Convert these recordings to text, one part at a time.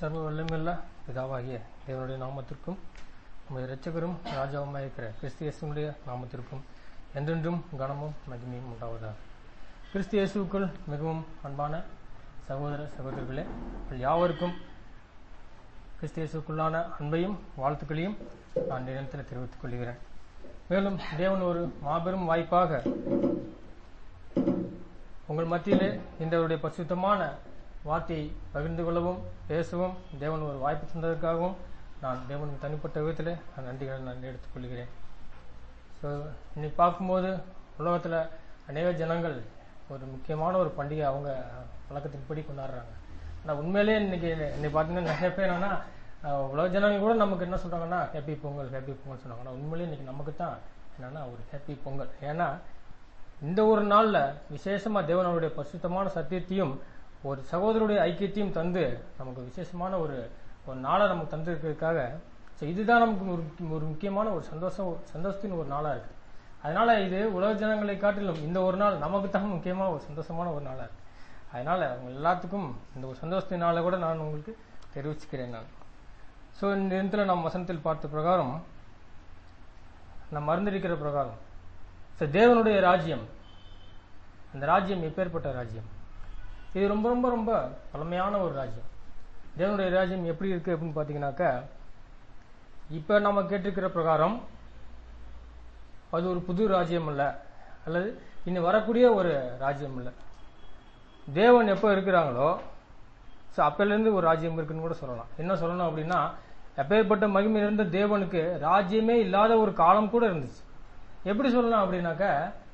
சர்வ வல்லமையுள்ள பிதாவாகிய தேவனுடைய நாமத்திற்கும் நம்முடைய இரட்சகரும் ராஜாவுமாய் இருக்கிற கிறிஸ்து இயேசுனுடைய நாமத்திற்கும் என்றென்றும் கனமும் மகிமையும் உண்டாவதாக கிறிஸ்து இயேசுக்குள் மிகவும் அன்பான சகோதர சகோதரர்களே உங்கள் யாவருக்கும் கிறிஸ்து இயேசுக்குள்ளான அன்பையும் வாழ்த்துக்களையும் நான் நிரந்தர தெரிவித்துக் கொள்கிறேன் மேலும் தேவன் ஒரு மாபெரும் வாய்ப்பாக உங்கள் மத்தியிலே இந்த பரிசுத்தமான வார்த்தையை பகிர்ந்து கொள்ளவும் பேசவும் தேவன் ஒரு வாய்ப்பு தந்ததற்காகவும் நான் தேவனுக்கு தனிப்பட்ட விதத்தில் நான் நன்றிகளை நான் எடுத்துக்கொள்கிறேன் ஸோ இன்னைக்கு பார்க்கும்போது உலகத்தில் அநேக ஜனங்கள் ஒரு முக்கியமான ஒரு பண்டிகை அவங்க வழக்கத்தின்படி கொண்டாடுறாங்க ஆனால் உண்மையிலேயே இன்னைக்கு இன்னைக்கு பார்த்தீங்கன்னா நிறைய பேர் என்னன்னா அஹ், உலக ஜனங்கள் கூட நமக்கு என்ன சொல்றாங்கன்னா ஹாப்பி பொங்கல் ஹாப்பி பொங்கல் சொன்னாங்க ஆனால் உண்மையிலேயே இன்னைக்கு நமக்கு தான் என்னன்னா ஒரு ஹாப்பி பொங்கல் ஏன்னா இந்த ஒரு நாள்ல விசேஷமா தேவன் அவருடைய பரிசுத்தமான சத்தியத்தையும் ஒரு சகோதரருடைய ஐக்கியத்தையும் தந்து நமக்கு விசேஷமான ஒரு ஒரு நாளை நமக்கு தந்திருக்கிறதுக்காக ஸோ இதுதான் நமக்கு ஒரு ஒரு முக்கியமான ஒரு சந்தோஷம் சந்தோஷத்தின் ஒரு நாளா இருக்கு அதனால இது உலக ஜனங்களை காட்டிலும் இந்த ஒரு நாள் நமக்கு தான் முக்கியமான ஒரு சந்தோஷமான ஒரு நாளா இருக்கு அதனால அவங்க எல்லாத்துக்கும் இந்த ஒரு சந்தோஷத்தின் நாளை கூட நான் உங்களுக்கு தெரிவிச்சுக்கிறேன் நான் ஸோ இந்த இடத்துல நாம் வசனத்தில் பார்த்த பிரகாரம் நாம் மறந்திருக்கிற பிரகாரம் ஸோ தேவனுடைய ராஜ்யம் அந்த ராஜ்யம் எப்பேற்பட்ட ராஜ்யம் இது ரொம்ப ரொம்ப ரொம்ப பழமையான ஒரு ராஜ்யம் தேவனுடைய ராஜ்யம் எப்படி இருக்கு அப்படின்னு பார்த்தீங்கன்னாக்கா இப்போ நம்ம கேட்டிருக்கிற பிரகாரம் அது ஒரு புது ராஜ்யம் அல்ல அல்லது இனி வரக்கூடிய ஒரு ராஜ்யம் இல்லை தேவன் எப்போ இருக்கிறாங்களோ ஸோ அப்போலேருந்து ஒரு ராஜ்யம் இருக்குன்னு கூட சொல்லலாம் என்ன சொல்லணும் அப்படின்னா எப்பேற்பட்ட மகிமை இருந்த தேவனுக்கு ராஜ்யமே இல்லாத ஒரு காலம் கூட இருந்துச்சு எப்படி சொல்லலாம் அப்படின்னாக்க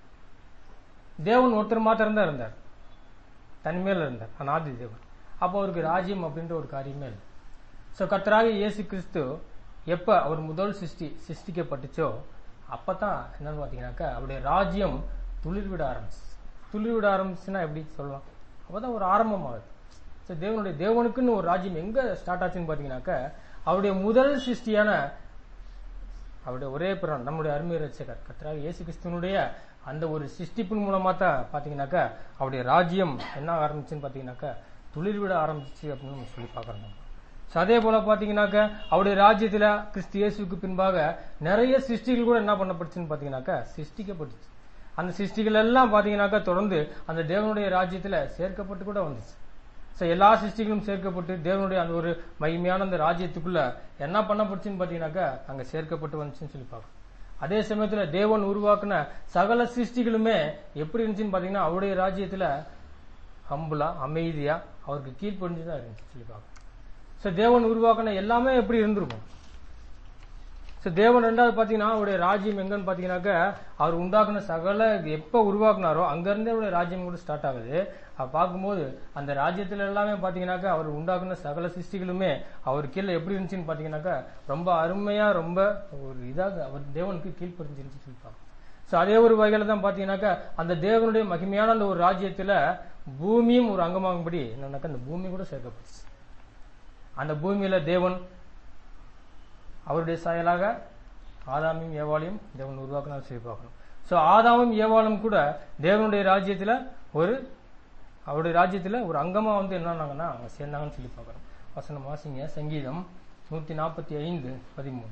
தேவன் ஒருத்தர் மாத்திரம் தான் இருந்தார் தனிமையில் இருந்தார் அநாதி தேவன் அப்போ அவருக்கு ராஜ்யம் அப்படின்ற ஒரு காரியமே இல்லை ஸோ கர்த்தராக இயேசு கிறிஸ்து எப்போ அவர் முதல் சிருஷ்டி சிருஷ்டிக்கப்பட்டுச்சோ அப்போ தான் என்னன்னு பார்த்தீங்கன்னாக்கா அவருடைய ராஜ்யம் துளிர் விட ஆரம்பிச்சு துளிர் விட ஆரம்பிச்சுன்னா எப்படி சொல்லலாம் அப்போ தான் ஒரு ஆரம்பமாகுது ஸோ தேவனுடைய தேவனுக்குன்னு ஒரு ராஜ்யம் எங்கே ஸ்டார்ட் ஆச்சுன்னு பார்த்தீங்கன்னாக்கா அவருடைய முதல் சிருஷ்டியான அவருடைய ஒரே பிறன் நம்முடைய அருமை ரட்சகர் கர்த்தராக இயேசு கிறிஸ்துவனுடைய அந்த ஒரு சிருஷ்டிப்பின் மூலமா தான் பாத்தீங்கன்னாக்கா அவருடைய ராஜ்யம் என்ன ஆரம்பிச்சுன்னு பாத்தீங்கன்னாக்கா துளிர் விட ஆரம்பிச்சு அப்படின்னு நம்ம சொல்லி பார்க்கறோம் நம்ம. So, அதே போல பாத்தீங்கன்னாக்கா அவருடைய ராஜ்யத்துல கிறிஸ்து இயேசுக்கு பின்பாக நிறைய சிருஷ்டிகள் கூட என்ன பண்ணப்பட்டுச்சுன்னு பாத்தீங்கன்னாக்கா சிருஷ்டிக்கப்பட்டுச்சு அந்த சிருஷ்டிகள் எல்லாம் பாத்தீங்கன்னாக்கா தொடர்ந்து அந்த தேவனுடைய ராஜ்யத்துல சேர்க்கப்பட்டு கூட வந்துச்சு ஸோ எல்லா சிருஷ்டிகளும் சேர்க்கப்பட்டு தேவனுடைய அந்த ஒரு மகிமையான அந்த ராஜ்யத்துக்குள்ள என்ன பண்ணப்பட்டுச்சுன்னு பார்த்தீங்கன்னாக்கா அங்கே சேர்க்கப்பட்டு வந்துச்சுன்னு சொல்லி பார்க்கணும் அதே சமயத்துல தேவன் உருவாக்குன சகல சிருஷ்டிகளுமே எப்படி இருந்துச்சுன்னு பார்த்தீங்கன்னா அவருடைய ராஜ்யத்துல ஹம்புலா அமைதியா அவருக்கு கீழ்ப்படிஞ்சு தான் இருந்துச்சு சொல்லி பார்க்கணும் ஸோ தேவன் உருவாக்குன எல்லாமே எப்படி இருந்திருக்கும் ஸோ தேவன் ரெண்டாவது பார்த்தீங்கன்னா அவருடைய ராஜ்யம் எங்கன்னு பார்த்தீங்கன்னாக்க அவர் உண்டாக்குன சகல எப்போ உருவாக்குனாரோ அங்கேருந்தே அவருடைய ராஜ்யம் கூட ஸ்டார்ட் ஆகுது அப்ப பார்க்கும்போது அந்த ராஜ்யத்துல எல்லாமே பார்த்தீங்கன்னாக்கா அவர் உண்டாக்குன சகல சிருஷ்டிகளுமே அவர் கீழே எப்படி இருந்துச்சுன்னு பார்த்தீங்கன்னாக்கா ரொம்ப அருமையா ரொம்ப ஒரு இதாக அவர் தேவனுக்கு கீழ்ப்படிஞ்சிருந்துச்சு சொல்லி பார்க்கணும் ஸோ அதே ஒரு வகையில தான் பார்த்தீங்கன்னாக்கா அந்த தேவனுடைய மகிமையான அந்த ஒரு ராஜ்யத்துல பூமியும் ஒரு அங்கமாகும்படி என்னன்னாக்கா அந்த பூமி கூட சேர்க்கப்பட்டுச்சு அந்த பூமியில தேவன் அவருடைய சாயலாக ஆதாமையும் ஏவாளையும் தேவன் உருவாக்கினார் சொல்லி பார்க்கணும் ஸோ ஆதாமும் ஏவாளும் கூட தேவனுடைய ராஜ்யத்துல ஒரு அவருடைய ராஜ்யத்துல ஒரு அங்கமா வந்து என்னன்னாங்கன்னா அவங்க சேர்ந்தாங்கன்னு சொல்லி பார்க்கறோம் வசனம் வாசிங்க சங்கீதம் நூத்தி நாற்பத்தி ஐந்து பதிமூணு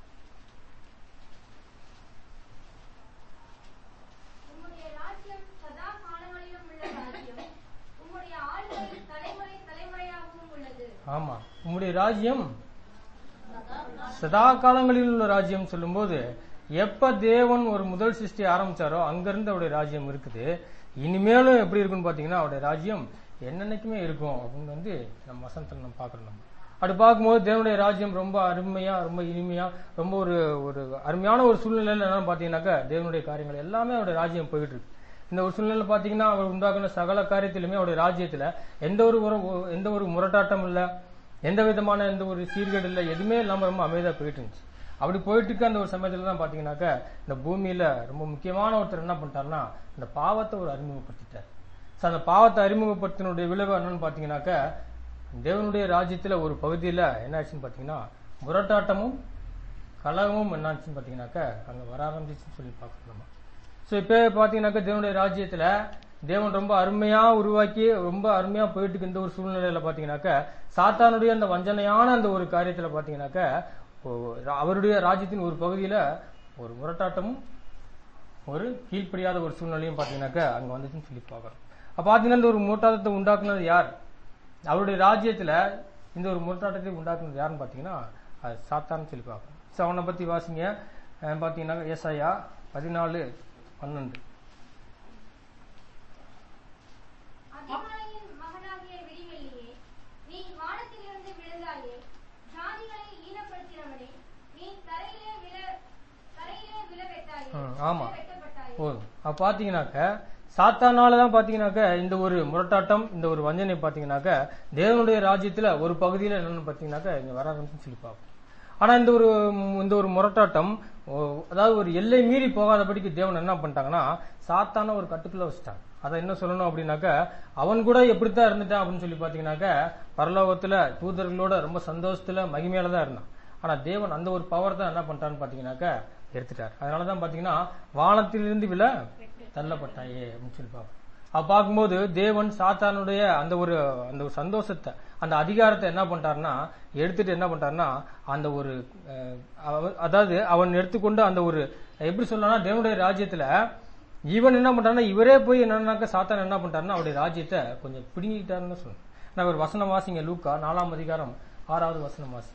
உம்முடைய ராஜ்யம் சதா காலங்களிலும் உள்ள ராஜ்யம் உம்முடைய ஆளுகை தலைமுறை தலைமுறையாகவும் உள்ளது ஆமா உம்முடைய ராஜ்யம் சதா காலங்களில் உள்ள ராஜ்யம் சொல்லும்போது எப்ப தேவன் ஒரு முதல் சிருஷ்டி ஆரம்பிச்சாரோ அங்கிருந்து அவருடைய ராஜ்யம் இருக்குது இனிமேலும் எப்படி இருக்குன்னு பாத்தீங்கன்னா அவருடைய ராஜ்யம் என்னென்னைக்குமே இருக்கும் அப்படின்னு வந்து நம்ம வசனத்தில் நம்ம பார்க்கறோம் நம்ம அப்படி பார்க்கும்போது தேவனுடைய ராஜ்யம் ரொம்ப அருமையா ரொம்ப இனிமையா ரொம்ப ஒரு ஒரு அருமையான ஒரு சூழ்நிலையில என்னன்னு பாத்தீங்கன்னாக்கா தேவனுடைய காரியங்கள் எல்லாமே அவருடைய ராஜ்யம் போயிட்டு இருக்கு இந்த ஒரு சூழ்நிலை பாத்தீங்கன்னா அவர் உண்டாக்குன சகல காரியத்திலுமே அவருடைய ராஜ்யத்துல எந்த ஒரு உற- எந்த ஒரு முரட்டாட்டம் இல்ல எந்த விதமான எந்த ஒரு சீர்கேடு இல்லை எதுவுமே இல்லாம ரொம்ப அமைதியா போயிட்டு இருந்துச்சு அப்படி போயிட்டு இருக்க அந்த ஒரு சமயத்துல தான் பாத்தீங்கன்னாக்கா இந்த பூமியில ரொம்ப முக்கியமான ஒருத்தர் என்ன பண்ணிட்டாருன்னா இந்த பாவத்தை ஒரு அறிமுகப்படுத்திட்டார் So, அந்த பாவத்தை அறிமுகப்படுத்தினுடைய விளைவு என்னன்னு பாத்தீங்கன்னாக்கா தேவனுடைய ராஜ்யத்துல ஒரு பகுதியில என்ன ஆச்சுன்னு பாத்தீங்கன்னா முரட்டாட்டமும் கலகமும் என்னாச்சுன்னு பாத்தீங்கன்னாக்கா அங்க வர ஆரம்பிச்சுன்னு சொல்லி பார்க்கணும் நம்ம ஸோ இப்போ பார்த்தீங்கன்னாக்கா தேவனுடைய ராஜ்யத்தில் தேவன் ரொம்ப அருமையா உருவாக்கி ரொம்ப அருமையா போயிட்டு இருக்க இந்த ஒரு சூழ்நிலையில பாத்தீங்கன்னாக்க சாத்தானுடைய அந்த வஞ்சனையான அந்த ஒரு காரியத்துல பாத்தீங்கன்னாக்க ஓ- அவருடைய ராஜ்யத்தின் ஒரு பகுதியில ஒரு முரட்டாட்டமும் ஒரு கீழ்ப்படியாத ஒரு சூழ்நிலையும் பாத்தீங்கன்னாக்க அங்க வந்துச்சுன்னு சொல்லி பார்க்கறோம் அப்ப பாத்தீங்கன்னா இந்த ஒரு முரட்டாட்டத்தை உண்டாக்குனது யார் அவருடைய ராஜ்யத்துல இந்த ஒரு முரட்டாட்டத்தை உண்டாக்குனது யாருன்னு பாத்தீங்கன்னா அது சாத்தான்னு சொல்லி பார்க்கணும் ஸோ அவனை பத்தி வாசிங்க அஹ் பாத்தீங்கன்னா ஏசாயா பதினாலு பன்னெண்டு அதிகாலையின் மகனாகிய விடிவெள்ளியே நீ வானத்திலிருந்து விழுந்தாயே ஜாதிகளை ஈனப்படுத்தினவனே நீ தரையிலே விழ தரையிலே விழவெட்டாயே ம், ஆமா. வெட்டப்பட்டாயே போதும் அப்ப பாத்தீங்கன்னாக்க சாத்தானால தான் பாத்தீங்கன்னாக்க இந்த ஒரு முரட்டாட்டம் இந்த ஒரு வஞ்சனை பாத்தீங்கன்னாக்க தேவனுடைய ராஜ்யத்துல ஒரு பகுதியில என்னன்னு பாத்தீங்கன்னாக்க இங்க வர ஆரம்பிச்சுன்னு சொல்லி பார்ப்போம் ஆனா இந்த ஒரு ம், இந்த ஒரு முரட்டாட்டம் ஓ, அதாவது ஒரு எல்லை மீறி போகாதபடிக்கு தேவன் என்ன பண்ணிட்டாங்கன்னா சாத்தான ஒரு கட்டுக்குள்ள வச்சுட்டாங்க அதை என்ன சொல்லணும் அப்படின்னாக்க அவன் கூட எப்படித்தான் இருந்துட்டான் அப்படின்னு சொல்லி பாத்தீங்கன்னாக்க பரலோகத்துல தூதர்களோட ரொம்ப சந்தோஷத்துல மகிமையில தான் இருந்தான் ஆனா தேவன் அந்த ஒரு பவர் தான் என்ன பண்ணிட்டான்னு பாத்தீங்கன்னாக்க எடுத்துட்டார் அதனாலதான் பாத்தீங்கன்னா வானத்திலிருந்து விழ தள்ளப்பட்டாயே அப்படின்னு சொல்லி பார்ப்போம் அப்ப பார்க்கும்போது தேவன் சாத்தானுடைய அந்த ஒரு அந்த ஒரு சந்தோஷத்தை அந்த அதிகாரத்தை என்ன பண்ணிட்டாருன்னா எடுத்துட்டு என்ன பண்ணிட்டாருன்னா அந்த ஒரு அஹ், அவ- அதாவது அவன் எடுத்துக்கொண்டு அந்த ஒரு எப்படி சொல்லலாம் தேவனுடைய ராஜ்யத்துல இவன் என்ன பண்றான்னா இவரே போய் என்னன்னாக்க சாத்தான் என்ன பண்றாருன்னா அவருடைய ராஜ்யத்தை கொஞ்சம் பிடுங்கிட்டாருன்னு சொல்லணும் நான் ஒரு வசனம் வாசிங்க லூக்கா நாலாம் அதிகாரம் ஆறாவது வசனம் வாசி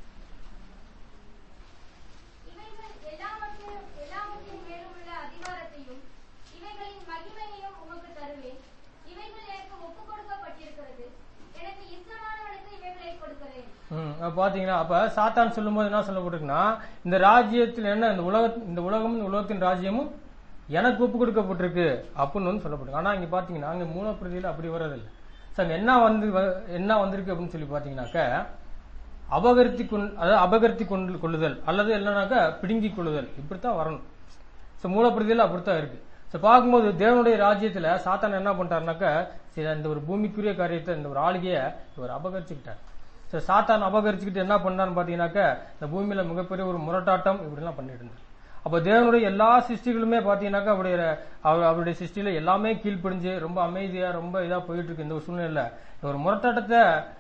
இவைகள் எல்லாவற்றிலும் எல்லாவற்றின் மேலும் உள்ள அதிகாரத்தையும் இவைகளின் மகிமையையும் உமக்கு தருவேன் இவைகள் எனக்கு ஒப்புக் கொடுக்கப்பட்டிருக்கிறது எனக்கு இஷ்டமானவனுக்கு இவைகளை கொடுக்கிறேன் ம், அப்ப பாத்தீங்கன்னா அப்ப சாத்தான் சொல்லும்போது என்ன சொல்லப்பட்டிருக்குன்னா இந்த ராஜ்யத்தில் என்ன இந்த உலக இந்த உலகமும் இந்த உலகத்தின் ராஜ்யமும் எனக்கு ஒப்பு கொடுக்கப்பட்டிருக்கு அப்படின்னு வந்து சொல்லப்பட்டிருக்கு ஆனா இங்க பாத்தீங்கன்னா அங்க மூலப்பிரதியில அப்படி வர்றதில்லை So, அங்க என்ன வந்து வ- என்ன வந்திருக்கு அப்படின்னு சொல்லி பாத்தீங்கன்னாக்க அபகரித்து கொண்டு அதாவது அபகரித்து கொண்டு கொள்ளுதல் அல்லது இல்லைனாக்கா பிடுங்கி கொள்ளுதல் இப்படித்தான் வரணும் ஸோ மூலப்பிரதியில் அப்படித்தான் இருக்கு ஸோ பார்க்கும்போது தேவனுடைய ராஜ்யத்துல சாத்தான் என்ன பண்ணிட்டாருனாக்கா சில இந்த ஒரு பூமிக்குரிய காரியத்தை இந்த ஒரு ஆளுகையை இவர் அபகரிச்சுக்கிட்டார் ஸோ சாத்தான் அபகரிச்சுக்கிட்டு என்ன பண்ணான்னு பார்த்தீங்கன்னாக்க இந்த பூமியில மிகப்பெரிய ஒரு முரட்டாட்டம் இப்படிலாம் பண்ணிட்டு இருந்தார் அப்போ தேவனுடைய எல்லா சிருஷ்டிகளுமே பார்த்தீங்கன்னாக்கா அவருடைய அவர் அவருடைய சிருஷ்டியில எல்லாமே கீழ்ப்படிஞ்சு ரொம்ப அமைதியா ரொம்ப இதா போயிட்டு இருக்கு இந்த ஒரு சூழ்நிலையில இந்த ஒரு முரட்டாட்டத்தை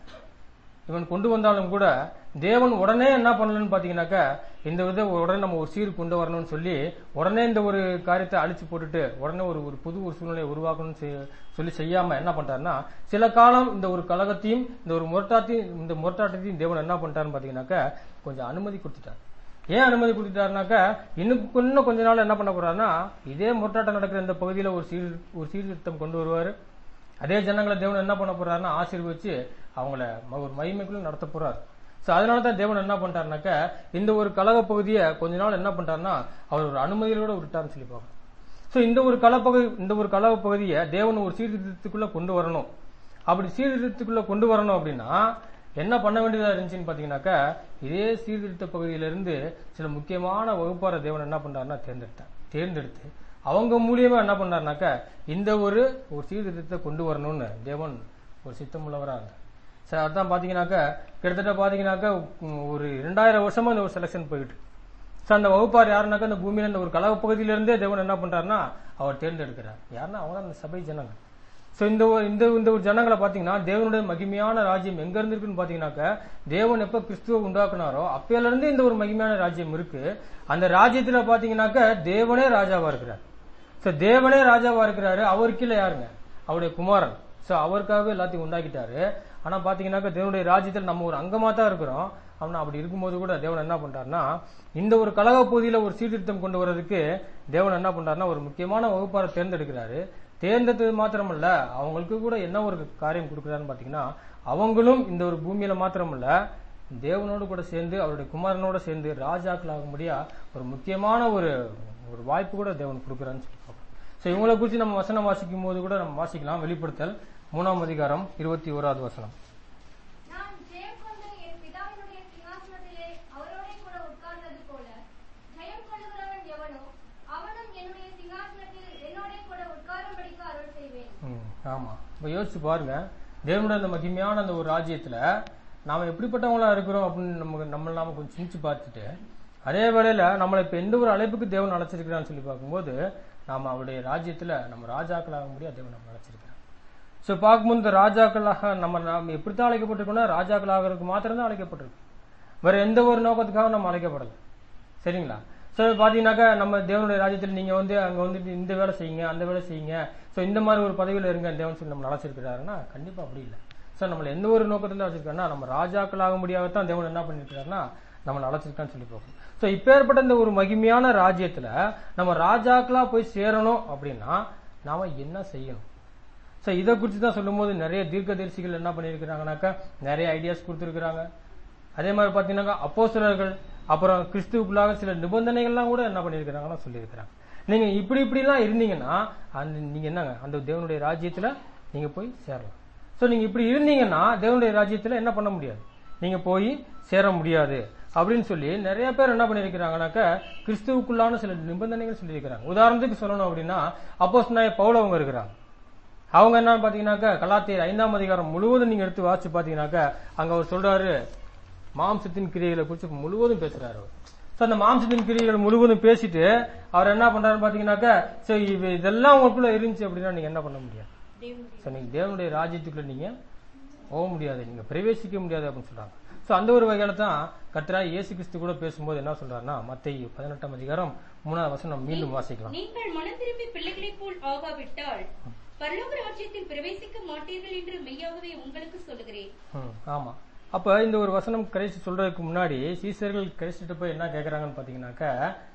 இவன் கொண்டு வந்தாலும் கூட தேவன் உடனே என்ன பண்ணலன்னு பாத்தீங்கன்னாக்கா இந்த வித உடனே நம்ம ஒரு சீர் கொண்டு வரணும்னு சொல்லி உடனே இந்த ஒரு காரியத்தை அழிச்சு போட்டுட்டு உடனே ஒரு ஒரு புது ஒரு சூழ்நிலையை உருவாக்கணும்னு செய்- சொல்லி செய்யாம என்ன பண்றாருன்னா சில காலம் இந்த ஒரு கழகத்தையும் இந்த ஒரு முரட்டாத்தையும் இந்த முரட்டாட்டத்தையும் தேவன் என்ன பண்ணிட்டாருன்னு பாத்தீங்கன்னாக்கா கொஞ்சம் அனுமதி கொடுத்துட்டார் ஏன் அனுமதி கொடுத்துட்டாருனாக்கா இன்னும் இன்னும் கொஞ்ச நாள் என்ன பண்ண போறாருன்னா இதே முரட்டாட்டம் நடக்கிற இந்த பகுதியில ஒரு சீர் ஒரு சீர்திருத்தம் கொண்டு வருவாரு அதே ஜனங்களை தேவன் என்ன பண்ண போறாருன்னா ஆசீர்வச்சு அவங்கள ம- ஒரு மகிமைக்குள்ள நடத்த போறாரு சோ அதனால தான் தேவன் என்ன பண்ணிட்டாருனாக்க இந்த ஒரு கழக பகுதியை கொஞ்ச நாள் என்ன பண்ணிட்டாருன்னா அவர் ஒரு அனுமதியோட விட்டாருன்னு சொல்லி பார்க்கணும் சோ இந்த ஒரு கலப்பகுதி இந்த ஒரு கலக பகுதியை தேவன் ஒரு சீர்திருத்தத்துக்குள்ள கொண்டு வரணும் அப்படி சீர்திருத்தத்துக்குள்ள கொண்டு வரணும் அப்படின்னா என்ன பண்ண வேண்டியதா இருந்துச்சுன்னு பாத்தீங்கன்னாக்கா இதே சீர்திருத்த பகுதியிலிருந்து சில முக்கியமான வகுப்பார தேவன் என்ன பண்றாருன்னா தேர்ந்தெடுத்தார் தேர்ந்தெடுத்து அவங்க மூலியமா என்ன பண்ணாருனாக்கா இந்த ஒரு ஒரு சீர்திருத்தத்தை கொண்டு வரணும்னு தேவன் ஒரு சித்தமுள்ளவரா இருந்தார் சரி அதான் பாத்தீங்கன்னாக்கா கிட்டத்தட்ட பாத்தீங்கன்னாக்கா உம், ஒரு ரெண்டாயிரம் வருஷமா இந்த ஒரு செலெக்ஷன் போயிட்டு சோ அந்த வகுப்பார் யாருனாக்கா அந்த பூமியில இந்த ஒரு கலக பகுதியில இருந்தே தேவன் என்ன பண்றாருன்னா அவர் தேர்ந்தெடுக்கிறார் யாருன்னா அவங்க தான் அந்த சபை ஜனங்க சோ இந்த ஒரு- இந்த இந்த ஒரு ஜனங்களை பாத்தீங்கன்னா தேவனுடைய மகிமையான ராஜ்யம் எங்க இருந்து இருக்குன்னு பாத்தீங்கன்னாக்கா தேவன் எப்ப கிறிஸ்துவ உண்டாக்குனாரோ அப்பையில இருந்து இந்த ஒரு மகிமையான ராஜ்யம் இருக்கு அந்த ராஜ்யத்துல பாத்தீங்கன்னாக்கா தேவனே ராஜாவா இருக்கிறார் சோ தேவனே ராஜாவா இருக்கிறாரு அவர் கீழே யாருங்க அவருடைய குமாரன் சோ அவருக்காகவே எல்லாத்தையும் உண்டாக்கிட்டாரு ஆனா பாத்தீங்கன்னாக்கா தேவனுடைய ராஜ்யத்தில் நம்ம ஒரு அங்கமா தான் இருக்கிறோம் ஆனா அப்படி இருக்கும்போது கூட தேவன் என்ன பண்றாருன்னா இந்த ஒரு கலக பகுதியில ஒரு சீர்திருத்தம் கொண்டு வர்றதுக்கு தேவன் என்ன பண்றாருன்னா ஒரு முக்கியமான வகுப்பாரை தேர்ந்தெடுக்கிறாரு தேர்ந்தெடுத்தது மாத்திரமல்ல அவங்களுக்கு கூட என்ன ஒரு காரியம் கொடுக்குறாருன்னு பாத்தீங்கன்னா அவங்களும் இந்த ஒரு பூமியில மாத்திரமல்ல தேவனோடு கூட சேர்ந்து அவருடைய குமாரனோட சேர்ந்து ராஜாக்களாகும்படியா ஒரு முக்கியமான ஒரு ஒரு வாய்ப்பு கூட தேவன் கொடுக்குறான்னு சொல்லி பார்க்கிறோம். சோ இவங்களை குறித்து நம்ம வசனம் வாசிக்கும் போது கூட நம்ம வாசிக்கலாம் வெளிப்படுத்தல் மூணாம் அதிகாரம் இருபத்தி ஓராவது வசனம் நான் ஜெயம் கொண்டு என் பிதாவினுடைய சிங்காசனத்திலே அவரோடே கூட உட்கார்ந்தது போல ஜெயம் கொள்ளுகிறவன் எவனோ அவனும் என்னுடைய சிங்காசனத்தில் என்னோடே கூட உட்காரும்படிக்கு அருள் செய்வேன் ம், ஆமா இப்ப யோசிச்சு பாருங்க தேவனுடைய அந்த மகிமையான அந்த ஒரு ராஜ்யத்துல நாம எப்படிப்பட்டவங்களா இருக்கிறோம் அப்படின்னு நம்ம நம்ம நாம கொஞ்சம் சிந்திச்சு பார்த்துட்டு அதே வேளையில நம்மளை இப்ப எந்த ஒரு அழைப்புக்கு தேவன் அழைச்சிருக்கிறான்னு சொல்லி பார்க்கும்போது நாம அவருடைய ராஜ்யத்துல நம்ம ராஜாக்களாக முடியாது தேவன் நம்ம அழைச்சிருக்கிறார் ஸோ பார்க்கும்போது இந்த ராஜாக்களாக நம்ம நாம் எப்படித்தான் அழைக்கப்பட்டிருக்கோம்னா ராஜாக்களாகிறதுக்கு மாத்திரம் தான் அழைக்கப்பட்டிருக்கோம் வேற எந்த ஒரு நோக்கத்துக்காக நம்ம அழைக்கப்படலை சரிங்களா ஸோ பார்த்தீங்கன்னாக்கா நம்ம தேவனுடைய ராஜ்யத்தில் நீங்க வந்து அங்க வந்துட்டு இந்த வேலை செய்யுங்க அந்த வேலை செய்யுங்க ஸோ இந்த மாதிரி ஒரு பதவியில் இருங்க தேவன் சொல்லி நம்ம அழைச்சிருக்கிறாருன்னா கண்டிப்பா அப்படி இல்லை ஸோ நம்மள எந்த ஒரு நோக்கத்தில் வச்சிருக்காருன்னா நம்ம ராஜாக்களாக முடியாதத்தான் தேவன் என்ன பண்ணிருக்காருன்னா நம்மளை அழைச்சிருக்கான்னு சொல்லி பார்க்கணும் ஸோ இப்பேற்பட்ட இந்த ஒரு மகிமையான ராஜ்யத்துல நம்ம ராஜாக்களா போய் சேரணும் அப்படின்னா நாம என்ன செய்யணும் ஸோ இதை குறித்து தான் சொல்லும்போது நிறைய தீர்க்கதரிசிகள் என்ன பண்ணியிருக்கிறாங்கனாக்கா நிறைய ஐடியாஸ் கொடுத்துருக்குறாங்க அதே மாதிரி பார்த்தீங்கன்னாக்கா அப்போஸ்தலர்கள் அப்புறம் கிறிஸ்துவுக்குள்ளாக சில நிபந்தனைகள்லாம் கூட என்ன பண்ணியிருக்கிறாங்கன்னா சொல்லியிருக்கிறாங்க நீங்க இப்படி இப்படிலாம் இருந்தீங்கன்னா அந்த நீங்க என்னங்க அந்த தேவனுடைய ராஜ்யத்துல நீங்க போய் சேரலாம் ஸோ நீங்க இப்படி இருந்தீங்கன்னா தேவனுடைய ராஜ்யத்துல என்ன பண்ண முடியாது நீங்க போய் சேர முடியாது அப்படின்னு சொல்லி நிறைய பேர் என்ன பண்ணியிருக்கிறாங்கனாக்கா கிறிஸ்துவுக்குள்ளான சில நிபந்தனைகள் சொல்லியிருக்கிறாங்க உதாரணத்துக்கு சொல்லணும் அப்படின்னா அப்போஸ் நாய பவுல் அவங்க இருக்கிறாங்க அவங்க என்னன்னு பாத்தீங்கன்னாக்கா கலாத்தியர் ஐந்தாம் அதிகாரம் முழுவதும் நீங்க எடுத்து வாசிச்சு பாத்தீங்கன்னாக்கா அங்க அவர் சொல்றாரு மாம்சத்தின் கிரியைகளை குறித்து முழுவதும் பேசுறாரு அவர் ஸோ அந்த மாம்சத்தின் கிரியைகள் முழுவதும் பேசிட்டு அவர் என்ன பண்றாருன்னு பாத்தீங்கன்னாக்கா ஸோ இதெல்லாம் உங்களுக்குள்ள இருந்துச்சு அப்படின்னா நீங்க என்ன பண்ண முடியாது ஸோ நீங்க தேவனுடைய ராஜ்யத்துக்குள்ள நீங்க போக முடியாது நீங்க பிரவேசிக்க முடியாது அப்படின்னு சொல்றாங்க ஸோ அந்த ஒரு வகையில தான் கத்ரா இயேசு கிறிஸ்து கூட பேசும்போது என்ன சொல்றாருன்னா மத்திய பதினெட்டாம் அதிகாரம் மூணாவது வசனம் மீண்டும் வாசிக்கலாம் நீங்கள் மனம் திரும்பி பிள்ளைகளைப் போல் ஆகாவிட்டால் பரலோக ராஜ்யத்தில் பிரவேசிக்க மாட்டீர்கள் என்று மெய்யாகவே உங்களுக்கு சொல்லுகிறேன் ம், ஆமா அப்ப இந்த ஒரு வசனம் கிரைஸ்ட் சொல்றதுக்கு முன்னாடி சீசர்கள் கிரைஸ்ட போய் என்ன கேக்குறாங்கன்னு பாத்தீங்கன்னாக்கா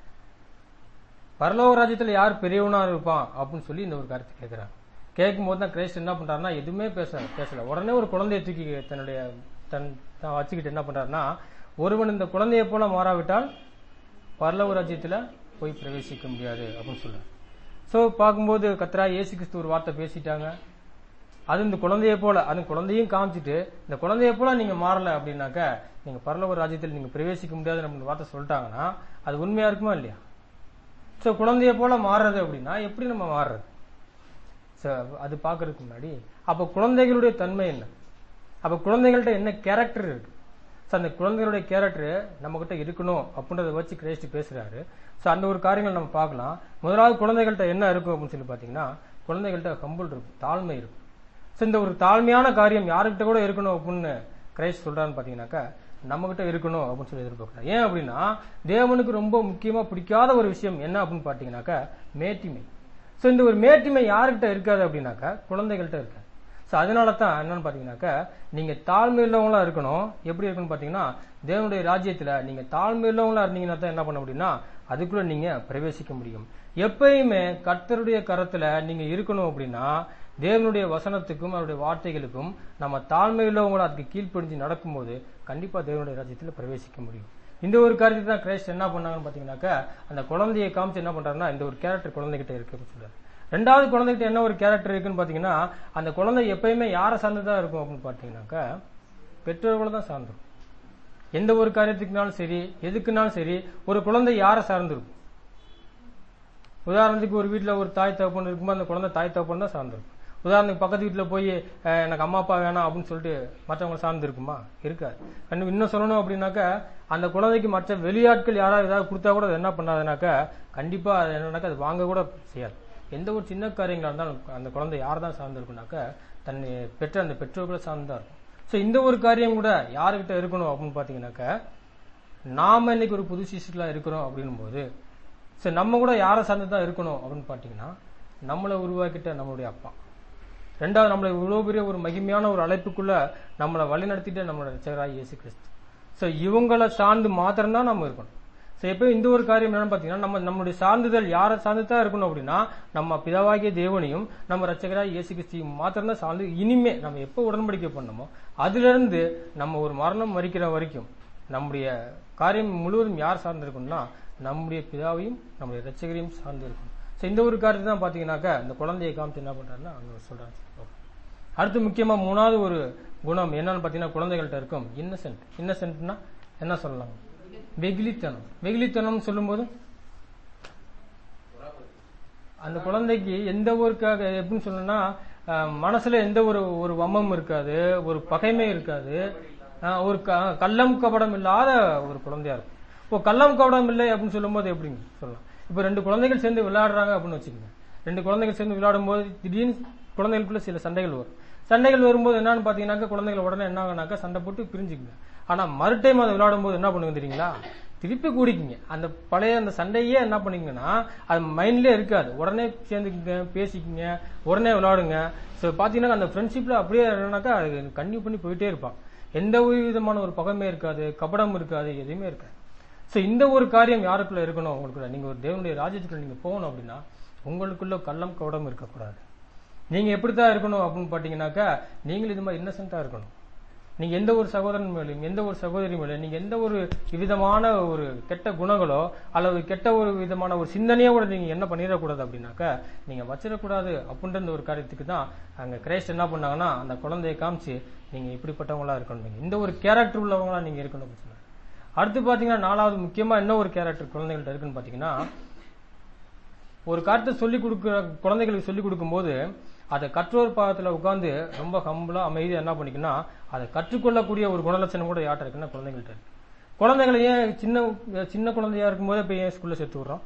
பரலோக ராஜ்யத்துல யார் பெரியவனா இருப்பான் அப்படின்னு சொல்லி இந்த ஒரு கருத்து கேக்குறாங்க கேட்கும் போது தான் கிரைஸ்ட் என்ன பண்றாருன்னா எதுவுமே பேச பேசல உடனே ஒரு குழந்தையை தூக்கி தன்னுடைய தன் தான் வச்சுக்கிட்டு என்ன பண்றாருன்னா ஒருவன் இந்த குழந்தையை போல மாறாவிட்டால் பரலோக ராஜ்யத்துல போய் பிரவேசிக்க முடியாது அப்படின்னு சொல்றாரு சோ பார்க்கும்போது கத்ரா இயேசு கிறிஸ்து ஒரு வார்த்தை பேசிட்டாங்க அது இந்த குழந்தையை போல அது குழந்தையும் காமிச்சிட்டு இந்த குழந்தையை போல நீங்க மாறல அப்படின்னாக்க நீங்க பரலோக ராஜ்யத்தில் நீங்க பிரவேசிக்க முடியாது நம்ம வார்த்தை சொல்லிட்டாங்கன்னா அது உண்மையா இருக்குமா இல்லையா சோ குழந்தையை போல மாறுறது அப்படின்னா எப்படி நம்ம மாறுறது சோ அது பாக்குறதுக்கு முன்னாடி அப்ப குழந்தைகளுடைய தன்மை என்ன அப்ப குழந்தைகள்ட்ட என்ன கேரக்டர் இருக்கு சோ அந்த குழந்தைகளுடைய கேரக்டர் நம்ம கிட்ட இருக்கணும் அப்படின்றத வச்சு கிரேஸ்ட் பேசுறாரு சோ அந்த ஒரு காரியங்கள் நம்ம பார்க்கலாம் முதலாவது குழந்தைகள்ட்ட என்ன இருக்கும் அப்படின்னு சொல்லி பாத்தீங்கன்னா குழந்தைகள்ட்ட கம்பல் இருக்கும் தாழ்மை இருக்கும் சோ இந்த ஒரு தாழ்மையான காரியம் யாருக்கிட்ட கூட இருக்கணும் அப்படின்னு கிரைஸ்ட் சொல்றான்னு பாத்தீங்கன்னாக்கா நம்ம கிட்ட இருக்கணும் அப்படின்னு சொல்லி எதிர்பார்க்கலாம் ஏன் அப்படின்னா தேவனுக்கு ரொம்ப முக்கியமா பிடிக்காத ஒரு விஷயம் என்ன அப்படின்னு பாத்தீங்கன்னாக்கா மேட்டிமை சோ இந்த ஒரு மேட்டிமை யாருக்கிட்ட இருக்காது அப்படின்னாக்கா குழந்தைகள்ட்ட இருக்காது சோ அதனால தான் என்னன்னு பாத்தீங்கன்னாக்கா நீங்க தாழ்மை உள்ளவங்களா இருக்கணும் எப்படி இருக்குன்னு பாத்தீங்கன்னா தேவனுடைய ராஜ்யத்துல நீங்க தாழ்மை உள்ளவங்களா இருந்தீங்கன்னா தான் என்ன பண்ண முடியும்னா அதுக்குள்ள நீங்க பிரவேசிக்க முடியும் எப்பயுமே கர்த்தருடைய கரத்துல நீங்க இருக்கணும் அப்படின்னா தேவனுடைய வசனத்துக்கும் அவருடைய வார்த்தைகளுக்கும் நம்ம தாழ்மை உள்ளவங்கள அதுக்கு கீழ்ப்படிஞ்சு நடக்கும்போது கண்டிப்பா தேவனுடைய ராஜ்யத்துல பிரவேசிக்க முடியும் இந்த ஒரு காரியத்தை தான் கிரைஸ்ட் என்ன பண்ணாங்கன்னு பாத்தீங்கன்னாக்கா அந்த குழந்தையை காமிச்சு என்ன பண்றாருன்னா இந்த ஒரு கேரக்டர் குழந்தைகிட்ட இருக்கு அப்படின்னு சொல்றாரு ரெண்டாவது குழந்தைகிட்ட என்ன ஒரு கேரக்டர் இருக்குன்னு பாத்தீங்கன்னா அந்த குழந்தை எப்பயுமே யாரை சார்ந்துதான் இருக்கும் அப்படின்னு பாத்தீங்கன்னாக்கா பெற்றோர்களை தான் சார்ந்திருக்கும் எந்த ஒரு காரியத்துக்குனாலும் சரி எதுக்குனாலும் சரி ஒரு குழந்தை யாரை சார்ந்திருக்கும் உதாரணத்துக்கு ஒரு வீட்ல ஒரு தாய் தகப்பன் இருக்கும்போது அந்த குழந்தை தாய் தகப்பன் தான் சார்ந்திருக்கும் உதாரணத்துக்கு பக்கத்து வீட்டுல போய் அஹ், எனக்கு அம்மா அப்பா வேணாம் அப்படின்னு சொல்லிட்டு மற்றவங்க சார்ந்து இருக்குமா இருக்காது கண்டு இன்னும் சொல்லணும் அப்படின்னாக்கா அந்த குழந்தைக்கு மற்ற வெளியாட்கள் யாராவது ஏதாவது கொடுத்தா கூட அது என்ன பண்ணாதுனாக்கா கண்டிப்பா அது என்னன்னாக்கா அது வாங்க கூட செய்யாது எந்த ஒரு சின்ன காரியங்களா இருந்தாலும் அந்த குழந்தை யார் தான் சார்ந்திருக்குனாக்கா தன்னை பெற்ற அந்த பெற்றோர்களை சார்ந்தா இருக்கும் ஸோ இந்த ஒரு காரியம் கூட யாருக்கிட்ட இருக்கணும் அப்படின்னு பாத்தீங்கன்னாக்கா நாம இன்னைக்கு ஒரு புது சிஸ்டர்களா இருக்கிறோம் அப்படின்னும் போது சரி நம்ம கூட யாரை சார்ந்து தான் இருக்கணும் அப்படின்னு பாத்தீங்கன்னா நம்மளை உருவாக்கிட்ட நம்மளுடைய அப்பா ரெண்டாவது நம்மளை இவ்வளவு பெரிய ஒரு மகிமையான ஒரு அழைப்புக்குள்ள நம்மளை வழிநடத்திட்டு நம்மளோட ரட்சகராக இயேசு கிறிஸ்து ஸோ இவங்களை சார்ந்து மாத்திரம்தான் நம்ம இருக்கணும் ஸோ எப்போ இந்த ஒரு காரியம் என்னன்னு பார்த்தீங்கன்னா நம்ம நம்மளுடைய சார்ந்துதல் யாரை சார்ந்து தான் இருக்கணும் அப்படின்னா நம்ம பிதாவாகிய தேவனையும் நம்ம ரட்சகராக இயேசு கிறிஸ்தையும் மாத்திரம்தான் சார்ந்து இனிமே நம்ம எப்போ உடன்படிக்கை பண்ணமோ அதிலிருந்து நம்ம ஒரு மரணம் மறிக்கிற வரைக்கும் நம்முடைய காரியம் முழுவதும் யார் சார்ந்து இருக்கணும்னா நம்முடைய பிதாவையும் நம்முடைய ரட்சகரையும் சார்ந்து இருக்கணும் ஸோ இந்த ஒரு காரியத்தை தான் பார்த்தீங்கன்னாக்கா இந்த குழந்தையை காமிச்சு என்ன பண்றாருன்னா அங்க சொல்றாங்க அடுத்து முக்கியமா மூணாவது ஒரு குணம் என்னன்னு பார்த்தீங்கன்னா குழந்தைகள்ட்ட இருக்கும் இன்னசென்ட் இன்னசென்ட்னா என்ன சொல்லலாம் வெகுளித்தனம் வெகுளித்தனம் சொல்லும்போது அந்த குழந்தைக்கு எந்த ஒரு க- எப்படின்னு சொல்லணும்னா அஹ், மனசுல எந்த ஒரு ஒரு வம்மம் இருக்காது ஒரு பகைமை இருக்காது அஹ், ஒரு க- கள்ளம் கபடம் இல்லாத ஒரு குழந்தையா இருக்கும் இப்போ கள்ளம் கபடம் இல்லை அப்படின்னு சொல்லும்போது எப்படிங்க சொல்லலாம் இப்போ ரெண்டு குழந்தைகள் சேர்ந்து விளையாடுறாங்க அப்படின்னு வச்சுக்கோங்க ரெண்டு குழந்தைகள் சேர்ந்து விளையாடும் போது திடீர்னு குழந்தைகளுக்குள்ள சில சண்டைகள் வரும் சண்டைகள் வரும்போது என்னன்னு பாத்தீங்கன்னாக்கா குழந்தைகள் உடனே என்ன ஆகுனாக்கா சண்டை போட்டு பிரிஞ்சுக்குங்க ஆனா மறுடைம் அதை விளையாடும் போது என்ன பண்ணுங்க தெரியுங்களா திருப்பி கூடிக்குங்க அந்த பழைய அந்த சண்டையே என்ன பண்ணீங்கன்னா அது மைண்ட்லயே இருக்காது உடனே சேர்ந்துக்குங்க பேசிக்குங்க உடனே விளையாடுங்க ஸோ பாத்தீங்கன்னா அந்த ஃப்ரெண்ட்ஷிப்ல அப்படியே என்னன்னாக்கா அது கன்டினியூ பண்ணி போயிட்டே இருப்பான் எந்த ஒரு விதமான ஒரு பகமே இருக்காது கபடம் இருக்காது எதுவுமே இருக்காது ஸோ இந்த ஒரு காரியம் யாருக்குள்ள இருக்கணும் உங்களுக்குள்ள நீங்க ஒரு தேவனுடைய ராஜ்யத்துக்குள்ள நீங்க போகணும் அப்படின்னா உங்களுக்குள்ள கள்ளம் கவடம் இருக்கக்கூடாது நீங்க எப்படித்தான் இருக்கணும் அப்படின்னு பாத்தீங்கன்னாக்கா நீங்களும் இது மாதிரி இன்னசென்ட்டா இருக்கணும் நீங்க எந்த ஒரு சகோதரன் மேலும் எந்த ஒரு சகோதரி மேலும் நீங்க எந்த ஒரு விதமான ஒரு கெட்ட குணங்களோ அல்லது கெட்ட ஒரு விதமான ஒரு சிந்தனையோ கூட நீங்க என்ன பண்ணிடக்கூடாது அப்படின்னாக்கா நீங்க வச்சிடக்கூடாது அப்படின்ற இந்த ஒரு காரியத்துக்கு தான் அங்க கிரைஸ்ட் என்ன பண்ணாங்கன்னா அந்த குழந்தையை காமிச்சு நீங்க இப்படிப்பட்டவங்களா இருக்கணும் இந்த ஒரு கேரக்டர் உள்ளவங்களா நீங்க இருக்கணும் அப்படின்னு சொன்னாங்க. அடுத்து பாத்தீங்கன்னா நாலாவது முக்கியமா என்ன ஒரு கேரக்டர் குழந்தைகள்ட்ட இருக்குன்னு பாத்தீங்கன்னா ஒரு காரியத்தை சொல்லிக் கொடுக்குற குழந்தைகளுக்கு சொல்லிக் கொடுக்கும்போது அதை கற்றோர் பாகத்துல உட்கார்ந்து ரொம்ப ஹம்பலா அமைதியா என்ன பண்ணிக்கணும் அதை கற்றுக்கொள்ளக்கூடிய ஒரு குணலட்சணம் கூட யார்ட்ட இருக்குன்னா குழந்தைகள்ட்ட இருக்கு குழந்தைகளை ஏன் சின்ன சின்ன குழந்தையா இருக்கும்போது இப்ப ஏன் ஸ்கூல்ல சேர்த்து விடுறோம்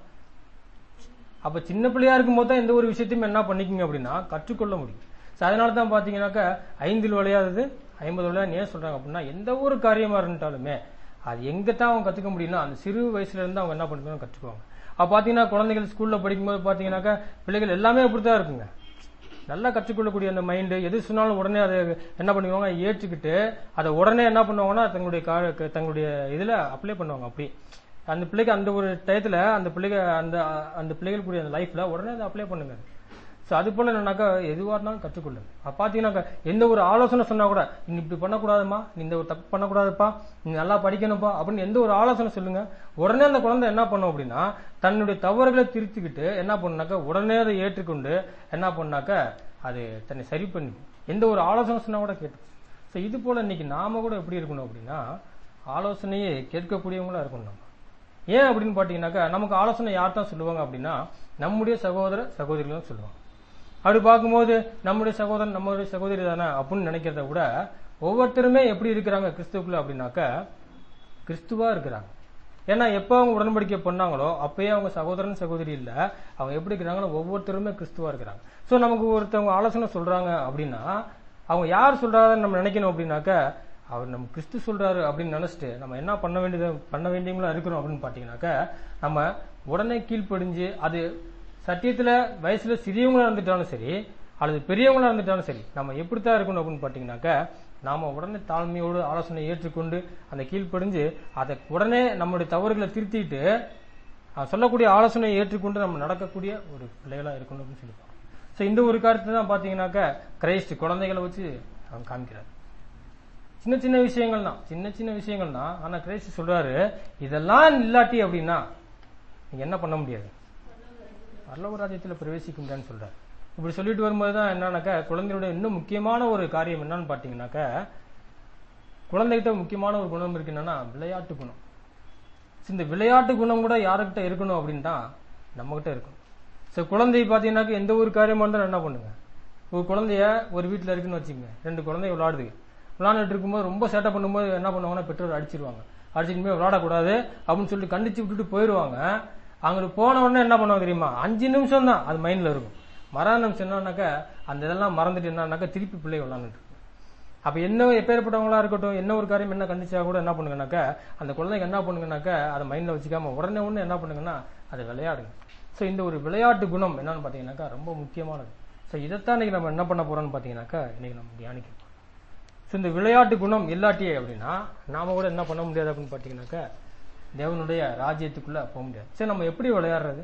அப்ப சின்ன பிள்ளையா இருக்கும்போது தான் எந்த ஒரு விஷயத்தையும் என்ன பண்ணிக்கங்க அப்படின்னா கற்றுக்கொள்ள முடியும் So, அதனால தான் பாத்தீங்கன்னாக்கா ஐந்தில் விளையாதது ஐம்பது விளையாடு ஏன் சொல்றாங்க அப்படின்னா எந்த ஒரு காரியமா இருந்தாலுமே அது எங்க தான் அவங்க கத்துக்க முடியும்னா அந்த சிறு வயசுல இருந்து அவங்க என்ன பண்ணிக்கணும் கற்றுக்குவாங்க அப்ப பாத்தீங்கன்னா குழந்தைகள் ஸ்கூல்ல படிக்கும்போது பாத்தீங்கன்னாக்கா பிள்ளைகள் எல்லாமே அப்படித்தான் இருக்குங்க நல்லா கற்றுக்கொள்ளக்கூடிய அந்த மைண்டு எது சொன்னாலும் உடனே அதை என்ன பண்ணுவாங்க ஏற்றுக்கிட்டு அதை உடனே என்ன பண்ணுவாங்கன்னா தங்களுடைய கா- தங்களுடைய இதுல அப்ளை பண்ணுவாங்க அப்படி அந்த பிள்ளைக்கு அந்த ஒரு டயத்துல அந்த பிள்ளைங்க அந்த அந்த பிள்ளைகளுக்குரிய அந்த லைஃப்ல உடனே அதை அப்ளை பண்ணுங்க சோ அது போல என்னன்னாக்கா எதுவா இருந்தாலும் கற்றுக்கொள்ளுங்க அப்ப பாத்தீங்கன்னாக்கா எந்த ஒரு ஆலோசனை சொன்னா கூட நீ இப்படி பண்ணக்கூடாதுமா நீ இந்த ஒரு தப்பு பண்ணக்கூடாதுப்பா நீ நல்லா படிக்கணும்ப்பா அப்படின்னு எந்த ஒரு ஆலோசனை சொல்லுங்க உடனே அந்த குழந்தை என்ன பண்ணும் அப்படின்னா தன்னுடைய தவறுகளை திருத்திக்கிட்டு என்ன பண்ணுனாக்கா உடனே அதை ஏற்றுக்கொண்டு என்ன பண்ணாக்கா அது தன்னை சரி பண்ணி எந்த ஒரு ஆலோசனை சொன்னா கூட கேட்டு சோ இது போல இன்னைக்கு நாம கூட எப்படி இருக்கணும் அப்படின்னா ஆலோசனையே கேட்கக்கூடியவங்களா இருக்கணும் நம்ம ஏன் அப்படின்னு பாத்தீங்கன்னாக்கா நமக்கு ஆலோசனை யார் தான் சொல்லுவாங்க அப்படின்னா நம்முடைய சகோதர சகோதரிகள் தான் சொல்லுவாங்க அப்படி பார்க்கும்போது நம்முடைய சகோதரன் நம்மளுடைய சகோதரி தானே அப்படின்னு நினைக்கிறத விட ஒவ்வொருத்தருமே எப்படி இருக்கிறாங்க கிறிஸ்துக்குள்ள அப்படின்னாக்கா கிறிஸ்துவா இருக்கிறாங்க ஏன்னா எப்போ அவங்க உடன்படிக்கை பண்ணாங்களோ அப்பயே அவங்க சகோதரன் சகோதரி இல்ல அவங்க எப்படி இருக்கிறாங்களோ ஒவ்வொருத்தருமே கிறிஸ்துவா இருக்கிறாங்க சோ நமக்கு ஒருத்தவங்க ஆலோசனை சொல்றாங்க அப்படின்னா அவங்க யார் சொல்றாங்கன்னு நம்ம நினைக்கணும் அப்படின்னாக்கா அவர் நம்ம கிறிஸ்து சொல்றாரு அப்படின்னு நினைச்சிட்டு நம்ம என்ன பண்ண வேண்டியது பண்ண வேண்டியவங்களா இருக்கிறோம் அப்படின்னு பாத்தீங்கன்னாக்கா நம்ம உடனே கீழ்ப்படிஞ்சு அது சத்தியத்துல வயசுல சிறியவங்களா இருந்துட்டாலும் சரி அல்லது பெரியவங்களா இருந்துட்டாலும் சரி நம்ம எப்படித்தான் இருக்கணும் அப்படின்னு பாத்தீங்கன்னாக்கா நாம உடனே தாழ்மையோடு ஆலோசனை ஏற்றுக்கொண்டு அந்த கீழ்ப்படிஞ்சு அதை உடனே நம்மளுடைய தவறுகளை திருத்திட்டு அஹ், சொல்லக்கூடிய ஆலோசனையை ஏற்றுக்கொண்டு நம்ம நடக்கக்கூடிய ஒரு பிள்ளைகளா இருக்கணும் அப்படின்னு சொல்லிப்பாங்க சோ இந்த ஒரு கருத்து தான் பாத்தீங்கன்னாக்கா கிரைஸ்ட் குழந்தைகளை வச்சு அவன் காமிக்கிறார் சின்ன சின்ன விஷயங்கள் தான் சின்ன சின்ன விஷயங்கள் தான் ஆனா கிரைஸ்ட் சொல்றாரு இதெல்லாம் இல்லாட்டி அப்படின்னா நீங்க என்ன பண்ண முடியாது பரலோக ராஜ்யத்தில் பிரவேசிக்க முடியாதுன்னு சொல்றாரு இப்படி சொல்லிட்டு வரும்போது தான் என்னன்னாக்கா குழந்தையுடைய இன்னும் முக்கியமான ஒரு காரியம் என்னன்னு பாத்தீங்கன்னாக்கா குழந்தைகிட்ட முக்கியமான ஒரு குணம் இருக்கு என்னன்னா விளையாட்டு குணம் So, இந்த விளையாட்டு குணம் கூட யாருக்கிட்ட இருக்கணும் அப்படின்னா நம்ம கிட்ட இருக்கணும் சோ குழந்தை பாத்தீங்கன்னாக்கா எந்த ஒரு காரியமா இருந்தாலும் என்ன பண்ணுங்க ஒரு குழந்தைய ஒரு வீட்டுல இருக்குன்னு வச்சுக்கோங்க ரெண்டு குழந்தை விளையாடுது விளையாண்டுட்டு இருக்கும்போது ரொம்ப சேட்டை பண்ணும்போது என்ன பண்ணுவாங்கன்னா பெற்றோர் அடிச்சிருவாங்க அடிச்சுட்டு போய் விளையாடக்கூடாது அப்படின்னு சொல்லிட்டு கண்டிச்சு விட்டுட்டு போயிடுவாங்க அங்கிட்டு போன உடனே என்ன பண்ணுவாங்க தெரியுமா அஞ்சு நிமிஷம் தான் அது மைண்ட்ல இருக்கும் மரண நிமிஷம் என்னன்னாக்கா அந்த இதெல்லாம் மறந்துட்டு என்னன்னாக்கா திருப்பி பிள்ளை விளையாண்டுட்டு இருக்கும். அப்ப என்ன எப்பேற்பட்டவங்களா இருக்கட்டும் என்ன ஒரு காரியம் என்ன கண்டிச்சா கூட என்ன பண்ணுங்கனாக்கா அந்த குழந்தைங்க என்ன பண்ணுங்கனாக்கா அதை மைண்ட்ல வச்சுக்காம உடனே உடனே என்ன பண்ணுங்கன்னா அதை விளையாடுங்க சோ இந்த ஒரு விளையாட்டு குணம் என்னன்னு பாத்தீங்கன்னாக்கா ரொம்ப முக்கியமானது சோ இதைத்தான் இன்னைக்கு நம்ம என்ன பண்ண போறோம்னு பாத்தீங்கன்னாக்கா இன்னைக்கு நம்ம தியானிக்க போறோம் சோ இந்த விளையாட்டு குணம் இல்லாட்டியே அப்படின்னா நாம கூட என்ன பண்ண முடியாது அப்படின்னு பாத்தீங்கன்னாக்கா தேவனுடைய ராஜ்யத்துக்குள்ள போக முடியாது சரி நம்ம எப்படி விளையாடுறது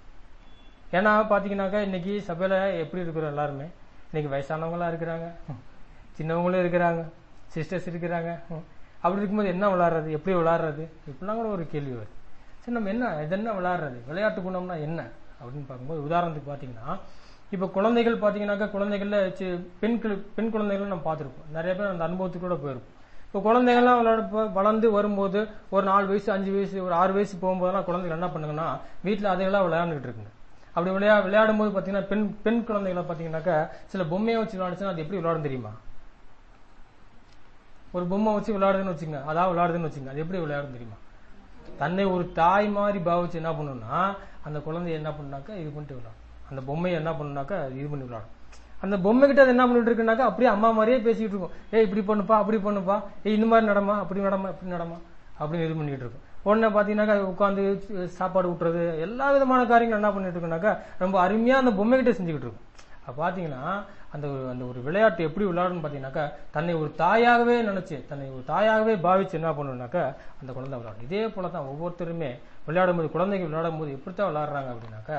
ஏன்னா பாத்தீங்கன்னாக்கா இன்னைக்கு சபையில எப்படி இருக்கிறோம் எல்லாருமே இன்னைக்கு வயசானவங்களா இருக்கிறாங்க ஹம். சின்னவங்களும் இருக்கிறாங்க சிஸ்டர்ஸ் இருக்கிறாங்க ஹம். அப்படி இருக்கும்போது என்ன விளையாடுறது எப்படி விளையாடுறது இப்படிலாம் கூட ஒரு கேள்வி வருது சரி நம்ம என்ன இது என்ன விளையாடுறது விளையாட்டு குணம்னா என்ன அப்படின்னு பார்க்கும்போது உதாரணத்துக்கு பாத்தீங்கன்னா இப்ப குழந்தைகள் பாத்தீங்கன்னாக்கா குழந்தைகள்ல சி- பெண் கிளி- பெண் குழந்தைகள் நம்ம பார்த்திருப்போம் நிறைய பேர் அந்த அனுபவத்துக்கு கூட போயிருப்போம் இப்போ குழந்தைகள்லாம் விளையாட போ- வளர்ந்து வரும்போது ஒரு நாலு வயசு அஞ்சு வயசு ஒரு ஆறு வயசு போகும்போதெல்லாம் குழந்தைகள் என்ன பண்ணுங்கன்னா வீட்டுல அதையெல்லாம் விளையாண்டுட்டு இருக்குங்க அப்படி விளையா விளையாடும் போது பாத்தீங்கன்னா பெண் பெண் குழந்தைகளை பாத்தீங்கன்னாக்கா சில பொம்மையை வச்சு விளையாடுச்சுன்னா அது எப்படி விளையாடும் தெரியுமா ஒரு பொம்மை வச்சு விளையாடுதுன்னு வச்சுங்க அதான் விளையாடுதுன்னு வச்சுங்க அது எப்படி விளையாடும் தெரியுமா தன்னை ஒரு தாய் மாதிரி பாவிச்சு என்ன பண்ணுன்னா அந்த குழந்தைய என்ன பண்ணாக்கா இது பண்ணிட்டு விளையாடும் அந்த பொம்மையை என்ன பண்ணுனாக்கா இது பண்ணி விளையாடும் அந்த பொம்மை கிட்ட அது என்ன பண்ணிட்டு இருக்குனாக்கா அப்படியே அம்மா மாதிரியே பேசிட்டு இருக்கும் ஏய் இப்படி பண்ணுப்பா அப்படி பண்ணுப்பா ஏய் இந்த மாதிரி நடமா அப்படி நடமா இப்படி நடமா அப்படின்னு இது பண்ணிட்டு இருக்கும் உடனே பாத்தீங்கன்னாக்கா உட்காந்து சாப்பாடு ஊட்டுறது எல்லா விதமான காரியங்கள் என்ன பண்ணிட்டு இருக்குனாக்கா ரொம்ப அருமையா அந்த பொம்மை கிட்ட செஞ்சுக்கிட்டு இருக்கும் அப்ப பாத்தீங்கன்னா அந்த ஒரு அந்த ஒரு விளையாட்டு எப்படி விளையாடுன்னு பாத்தீங்கன்னாக்கா தன்னை ஒரு தாயாகவே நினைச்சு தன்னை ஒரு தாயாகவே பாவிச்சு என்ன பண்ணணும்னாக்கா அந்த குழந்தை விளையாடும் இதே போல தான் ஒவ்வொருத்தருமே விளையாடும்போது குழந்தைங்க விளையாடும் போது எப்படித்தான் விளையாடுறாங்க அப்படின்னாக்கா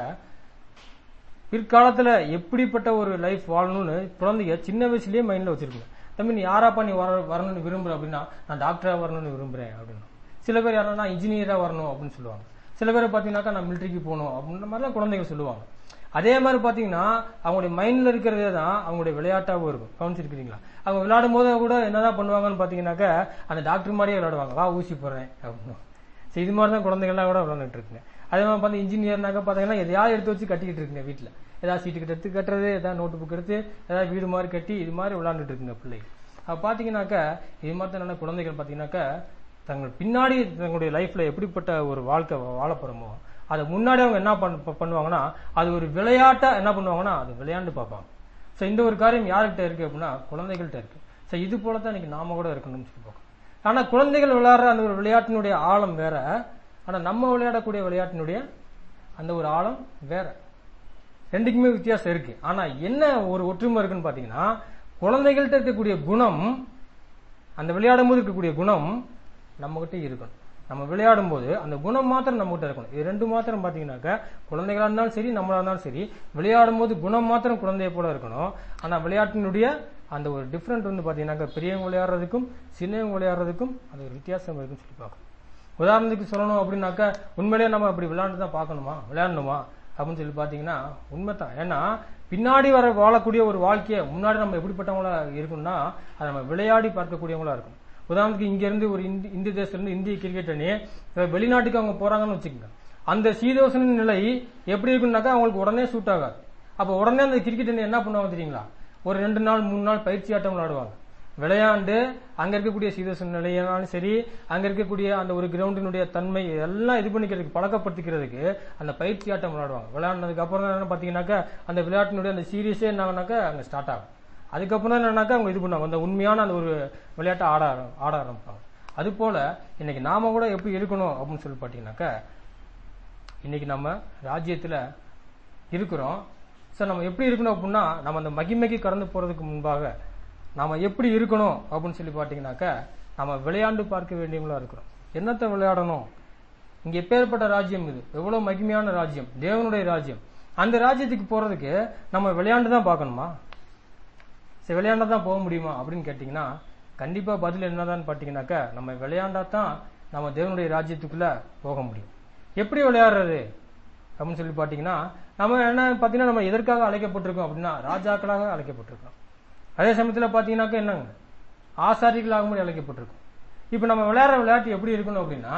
பிற்காலத்துல எப்படிப்பட்ட ஒரு லைஃப் வாழணும்னு குழந்தைங்க சின்ன வயசுலயே மைண்ட்ல வச்சிருக்கணும் தம்பி நீ யாராப்பா நீ வர வரணும்னு விரும்புற அப்படின்னா நான் டாக்டரா வரணும்னு விரும்புறேன் அப்படின்னு சில பேர் யாரா இன்ஜினியரா வரணும் அப்படின்னு சொல்லுவாங்க சில பேர் பாத்தீங்கன்னாக்கா நான் மிலிட்டரிக்கு போகணும் அப்படின்ற மாதிரிலாம் குழந்தைங்க சொல்லுவாங்க அதே மாதிரி பாத்தீங்கன்னா அவங்களுடைய மைண்ட்ல இருக்கிறதே தான் அவங்களுடைய விளையாட்டாவும் இருக்கும் கவனிச்சிருக்கிறீங்களா அவங்க விளையாடும் போது கூட என்னதான் பண்ணுவாங்கன்னு பாத்தீங்கன்னாக்கா அந்த டாக்டர் மாதிரியே விளையாடுவாங்க வா ஊசி போடுறேன் அப்படின்னு சரி, இது மாதிரி தான் குழந்தைகள்லாம் கூட விளையாண்டுட்டு இருக்குங்க அதே மாதிரி பார்த்து இன்ஜினியர்னாக்க பார்த்தீங்கன்னா எதையாவது எடுத்து வச்சு கட்டிக்கிட்டு இருக்குங்க வீட்டில் ஏதாவது சீட்டு கிட்ட எடுத்து கட்டுறது ஏதாவது நோட்டு புக் எடுத்து ஏதாவது வீடு மாதிரி கட்டி இது மாதிரி விளையாண்டுட்டு இருக்குங்க பிள்ளைங்க அப்போ பார்த்தீங்கன்னாக்கா இது மாதிரி தான் நல்ல குழந்தைகள் பார்த்தீங்கன்னாக்கா தங்கள் பின்னாடி தங்களுடைய லைஃப்ல எப்படிப்பட்ட ஒரு வாழ்க்கை வாழ போறோமோ அதை முன்னாடி அவங்க என்ன பண்ண- பண்ணுவாங்கன்னா அது ஒரு விளையாட்டா என்ன பண்ணுவாங்கன்னா அது விளையாண்டு பார்ப்பாங்க ஸோ இந்த ஒரு காரியம் யார்கிட்ட இருக்கு அப்படின்னா குழந்தைகள்கிட்ட இருக்கு ஸோ இது போல தான் இன்னைக்கு நாம கூட இருக்கணும்னு சொல்லி பார்க்கணும் ஆனா குழந்தைகள் விளையாடுற அந்த ஒரு விளையாட்டினுடைய ஆழம் வேற ஆனா நம்ம விளையாடக்கூடிய விளையாட்டினுடைய அந்த ஒரு ஆழம் வேற ரெண்டுக்குமே வித்தியாசம் இருக்கு ஆனா என்ன ஒரு ஒற்றுமை இருக்குன்னு பாத்தீங்கன்னா குழந்தைகள்கிட்ட இருக்கக்கூடிய குணம் அந்த விளையாடும் போது இருக்கக்கூடிய குணம் நம்மகிட்ட இருக்கணும் நம்ம விளையாடும் போது அந்த குணம் மாத்திரம் நம்மகிட்ட இருக்கணும் இது ரெண்டு மாத்திரம் பாத்தீங்கன்னாக்க குழந்தைகளா இருந்தாலும் சரி நம்மளா இருந்தாலும் சரி விளையாடும் போது குணம் மாத்திரம் குழந்தைய போல இருக்கணும் ஆனா விளையாட்டினுடைய அந்த ஒரு டிஃபரெண்ட் வந்து பாத்தீங்கன்னாக்க பெரியவங்க விளையாடுறதுக்கும் சின்னவங்க விளையாடுறதுக்கும் அது ஒரு வித்தியாசம் இருக்குன்னு சொல்லி பார்க்கணும் உதாரணத்துக்கு சொல்லணும் அப்படின்னாக்கா உண்மையிலேயே நம்ம அப்படி விளையாண்டு தான் பார்க்கணுமா விளையாடணுமா அப்படின்னு சொல்லி பார்த்தீங்கன்னா உண்மைதான் ஏன்னா பின்னாடி வர வாழக்கூடிய ஒரு வாழ்க்கையை முன்னாடி நம்ம எப்படிப்பட்டவங்களா இருக்கணும்னா அதை நம்ம விளையாடி பார்க்கக்கூடியவங்களா இருக்கும் உதாரணத்துக்கு இங்க இருந்து ஒரு இந்தி இந்திய தேசத்துல இருந்து இந்திய கிரிக்கெட் அணி இப்ப வெளிநாட்டுக்கு அவங்க போறாங்கன்னு வச்சுக்கோங்க அந்த சீதோசன நிலை எப்படி இருக்குன்னாக்கா அவங்களுக்கு உடனே சூட் ஆகாது அப்ப உடனே அந்த கிரிக்கெட் அணி என்ன பண்ணுவாங்க தெரியுங்களா ஒரு ரெண்டு நாள் மூணு நாள் பயிற்சி ஆட்டம் விளையாடுவாங்க விளையாண்டு அங்க இருக்கக்கூடிய சீதோசன நிலையானாலும் சரி அங்க இருக்கக்கூடிய அந்த ஒரு கிரவுண்டினுடைய தன்மை எல்லாம் இது பண்ணிக்கிறதுக்கு பழக்கப்படுத்திக்கிறதுக்கு அந்த பயிற்சி ஆட்டம் விளையாடுவாங்க விளையாடினதுக்கு அப்புறம் தான் என்ன பாத்தீங்கன்னாக்கா அந்த விளையாட்டினுடைய அந்த சீரியஸே என்னாகனாக்கா அங்க ஸ்டார்ட் ஆகும் அதுக்கப்புறம் தான் என்னன்னாக்கா அவங்க இது பண்ணுவாங்க அந்த உண்மையான அந்த ஒரு விளையாட்டை ஆட ஆர- ஆட ஆரம்பிப்பாங்க அது போல இன்னைக்கு நாம கூட எப்படி இருக்கணும் அப்படின்னு சொல்லி பாத்தீங்கன்னாக்கா இன்னைக்கு நம்ம ராஜ்யத்துல இருக்கிறோம் சார் நம்ம எப்படி இருக்கணும் அப்படின்னா நம்ம அந்த மகிமைக்கு கடந்து போறதுக்கு முன்பாக நாம எப்படி இருக்கணும் அப்படின்னு சொல்லி பாத்தீங்கன்னாக்கா நம்ம விளையாண்டு பார்க்க வேண்டியவங்களா இருக்கிறோம் என்னத்தை விளையாடணும் இங்க எப்பேற்பட்ட ராஜ்யம் இது எவ்வளவு மகிமையான ராஜ்யம் தேவனுடைய ராஜ்யம் அந்த ராஜ்யத்துக்கு போறதுக்கு நம்ம விளையாண்டு தான் பார்க்கணுமா சரி விளையாண்டா தான் போக முடியுமா அப்படின்னு கேட்டீங்கன்னா கண்டிப்பா பதில் என்னதான்னு பாத்தீங்கன்னாக்கா நம்ம விளையாண்டா தான் நம்ம தேவனுடைய ராஜ்யத்துக்குள்ள போக முடியும் எப்படி விளையாடுறது அப்படின்னு சொல்லி பாத்தீங்கன்னா நம்ம என்ன பாத்தீங்கன்னா நம்ம எதற்காக அழைக்கப்பட்டிருக்கோம் அப்படின்னா ராஜாக்களாக அழைக்கப்பட்டிருக்கோம் அதே சமயத்துல பாத்தீங்கன்னாக்கா என்னங்க ஆசாரிகளாகும்படி அழைக்கப்பட்டிருக்கோம் இப்ப நம்ம விளையாடுற விளையாட்டு எப்படி இருக்கணும் அப்படின்னா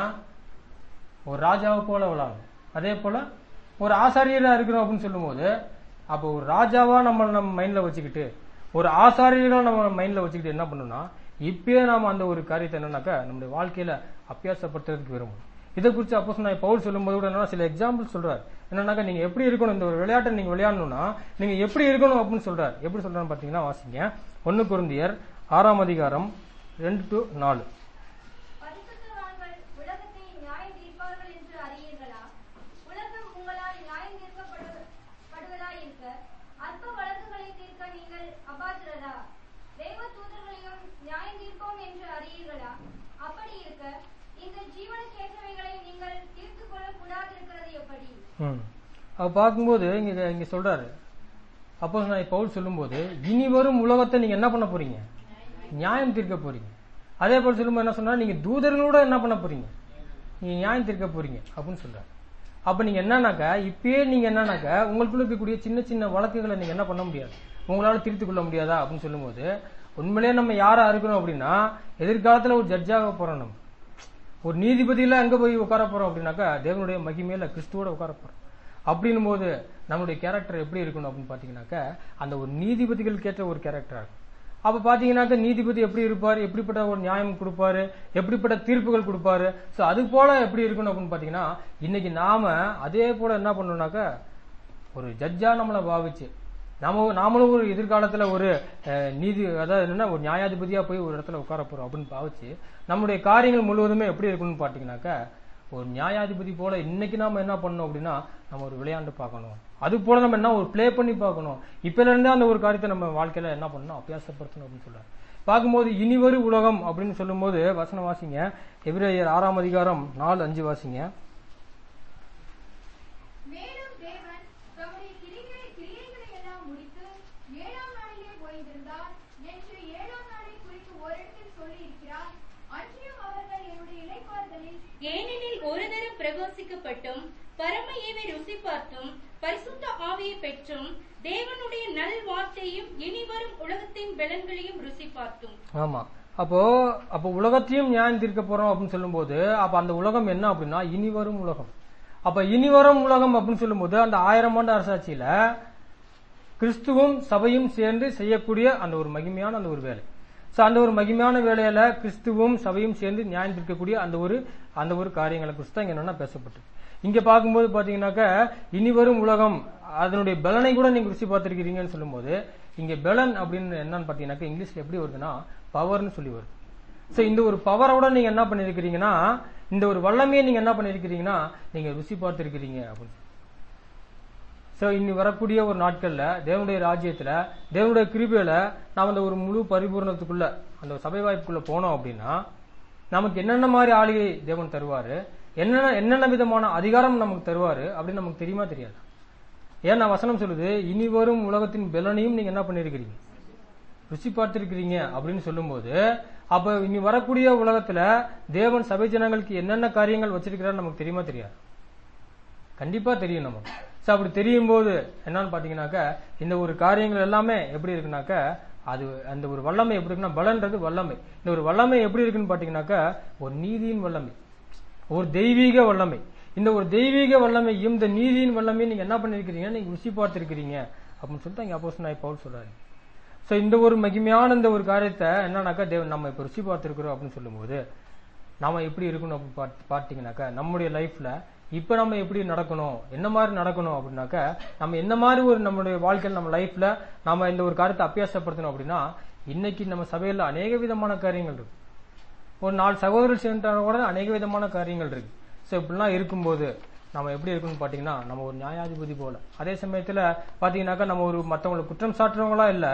ஒரு ராஜாவை போல விளையாடணும் அதே போல ஒரு ஆசாரியரா இருக்கிறோம் அப்படின்னு சொல்லும்போது அப்போ ஒரு ராஜாவா நம்ம நம்ம மைண்ட்ல வச்சுக்கிட்டு ஒரு ஆசாரியர்களா நம்ம மைண்ட்ல வச்சுக்கிட்டு என்ன பண்ணணும்னா இப்பயே நாம அந்த ஒரு காரியத்தை என்னன்னாக்கா நம்முடைய வாழ்க்கையில அபியாசப்படுத்துறதுக்கு விரும்பணும் இதை குறித்து அப்போ நான் பவுல் சொல்லும்போது கூட என்னன்னா சில எக்ஸாம்பிள் சொல்றாரு என்னன்னாக்கா நீங்க எப்படி இருக்கணும் இந்த ஒரு விளையாட்டை நீங்க விளையாடணும்னா நீங்க எப்படி இருக்கணும் அப்படின்னு சொல்றாரு எப்படி சொல்றாருன்னு பாத்தீங்கன்னா வாசிங்க ஒன்னு குருந்தியர் ஆறாம் அதிகாரம் ரெண்டு டு நாலு பரிசுத்தவான்கள் உலகத்தை நியாயம் தீர்ப்பார்கள் என்று அறியீர்களா உலகம் உங்களால் நியாயம் தீர்க்கப்படு- படுவதாயிருக்க அற்ப வழக்குகளை தீர்க்க நீங்கள் அபாத்திரரா தேவ தூதர்களையும் நியாயம் தீர்ப்போம் என்று அறியீர்களா அப்படி இருக்க இந்த ஜீவனுக்கேற்றவைகளை நீங்கள் தீர்த்துக் கொள்ளக் கூடாதிருக்கிறது எப்படி ம். அவ பார்க்கும்போது இங்க இங்க சொல்றாரு அப்போ நான் பவுல் சொல்லும்போது இனி வரும் உலகத்தை நீங்க என்ன பண்ண போறீங்க நியாயம் தீர்க்க போறீங்க அதே போல் சொல்லும்போது என்ன சொன்னா நீங்க தூதர்களோட என்ன பண்ண போறீங்க நீங்க நியாயம் தீர்க்க போறீங்க அப்படின்னு சொல்றாரு அப்ப நீங்க என்னன்னாக்கா இப்பயே நீங்க என்னன்னாக்கா உங்களுக்குள்ள இருக்கக்கூடிய சின்ன சின்ன வழக்குகளை நீங்க என்ன பண்ண முடியாது உங்களால தீர்த்து கொள்ள முடியாதா அப்படின்னு சொல்லும்போது உண்மையிலேயே நம்ம யாரா இருக்கிறோம் அப்படின்னா எதிர்காலத்துல ஒரு ஜட்ஜாக போறோம் நம்ம ஒரு நீதிபதியில அங்க போய் உட்கார போறோம் அப்படின்னாக்கா தேவனுடைய மகிமையில கிறிஸ்துவோட உட்கார போறோம் அப்படின்னும் போது நம்மளுடைய கேரக்டர் எப்படி இருக்கணும் அப்படின்னு பாத்தீங்கன்னாக்கா அந்த ஒரு நீதிபதிகளுக்கு ஏற்ற ஒரு கேரக்டரா இருக்கும் அப்ப பாத்தீங்கன்னாக்க நீதிபதி எப்படி இருப்பாரு எப்படிப்பட்ட ஒரு நியாயம் கொடுப்பாரு எப்படிப்பட்ட தீர்ப்புகள் கொடுப்பாரு சோ அது போல எப்படி இருக்கணும் அப்படின்னு பாத்தீங்கன்னா இன்னைக்கு நாம அதே போல என்ன பண்ணணும்னாக்க ஒரு ஜட்ஜா நம்மளை பாவிச்சு நாம நாமளும் ஒரு எதிர்காலத்துல ஒரு அஹ், நீதி அதாவது என்னன்னா ஒரு நியாயாதிபதியா போய் ஒரு இடத்துல உட்கார போறோம் அப்படின்னு பாவிச்சு நம்முடைய காரியங்கள் முழுவதுமே எப்படி இருக்கணும்னு பாத்தீங்கன்னாக்க ஒரு நியாயாதிபதி போல இன்னைக்கு நாம என்ன பண்ணணும் அப்படின்னா நம்ம ஒரு விளையாண்டு பார்க்கணும் அது போல நம்ம என்ன ஒரு ப்ளே பண்ணி பார்க்கணும் இப்பல இருந்தே அந்த ஒரு காரியத்தை நம்ம வாழ்க்கையில என்ன பண்ணணும் அபியாசப்படுத்தணும் அப்படின்னு சொல்றாரு பார்க்கும்போது இனிவரு உலகம் அப்படின்னு சொல்லும்போது வசனம் வாசிங்க எபிரேயர் ஆறாம் அதிகாரம் நாலு அஞ்சு வாசிங்க மேலும் தேவன் தம்முடைய கிரிகளை கிரியைகளை எல்லாம் முடித்து ஏழாம் நாளிலே ஓய்ந்திருந்தார் என்று ஏழாம் நாளை குறித்து ஓரிடத்தில் சொல்லியிருக்கிறார் அன்றியும் அவர்கள் என்னுடைய இளைப்பாறுதலில் ஏனெனில் ஒரு தரம் பிரகாசிக்கப்பட்டும் பரம ஈவை ருசி பார்த்தும் பரிசுத்த ஆவியை பெற்றும் தேவனுடைய நல் வார்த்தையும் இனிவரும் உலகத்தின் பலன்களையும் ருசி பார்த்தும் ஆமா அப்போ அப்போ உலகத்தையும் நியாயம் தீர்க்க போறோம் அப்படின்னு சொல்லும்போது அப்ப அந்த உலகம் என்ன அப்படின்னா இனி வரும் உலகம் அப்ப இனி வரும் உலகம் அப்படின்னு சொல்லும்போது அந்த ஆயிரம் ஆண்டு அரசாட்சியில கிறிஸ்துவும் சபையும் சேர்ந்து செய்யக்கூடிய அந்த ஒரு மகிமையான அந்த ஒரு வேலை சோ அந்த ஒரு மகிமையான வேலையில கிறிஸ்துவும் சபையும் சேர்ந்து நியாயம் தீர்க்கக்கூடிய அந்த ஒரு அந்த ஒரு காரியங்களை குறித்து தான் இங்க என்னன்னா பேசப்பட்டு இங்க பார்க்கும்போது பாத்தீங்கன்னாக்க இனி வரும் உலகம் அதனுடைய பலனை கூட நீங்க ருசி பார்த்திருக்கிறீங்கன்னு சொல்லும்போது இங்க பலன் அப்படின்னு என்னன்னு பாத்தீங்கன்னாக்க இங்கிலீஷ்ல எப்படி வருதுன்னா பவர்னு சொல்லி வருது சோ இந்த ஒரு பவரோட நீங்க என்ன பண்ணிருக்கிறீங்கன்னா இந்த ஒரு வல்லமையை நீங்க என்ன பண்ணிருக்கிறீங்கன்னா நீங்க ருசி பார்த்திருக்கிறீங்க அப்படின்னு சோ இனி வரக்கூடிய ஒரு நாட்கள்ல தேவனுடைய ராஜ்யத்துல தேவனுடைய கிருபையில நாம அந்த ஒரு முழு பரிபூரணத்துக்குள்ள அந்த ஒரு சபை வாய்ப்புக்குள்ள போனோம் அப்படின்னா நமக்கு என்னென்ன மாதிரி ஆளுகை தேவன் தருவாரு என்னென்ன என்னென்ன விதமான அதிகாரம் நமக்கு தருவாரு அப்படின்னு நமக்கு தெரியுமா தெரியாது ஏன்னா வசனம் சொல்லுது இனி வரும் உலகத்தின் பலனையும் நீங்க என்ன பண்ணிருக்கிறீங்க ருசி பார்த்திருக்கிறீங்க அப்படின்னு சொல்லும்போது அப்ப இனி வரக்கூடிய உலகத்துல தேவன் சபை ஜனங்களுக்கு என்னென்ன காரியங்கள் வச்சிருக்கிறாரு நமக்கு தெரியுமா தெரியாது கண்டிப்பா தெரியும் நமக்கு சோ அப்படி தெரியும் போது என்னன்னு பாத்தீங்கன்னாக்க இந்த ஒரு காரியங்கள் எல்லாமே எப்படி இருக்குனாக்க அது அந்த ஒரு வல்லமை எப்படி இருக்குன்னா பலன்றது வல்லமை இந்த ஒரு வல்லமை எப்படி இருக்குன்னு பாத்தீங்கன்னாக்க ஒரு நீதியின் வல்லமை ஒரு தெய்வீக வல்லமை இந்த ஒரு தெய்வீக வல்லமையும் இந்த நீதியின் வல்லமையும் நீங்க என்ன பண்ணிருக்கிறீங்க நீங்க ருசி பார்த்திருக்கிறீங்க அப்படின்னு சொல்லிட்டு இங்க அப்போஸ் நாய் பவுல் சொல்றாரு சோ இந்த ஒரு மகிமையான இந்த ஒரு காரியத்தை என்னன்னாக்கா தேவன் நம்ம இப்ப ருசி பார்த்திருக்கிறோம் அப்படின்னு சொல்லும்போது நாம எப்படி இருக்கணும் அப்படின்னு பாத்- பார்த்தீங்கன்னாக்கா நம்முடைய லைஃப்ல இப்ப நம்ம எப்படி நடக்கணும் என்ன மாதிரி நடக்கணும் அப்படின்னாக்கா நம்ம என்ன மாதிரி ஒரு நம்மளுடைய வாழ்க்கையில் நம்ம லைஃப்ல நாம இந்த ஒரு காரியத்தை அபியாசப்படுத்தணும் அப்படின்னா இன்னைக்கு நம்ம சபையில அநேக விதமான காரியங்கள் இருக்கு ஒரு நாலு சகோதரர் சேர்ந்தாலும் கூட அநேக விதமான காரியங்கள் இருக்கு ஸோ இப்படிலாம் இருக்கும்போது நம்ம எப்படி இருக்கணும்னு பாத்தீங்கன்னா நம்ம ஒரு நியாயாதிபதி போல அதே சமயத்துல பாத்தீங்கன்னாக்கா நம்ம ஒரு மத்தவங்களை குற்றம் சாட்டுறவங்களா இல்ல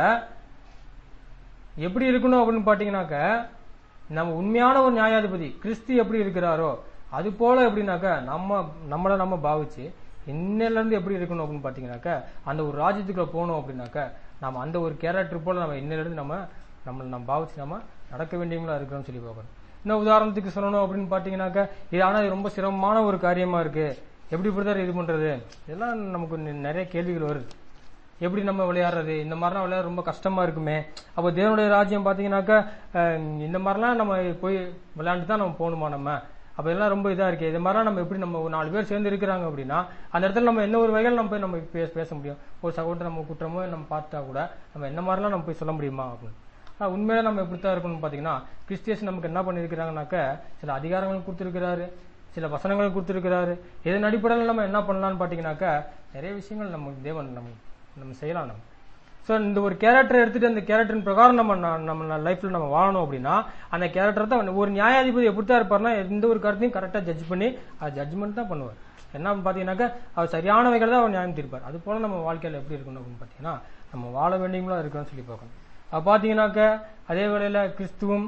எப்படி இருக்கணும் அப்படின்னு பாத்தீங்கன்னாக்க நம்ம உண்மையான ஒரு நியாயாதிபதி கிறிஸ்து எப்படி இருக்கிறாரோ அது போல எப்படின்னாக்க நம்ம நம்மளை நம்ம பாவிச்சு இன்னையில இருந்து எப்படி இருக்கணும் அப்படின்னு பாத்தீங்கன்னாக்க அந்த ஒரு ராஜ்யத்துக்குள்ள போகணும் அப்படின்னாக்க நம்ம அந்த ஒரு கேரக்டர் போல நம்ம இன்னையில இருந்து நம்ம நம்மளை நம்ம பாவிச்சு நம்ம நடக்க வேண்டியவங்களா இருக்கிறோம்னு சொல்லி பார்க்கணும் இன்னும் உதாரணத்துக்கு சொல்லணும் அப்படின்னு பாத்தீங்கன்னாக்க இது ஆனா இது ரொம்ப சிரமமான ஒரு காரியமா இருக்கு எப்படி பிரதர் இது பண்றது இதெல்லாம் நமக்கு நி- நிறைய கேள்விகள் வருது எப்படி நம்ம விளையாடுறது இந்த மாதிரிலாம் விளையாட ரொம்ப கஷ்டமா இருக்குமே அப்போ தேவனுடைய ராஜ்யம் பாத்தீங்கன்னாக்கா அஹ், இந்த மாதிரிலாம் நம்ம போய் விளையாண்டு தான் நம்ம போகணுமா நம்ம அப்ப இதெல்லாம் ரொம்ப இதா இருக்கு இது மாதிரிலாம் நம்ம எப்படி நம்ம ஒரு நாலு பேர் சேர்ந்து இருக்கிறாங்க அப்படின்னா அந்த இடத்துல நம்ம என்ன ஒரு வகையில் நம்ம போய் நம்ம பேச பேச முடியும் ஒரு சகோதரர் நம்ம குற்றமோ நம்ம பார்த்தா கூட நம்ம என்ன மாதிரிலாம் நம்ம போய் சொல்ல முடியுமா அப்படின்னு ஆனா உண்மையில நம்ம எப்படித்தான் இருக்கணும்னு பாத்தீங்கன்னா கிறிஸ்டியஸ் நமக்கு என்ன பண்ணிருக்கிறாங்கனாக்க சில அதிகாரங்கள் கொடுத்திருக்கிறாரு சில வசனங்கள் கொடுத்திருக்கிறாரு இதன் அடிப்படையில் நம்ம என்ன பண்ணலாம்னு பாத்தீங்கன்னாக்க நிறைய விஷயங்கள் நம்ம தேவன் நம்ம நம்ம செய்யலாம் நம்ம ஸோ இந்த ஒரு கேரக்டர் எடுத்துட்டு அந்த கேரக்டரின் பிரகாரம் நம்ம ந- நம்ம லைஃப்ல நம்ம வாழணும் அப்படின்னா அந்த கேரக்டர் தான் ஒரு நியாயாதிபதி எப்படித்தான் இருப்பார்னா எந்த ஒரு கருத்தையும் கரெக்டா ஜட்ஜ் பண்ணி அது ஜட்ஜ்மெண்ட் தான் பண்ணுவார் என்ன பாத்தீங்கன்னாக்கா அவர் சரியான வகையில் தான் அவர் நியாயம் தீர்ப்பார் அது போல நம்ம வாழ்க்கையில எப்படி இருக்கணும் அப்படின்னு பாத்தீங்கன்னா நம்ம வாழ வேண்டியவங்களா இருக்கணும்னு சொல்லி பார்க்கணும் அப்ப பாத்தீங்கன்னாக்க அதே வேளையில கிறிஸ்துவும்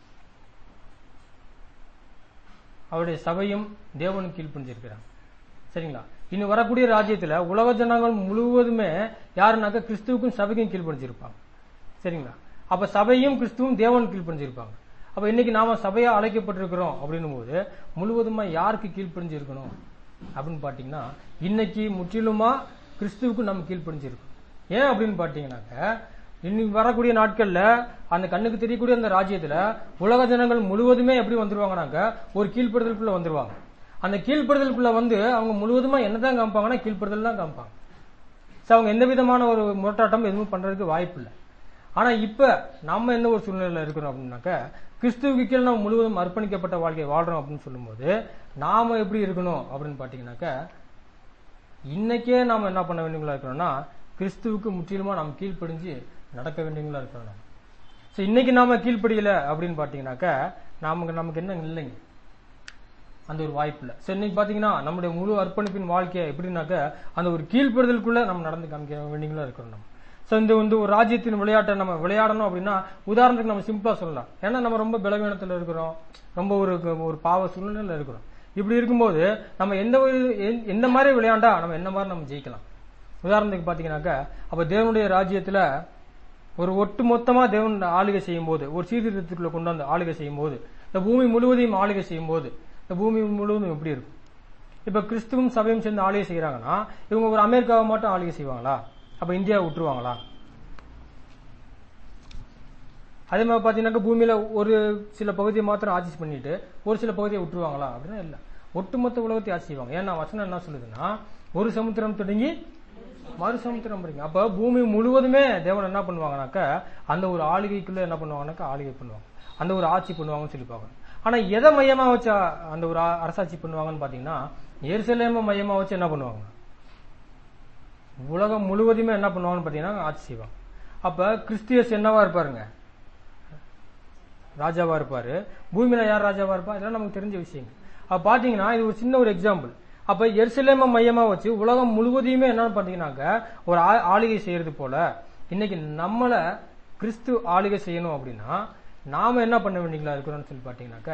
அவருடைய சபையும் தேவனுக்கு கீழ்ப்பணிஞ்சிருக்கிறாங்க சரிங்களா இனி வரக்கூடிய ராஜ்யத்துல உலக ஜனங்கள் முழுவதுமே யாருனாக்க கிறிஸ்துவுக்கும் சபைக்கும் கீழ்ப்பணிஞ்சிருப்பாங்க சரிங்களா அப்ப சபையும் கிறிஸ்துவும் தேவன் கீழ்ப்பணிஞ்சிருப்பாங்க அப்ப இன்னைக்கு நாம சபையா அழைக்கப்பட்டிருக்கிறோம் அப்படின்னும் போது முழுவதுமா யாருக்கு கீழ்ப்பணிஞ்சிருக்கணும் அப்படின்னு பாத்தீங்கன்னா இன்னைக்கு முற்றிலுமா கிறிஸ்துவுக்கு நம்ம கீழ்ப்பணிஞ்சிருக்கோம் ஏன் அப்படின்னு பாத்தீங்கன்னாக்க இன்னைக்கு வரக்கூடிய நாட்கள்ல அந்த கண்ணுக்கு தெரியக்கூடிய அந்த ராஜ்யத்துல உலக ஜனங்கள் முழுவதுமே எப்படி வந்துருவாங்கனாக்க ஒரு கீழ்ப்படுதலுக்குள்ள வந்துருவாங்க அந்த கீழ்ப்படுதலுக்குள்ள வந்து அவங்க முழுவதுமா என்னதான் காமிப்பாங்கன்னா கீழ்ப்படுதல் தான் காமிப்பாங்க சோ அவங்க எந்த விதமான ஒரு முரட்டாட்டம் எதுவும் பண்றதுக்கு வாய்ப்பு இல்லை ஆனா இப்ப நம்ம என்ன ஒரு சூழ்நிலையில இருக்கிறோம் அப்படின்னாக்க கிறிஸ்துவுக்கு கீழே நம்ம முழுவதும் அர்ப்பணிக்கப்பட்ட வாழ்க்கை வாழ்றோம் அப்படின்னு சொல்லும்போது நாம எப்படி இருக்கணும் அப்படின்னு பாத்தீங்கன்னாக்க இன்னைக்கே நாம என்ன பண்ண வேண்டியவங்களா இருக்கிறோம்னா கிறிஸ்துவுக்கு முற்றிலுமா நாம் கீழ்ப்படிஞ்சு நடக்க வேண்டியவங்களா இருக்கிறோம் நம்ம ஸோ இன்னைக்கு நாம கீழ்ப்படியல அப்படின்னு பாத்தீங்கன்னாக்க நமக்கு நமக்கு என்ன இல்லைங்க அந்த ஒரு வாய்ப்பு இல்லை ஸோ இன்னைக்கு பாத்தீங்கன்னா நம்முடைய முழு அர்ப்பணிப்பின் வாழ்க்கையை எப்படின்னாக்க அந்த ஒரு கீழ்ப்படுதலுக்குள்ள நம்ம நடந்து காமிக்க வேண்டியவங்களா இருக்கிறோம் நம்ம ஸோ இந்த வந்து ஒரு ராஜ்யத்தின் விளையாட்டை நம்ம விளையாடணும் அப்படின்னா உதாரணத்துக்கு நம்ம சிம்பிளா சொல்லலாம் ஏன்னா நம்ம ரொம்ப பலவீனத்தில் இருக்கிறோம் ரொம்ப ஒரு ஒரு பாவ சூழ்நிலையில் இருக்கிறோம் இப்படி இருக்கும்போது நம்ம எந்த ஒரு எந்த- எந்த மாதிரி விளையாண்டா நம்ம என்ன மாதிரி நம்ம ஜெயிக்கலாம் உதாரணத்துக்கு பாத்தீங்கன்னாக்க அப்ப தேவனுடைய ராஜ்யத்துல ஒரு ஒட்டு மொத்தமா தேவன் ஆளுகை செய்யும் போது ஒரு சீர்திருத்தத்துக்குள்ள கொண்டு வந்து ஆளுகை செய்யும் போது இந்த பூமி முழுவதையும் ஆளுகை செய்யும் போது இந்த பூமி முழுவதும் எப்படி இருக்கும் இப்ப கிறிஸ்துவும் சபையும் சேர்ந்து ஆளுகை செய்யறாங்கன்னா இவங்க ஒரு அமெரிக்காவை மட்டும் ஆளுகை செய்வாங்களா அப்ப இந்தியாவை விட்டுருவாங்களா அதே மாதிரி பாத்தீங்கன்னாக்க பூமியில ஒரு சில பகுதியை மாத்திரம் ஆட்சி பண்ணிட்டு ஒரு சில பகுதியை விட்டுருவாங்களா அப்படின்னா இல்ல ஒட்டுமொத்த உலகத்தை ஆட்சி செய்வாங்க ஏன்னா வசனம் என்ன சொல்லுதுன்னா ஒரு சமுத்திரம் தொடங்கி மறு சமுத்திரம் படிங்க அப்ப பூமி முழுவதுமே தேவன் என்ன பண்ணுவாங்கனாக்க அந்த ஒரு ஆளுகைக்குள்ள என்ன பண்ணுவாங்கனாக்கா ஆளுகை பண்ணுவாங்க அந்த ஒரு ஆட்சி பண்ணுவாங்கன்னு சொல்லி பார்க்கணும் ஆனா எதை மையமா வச்சு அ- அந்த ஒரு ஆ- அரசாட்சி பண்ணுவாங்கன்னு பாத்தீங்கன்னா எருசலேம மையமா வச்சு என்ன பண்ணுவாங்க உலகம் முழுவதுமே என்ன பண்ணுவாங்கன்னு பாத்தீங்கன்னா ஆட்சி செய்வாங்க அப்ப கிறிஸ்தியஸ் என்னவா இருப்பாருங்க ராஜாவா இருப்பாரு பூமியில யார் ராஜாவா இருப்பா இதெல்லாம் நமக்கு தெரிஞ்ச விஷயங்கள் அப்ப பாத்தீங்கன்னா இது ஒரு சின்ன ஒரு எக்ஸாம்பிள் அப்ப எருசலேம மையமா வச்சு உலகம் முழுவதையுமே என்னன்னு பாத்தீங்கன்னாக்க ஒரு ஆ- ஆளுகை செய்யறது போல இன்னைக்கு நம்மள கிறிஸ்து ஆளுகை செய்யணும் அப்படின்னா நாம என்ன பண்ண வேண்டியங்களா இருக்கிறோம்னு சொல்லி பாத்தீங்கன்னாக்க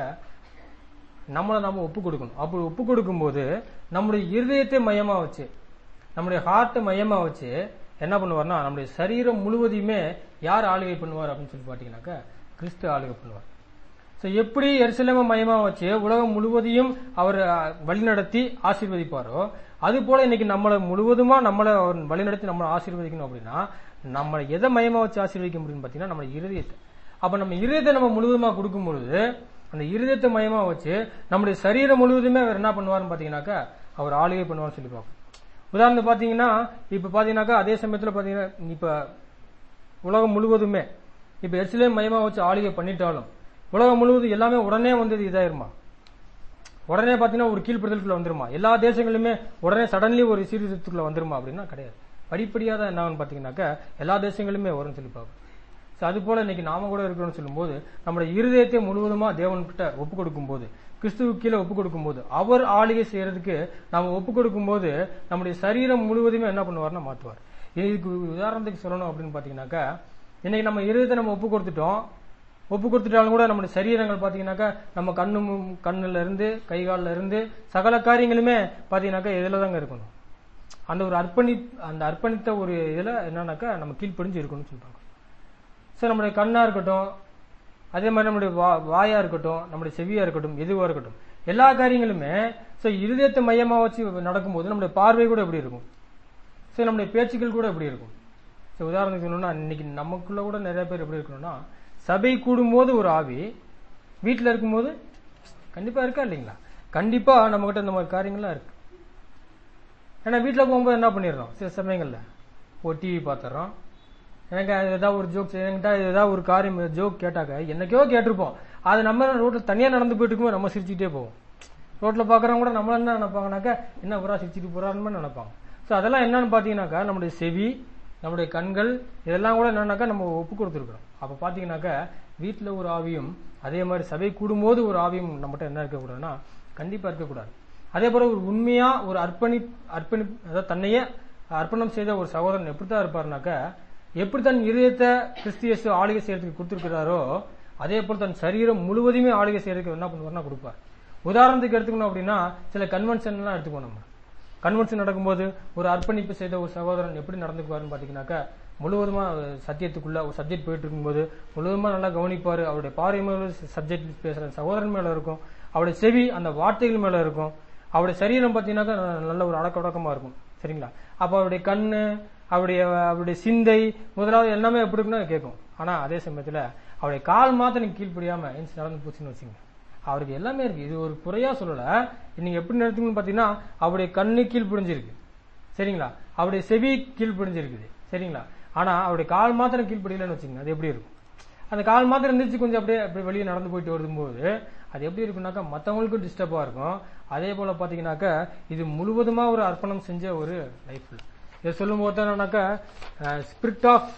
நம்மளை நாம ஒப்பு கொடுக்கணும் அப்படி ஒப்பு கொடுக்கும்போது நம்முடைய இருதயத்தை மையமா வச்சு நம்முடைய ஹார்ட்டை மையமா வச்சு என்ன பண்ணுவார்னா நம்முடைய சரீரம் முழுவதையுமே யார் ஆளுகை பண்ணுவார் அப்படின்னு சொல்லி பாத்தீங்கன்னாக்க கிறிஸ்து ஆளுகை பண்ணுவார் சோ எப்படி எருசலேம மையமா வச்சு உலகம் முழுவதையும் அவர் அஹ், வழிநடத்தி ஆசீர்வதிப்பாரோ அது போல இன்னைக்கு நம்மளை முழுவதுமா நம்மளை அவர் வழிநடத்தி நம்மளை ஆசீர்வதிக்கணும் அப்படின்னா நம்மளை எதை மையமா வச்சு ஆசீர்வதிக்க முடியும்னு பாத்தீங்கன்னா நம்ம இருதயத்தை அப்ப நம்ம இருதயத்தை நம்ம முழுவதுமா கொடுக்கும் பொழுது அந்த இருதயத்தை மையமா வச்சு நம்முடைய சரீரம் முழுவதுமே அவர் என்ன பண்ணுவாருன்னு பாத்தீங்கன்னாக்கா அவர் ஆளுகை பண்ணுவார்னு சொல்லி பார்ப்போம் உதாரணத்துக்கு பாத்தீங்கன்னா இப்ப பாத்தீங்கன்னாக்கா அதே சமயத்துல பாத்தீங்கன்னா இப்ப உலகம் முழுவதுமே இப்ப எருசலேம் மையமா வச்சு ஆளுகை பண்ணிட்டாலும் உலகம் முழுவதும் எல்லாமே உடனே வந்து இது இதாயிருமா உடனே பாத்தீங்கன்னா ஒரு கீழ்ப்படுதலுக்குள்ள வந்துருமா எல்லா தேசங்களுமே உடனே சடன்லி ஒரு சீர்திருத்தத்துக்குள்ள வந்துருமா அப்படின்னா கிடையாது படிப்படியா தான் என்ன ஆகும்னு பாத்தீங்கன்னாக்கா எல்லா தேசங்களுமே வரும்னு சொல்லி பார்ப்போம் So, அது போல இன்னைக்கு நாம கூட இருக்கிறோம்னு சொல்லும்போது நம்முடைய இருதயத்தை முழுவதுமா தேவன்கிட்ட ஒப்பு கொடுக்கும் போது கிறிஸ்துவுக்கு கீழே ஒப்பு கொடுக்கும் போது அவர் ஆளுகை செய்யறதுக்கு நாம ஒப்பு கொடுக்கும் போது நம்முடைய சரீரம் முழுவதுமே என்ன பண்ணுவார்னா மாத்துவார் இதுக்கு உதாரணத்துக்கு சொல்லணும் அப்படின்னு பாத்தீங்கன்னாக்கா இன்னைக்கு நம்ம இருதயத்தை நம்ம ஒப்பு கொடுத்துட்டோம் ஒப்பு கொடுத்துட்டாலும் கூட நம்முடைய சரீரங்கள் பாத்தீங்கன்னாக்கா நம்ம கண்ணு மு- கண்ணுல இருந்து கை கால்ல இருந்து சகல காரியங்களுமே பாத்தீங்கன்னாக்கா இதுல தாங்க இருக்கணும் அந்த ஒரு அர்ப்பணி அந்த அர்ப்பணித்த ஒரு இதுல என்னன்னாக்கா நம்ம கீழ்ப்படிஞ்சு இருக்கணும்னு சொல்றாங்க சரி நம்முடைய கண்ணா இருக்கட்டும் அதே மாதிரி நம்முடைய வா- வாயா இருக்கட்டும் நம்முடைய செவியா இருக்கட்டும் எதுவா இருக்கட்டும் எல்லா காரியங்களுமே சோ இருதயத்தை மையமா வச்சு நடக்கும்போது நம்முடைய பார்வை கூட எப்படி இருக்கும் சரி நம்முடைய பேச்சுக்கள் கூட எப்படி இருக்கும் சரி உதாரணத்துக்கு சொல்லணும்னா இன்னைக்கு நமக்குள்ள கூட நிறைய பேர் எப்படி இருக்கணும்னா சபை கூடும்போது ஒரு ஆவி வீட்டில் இருக்கும்போது கண்டிப்பா இருக்கா இல்லைங்களா கண்டிப்பா நம்ம கிட்ட இந்த மாதிரி காரியங்கள்லாம் இருக்கு ஏன்னா வீட்டில் போகும்போது என்ன பண்ணிடுறோம் சில சமயங்கள்ல ஒரு டிவி பார்த்துறோம் எனக்கு அது ஏதாவது ஒரு ஜோக் என்கிட்ட ஏதாவது ஒரு காரியம் ஜோக் கேட்டாக்க என்னைக்கோ கேட்டிருப்போம் அது நம்ம ரோட்ல தனியா நடந்து போயிட்டு இருக்கும்போது நம்ம சிரிச்சுட்டே போவோம் ரோட்ல பாக்குறவங்க கூட நம்மள என்ன நினைப்பாங்கனாக்கா என்ன புறா சிரிச்சிட்டு போறான்னு நினைப்பாங்க சோ அதெல்லாம் என்னன்னு பாத்தீங்கன்னாக்கா நம்முடைய செவி நம்முடைய கண்கள் இதெல்லாம் கூட என்னன்னாக்கா நம்ம ஒப்பு கொடுத்துருக்கோம் அப்ப பாத்தீங்கன்னாக்கா வீட்டுல ஒரு ஆவியும் அதே மாதிரி சபை கூடும்போது ஒரு ஆவியும் நம்மகிட்ட என்ன இருக்கக்கூடாதுன்னா கண்டிப்பா இருக்கக்கூடாது அதே போல ஒரு உண்மையா ஒரு அர்ப்பணி அர்ப்பணி அதாவது தன்னையே அர்ப்பணம் செய்த ஒரு சகோதரன் எப்படித்தான் இருப்பாருனாக்கா எப்படி தன் இருதயத்தை கிறிஸ்தியசு ஆளுகை செய்யறதுக்கு கொடுத்திருக்கிறாரோ அதே போல தன் சரீரம் முழுவதுமே ஆளுகை செய்யறதுக்கு என்ன பண்ணுவார்னா கொடுப்பார் உதாரணத்துக்கு எடுத்துக்கணும் அப்படின்னா சில கன்வென்ஷன் எல்லாம் எடுத்துக்கணும் நம்ம கன்வென்ஷன் நடக்கும்போது ஒரு அர்ப்பணிப்பு செய்த ஒரு சகோதரன் எப்படி நடந்துக்குவாருன்னு பாத்தீங்கன்னாக்கா முழுவதுமா சத்தியத்துக்குள்ள ஒரு சப்ஜெக்ட் போயிட்டு இருக்கும்போது முழுவதுமா நல்லா கவனிப்பாரு அவருடைய பார்வை மேல சப்ஜெக்ட் பேசுற சகோதரன் மேல இருக்கும் அவருடைய செவி அந்த வார்த்தைகள் மேல இருக்கும் அவருடைய சரீரம் பாத்தீங்கன்னாக்கா நல்ல ஒரு அடக்க உடக்கமா இருக்கும் சரிங்களா அப்ப அவருடைய கண்ணு அவருடைய அவருடைய சிந்தை முதலாவது எல்லாமே எப்படி இருக்குன்னு கேட்கும் ஆனா அதே சமயத்துல அவருடைய கால் மாத்திரம் நீங்க கீழ்ப்படியாம எந்திரிச்சு நடந்து போச்சுன்னு வச்சுங்க அவருக்கு எல்லாமே இருக்கு இது ஒரு குறையா சொல்லல நீங்க எப்படி நடத்துங்கன்னு பாத்தீங்கன்னா அவருடைய கண்ணு கீழ் பிடிஞ்சிருக்கு சரிங்களா அவருடைய செவி கீழ் பிடிஞ்சிருக்குது சரிங்களா ஆனா அவருடைய கால் மாத்திரம் கீழ்ப்படியலன்னு வச்சுங்க அது எப்படி இருக்கும் அந்த கால் மாத்திரம் இருந்துச்சு கொஞ்சம் அப்படியே அப்படியே வெளியே நடந்து போயிட்டு வரும்போது அது எப்படி இருக்கும்னாக்கா மற்றவங்களுக்கும் டிஸ்டர்பா இருக்கும் அதே போல பாத்தீங்கன்னாக்கா இது முழுவதுமா ஒரு அர்ப்பணம் செஞ்ச ஒரு லைஃப் இதை சொல்லும் போது என்னன்னாக்கா spirit of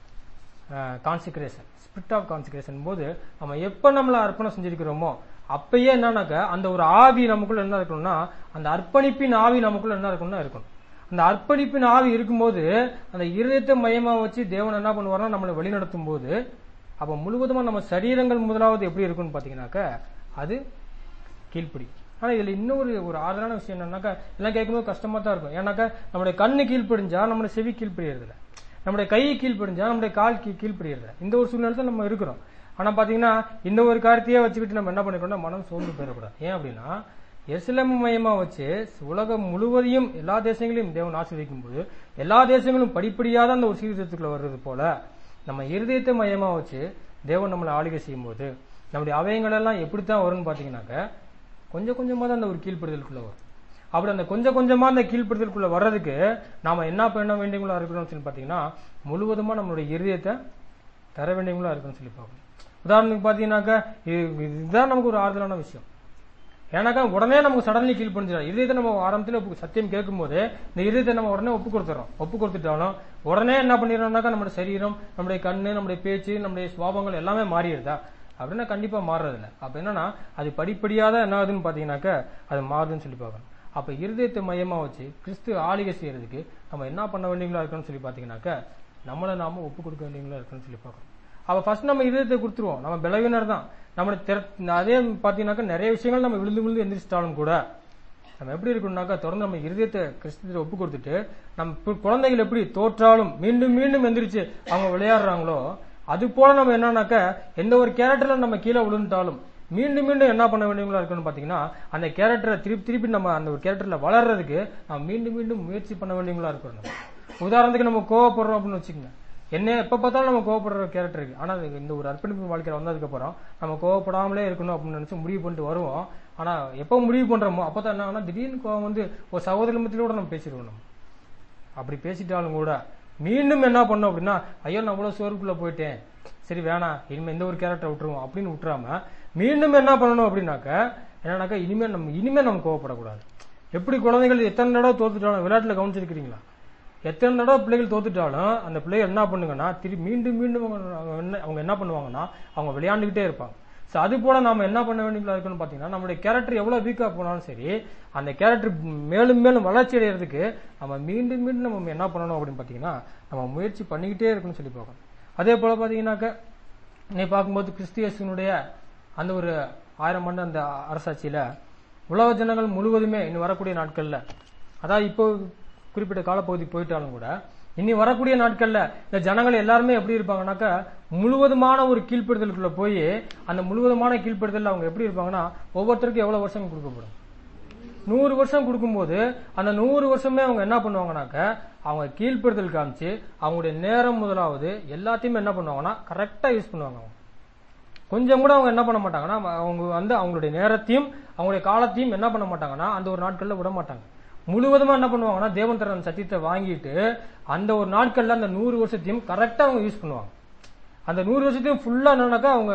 consecration spirit of consecration போது நம்ம எப்ப நம்மள அர்ப்பணம் செஞ்சிருக்கிறோமோ அப்பயே என்னன்னாக்கா அந்த ஒரு ஆவி நமக்குள்ள என்ன இருக்கணும்னா அந்த அர்ப்பணிப்பின் ஆவி நமக்குள்ள என்ன இருக்கணும்னா இருக்கணும் அந்த அர்ப்பணிப்பின் ஆவி இருக்கும்போது அந்த இருதயத்தை மையமா வச்சு தேவன் என்ன பண்ணுவார்னா நம்மளை வழிநடத்தும் போது அப்ப முழுவதுமா நம்ம சரீரங்கள் முதலாவது எப்படி இருக்கும்னு பாத்தீங்கன்னாக்கா அது கீழ்ப்படி ஆனா இதுல இன்னொரு ஒரு ஆதரவான விஷயம் என்னன்னாக்கா எல்லாம் கேட்கும்போது கஷ்டமா தான் இருக்கும் ஏன்னாக்கா நம்முடைய கண்ணு கீழ்ப்படிஞ்சா நம்மளுடைய செவி கீழ்ப்படியறது இல்ல நம்முடைய கை கீழ்ப்படிஞ்சா நம்முடைய கால் கீ கீழ்ப்படியறது இல்ல. இந்த ஒரு சூழ்நிலை நம்ம இருக்கிறோம் ஆனா பாத்தீங்கன்னா இந்த ஒரு காரியத்தையே வச்சுக்கிட்டு நம்ம என்ன பண்ணிக்கணும் மனம் சோர்ந்து போயிடக்கூடாது ஏன் அப்படின்னா எருசலேம் மையமா வச்சு உலகம் முழுவதையும் எல்லா தேசங்களையும் தேவன் ஆசீர்வதிக்கும் போது எல்லா தேசங்களும் படிப்படியாக அந்த ஒரு சீர்திருத்தத்துக்குள்ள வர்றது போல நம்ம இருதயத்தை மையமா வச்சு தேவன் நம்மளை ஆளுகை செய்யும் போது நம்முடைய அவயங்கள் எல்லாம் எப்படித்தான் வரும்னு பாத்தீங்கன்னாக்க கொஞ்சம் கொஞ்சமா தான் அந்த ஒரு கீழ்ப்படுதலுக்குள்ள வரும் அப்படி அந்த கொஞ்சம் கொஞ்சமா அந்த கீழ்ப்படுதலுக்குள்ள வர்றதுக்கு நாம என்ன பண்ண வேண்டியவங்களா இருக்கணும்னு சொல்லி பாத்தீங்கன்னா முழுவதுமா நம்மளுடைய இருதயத்தை தர வேண்டியவங்களா இருக்குன்னு சொல்லி பார்க்கணும் உதாரணத்துக்கு பாத்தீங்கன்னாக்கா இது- இதுதான் நமக்கு ஒரு ஆறுதலான விஷயம் ஏன்னாக்கா உடனே நமக்கு சடன்லி கீழ் பண்ணிச்சிடும் இதயத்தை நம்ம ஆரம்பத்தில் ஒப்பு- சத்தியம் கேட்கும்போது இந்த இதயத்தை நம்ம உடனே ஒப்பு கொடுத்துறோம் ஒப்பு கொடுத்துட்டாலும் உடனே என்ன பண்ணிடுறோம்னாக்கா நம்முடைய சரீரம் நம்முடைய கண்ணு நம்முடைய பேச்சு நம்முடைய சுவாபங்கள் எல்லாமே மாறிடுதா அப்படின்னா கண்டிப்பா மாறுறதில்ல அப்ப என்னன்னா அது படிப்படியா தான் என்ன ஆகுதுன்னு பாத்தீங்கன்னாக்கா அது மாறுதுன்னு சொல்லி பார்க்கணும் அப்ப இருதயத்தை மையமா வச்சு கிறிஸ்து ஆளுகை செய்யறதுக்கு நம்ம என்ன பண்ண வேண்டியங்களா இருக்கணும்னு சொல்லி பாத்தீங்கன்னாக்கா நம்மளை நாம ஒப்பு கொடுக்க வேண்டியங்களா இருக்கணும்னு சொல்லி பார்க்கணும் அப்ப ஃபர்ஸ்ட் நம்ம இதயத்தை கொடுத்துருவோம் நம்ம பலவீனர் தான் நம்ம திற- அதே பாத்தீங்கன்னாக்கா நிறைய விஷயங்கள் நம்ம விழுந்து விழுந்து எந்திரிச்சிட்டாலும் கூட நம்ம எப்படி இருக்கணும்னாக்கா தொடர்ந்து நம்ம இருதயத்தை கிறிஸ்துவ ஒப்பு கொடுத்துட்டு நம்ம பு- குழந்தைகள் எப்படி தோற்றாலும் மீண்டும் மீண்டும் எந்திரிச்சு அவங்க விளையாடுறாங்களோ அது போல நம்ம என்னன்னாக்கா எந்த ஒரு கேரக்டர்ல நம்ம கீழே விழுந்துட்டாலும் மீண்டும் மீண்டும் என்ன பண்ண வேண்டியவங்களா இருக்குன்னு பாத்தீங்கன்னா அந்த கேரக்டரை திருப்பி திருப்பி நம்ம அந்த ஒரு கேரக்டர்ல வளர்றதுக்கு நம்ம மீண்டும் மீண்டும் முயற்சி பண்ண வேண்டியவங்களா இருக்கணும் உதாரணத்துக்கு நம்ம கோவப்படுறோம் அப்படின்னு வச்சுக்கோங்க என்ன எப்ப பார்த்தாலும் நம்ம கோவப்படுற கேரக்டர் இருக்கு ஆனா அது இந்த ஒரு அர்ப்பணிப்பு வாழ்க்கையில வந்ததுக்கு அப்புறம் நம்ம கோவப்படாமலே இருக்கணும் அப்படின்னு நினைச்சு முடிவு பண்ணிட்டு வருவோம் ஆனா எப்ப முடிவு பண்றோமோ அப்பதான் என்ன ஆகும்னா திடீர்னு கோவம் வந்து ஒரு சகோதர மத்தியில கூட நம்ம பேசிடுவோம் நம்ம அப்படி பேசிட்டாலும் கூட மீண்டும் என்ன பண்ணோம் அப்படின்னா ஐயோ நான் அவ்வளவு சோறுக்குள்ள போயிட்டேன் சரி வேணாம் இனிமே இந்த ஒரு கேரக்டர் விட்டுருவோம் அப்படின்னு விட்டுறாம மீண்டும் என்ன பண்ணணும் அப்படின்னாக்க என்னன்னாக்கா இனிமே நம்ம இனிமே நம்ம கோவப்படக்கூடாது எப்படி குழந்தைகள் எத்தனை தடவை தோத்துட்டாலும் விளையாட்டுல கவனிச்சிருக்கிறீங்களா எத்தனை தடவை பிள்ளைகள் தோத்துட்டாலும் அந்த பிள்ளைகள் என்ன பண்ணுங்கன்னா திரும்பி மீண்டும் மீண்டும் அவங்க அவங்க என்ன- அவங்க என்ன பண்ணுவாங்கன்னா அவங்க விளையாண்டுகிட்டே இருப்பாங்க ஸோ அது போல நாம என்ன பண்ண வேண்டியதா இருக்குன்னு பாத்தீங்கன்னா நம்மளுடைய கேரக்டர் எவ்வளவு வீக்கா போனாலும் சரி அந்த கேரக்டர் மேலும் மேலும் வளர்ச்சி அடைகிறதுக்கு நம்ம மீண்டும் மீண்டும் நம்ம என்ன பண்ணணும் அப்படின்னு பாத்தீங்கன்னா நம்ம முயற்சி பண்ணிக்கிட்டே இருக்குன்னு சொல்லி பார்க்கணும் அதே போல பாத்தீங்கன்னாக்க நீ பார்க்கும்போது கிறிஸ்தியஸினுடைய அந்த ஒரு ஆயிரம் ஆண்டு அந்த அரசாட்சியில உலக ஜனங்கள் முழுவதுமே இனி வரக்கூடிய நாட்கள்ல அதாவது இப்போ குறிப்பிட்ட காலப்பகுதிக்கு போயிட்டாலும் கூட இனி வரக்கூடிய நாட்கள்ல இந்த ஜனங்கள் எல்லாருமே எப்படி இருப்பாங்கன்னாக்கா முழுவதுமான ஒரு கீழ்ப்படுதலுக்குள்ள போய் அந்த முழுவதுமான கீழ்ப்படுதல் அவங்க எப்படி இருப்பாங்கன்னா ஒவ்வொருத்தருக்கும் எவ்வளவு வருஷம் கொடுக்கப்படும் நூறு வருஷம் கொடுக்கும்போது அந்த நூறு வருஷமே அவங்க என்ன பண்ணுவாங்கனாக்க அவங்க கீழ்ப்படுதல் காமிச்சு அவங்களுடைய நேரம் முதலாவது எல்லாத்தையுமே என்ன பண்ணுவாங்கன்னா கரெக்டா யூஸ் பண்ணுவாங்க அவங்க கொஞ்சம் கூட அவங்க என்ன பண்ண மாட்டாங்கன்னா அவங்க வந்து அவங்களுடைய நேரத்தையும் அவங்களுடைய காலத்தையும் என்ன பண்ண மாட்டாங்கன்னா அந்த ஒரு நாட்கள்ல விட மாட்டாங்க முழுவதுமா என்ன பண்ணுவாங்கன்னா தேவன் தர அந்த சத்தியத்தை வாங்கிட்டு அந்த ஒரு நாட்கள்ல அந்த நூறு வருஷத்தையும் கரெக்டா அவங்க யூஸ் பண்ணுவாங்க அந்த நூறு வருஷத்தையும் ஃபுல்லா என்னன்னாக்கா அவங்க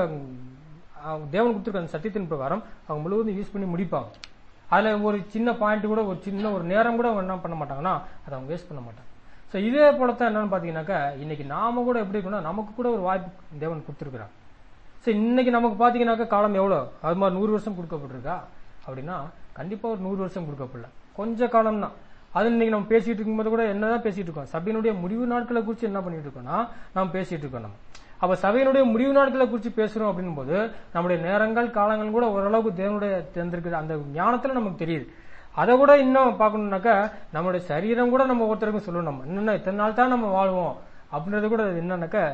அவங்க தேவன் கொடுத்துருக்க அந்த சத்தியத்தின் பிரகாரம் அவங்க முழுவதும் யூஸ் பண்ணி முடிப்பாங்க அதுல ஒரு சின்ன பாயிண்ட் கூட ஒரு சின்ன ஒரு நேரம் கூட அவங்க என்ன பண்ண மாட்டாங்கன்னா அதை அவங்க வேஸ்ட் பண்ண மாட்டாங்க ஸோ இதே போலத்தான் என்னன்னு பாத்தீங்கன்னாக்கா இன்னைக்கு நாம கூட எப்படி இருக்கணும் நமக்கு கூட ஒரு வாய்ப்பு தேவன் கொடுத்துருக்கிறான் சரி இன்னைக்கு நமக்கு பாத்தீங்கன்னாக்கா காலம் எவ்வளவு அது மாதிரி நூறு வருஷம் கொடுக்கப்பட்டிருக்கா அப்படின்னா கண்டிப்பா ஒரு நூறு வருஷம் கொடுக்கப்படல கொஞ்ச காலம் தான் அது இன்னைக்கு நம்ம பேசிட்டு இருக்கும்போது கூட என்னதான் பேசிட்டு இருக்கோம் சபையினுடைய முடிவு நாட்களை குறித்து என்ன பண்ணிட்டு இருக்கோம்னா நாம் பேசிட்டு இருக்கோம் நம்ம அப்ப சபையினுடைய முடிவு நாட்களை குறித்து பேசுறோம் அப்படின்னும் போது நம்முடைய நேரங்கள் காலங்கள் கூட ஓரளவுக்கு தேவனுடைய தேர்ந்திருக்குது அந்த ஞானத்துல நமக்கு தெரியுது அதை கூட இன்னும் பார்க்கணும்னாக்கா நம்மளுடைய சரீரம் கூட நம்ம ஒருத்தருக்கும் சொல்லணும் நம்ம இன்னும் இத்தனை நாள் தான் நம்ம வாழ்வோம் அப்படின்றது கூட என்னன்னாக்கா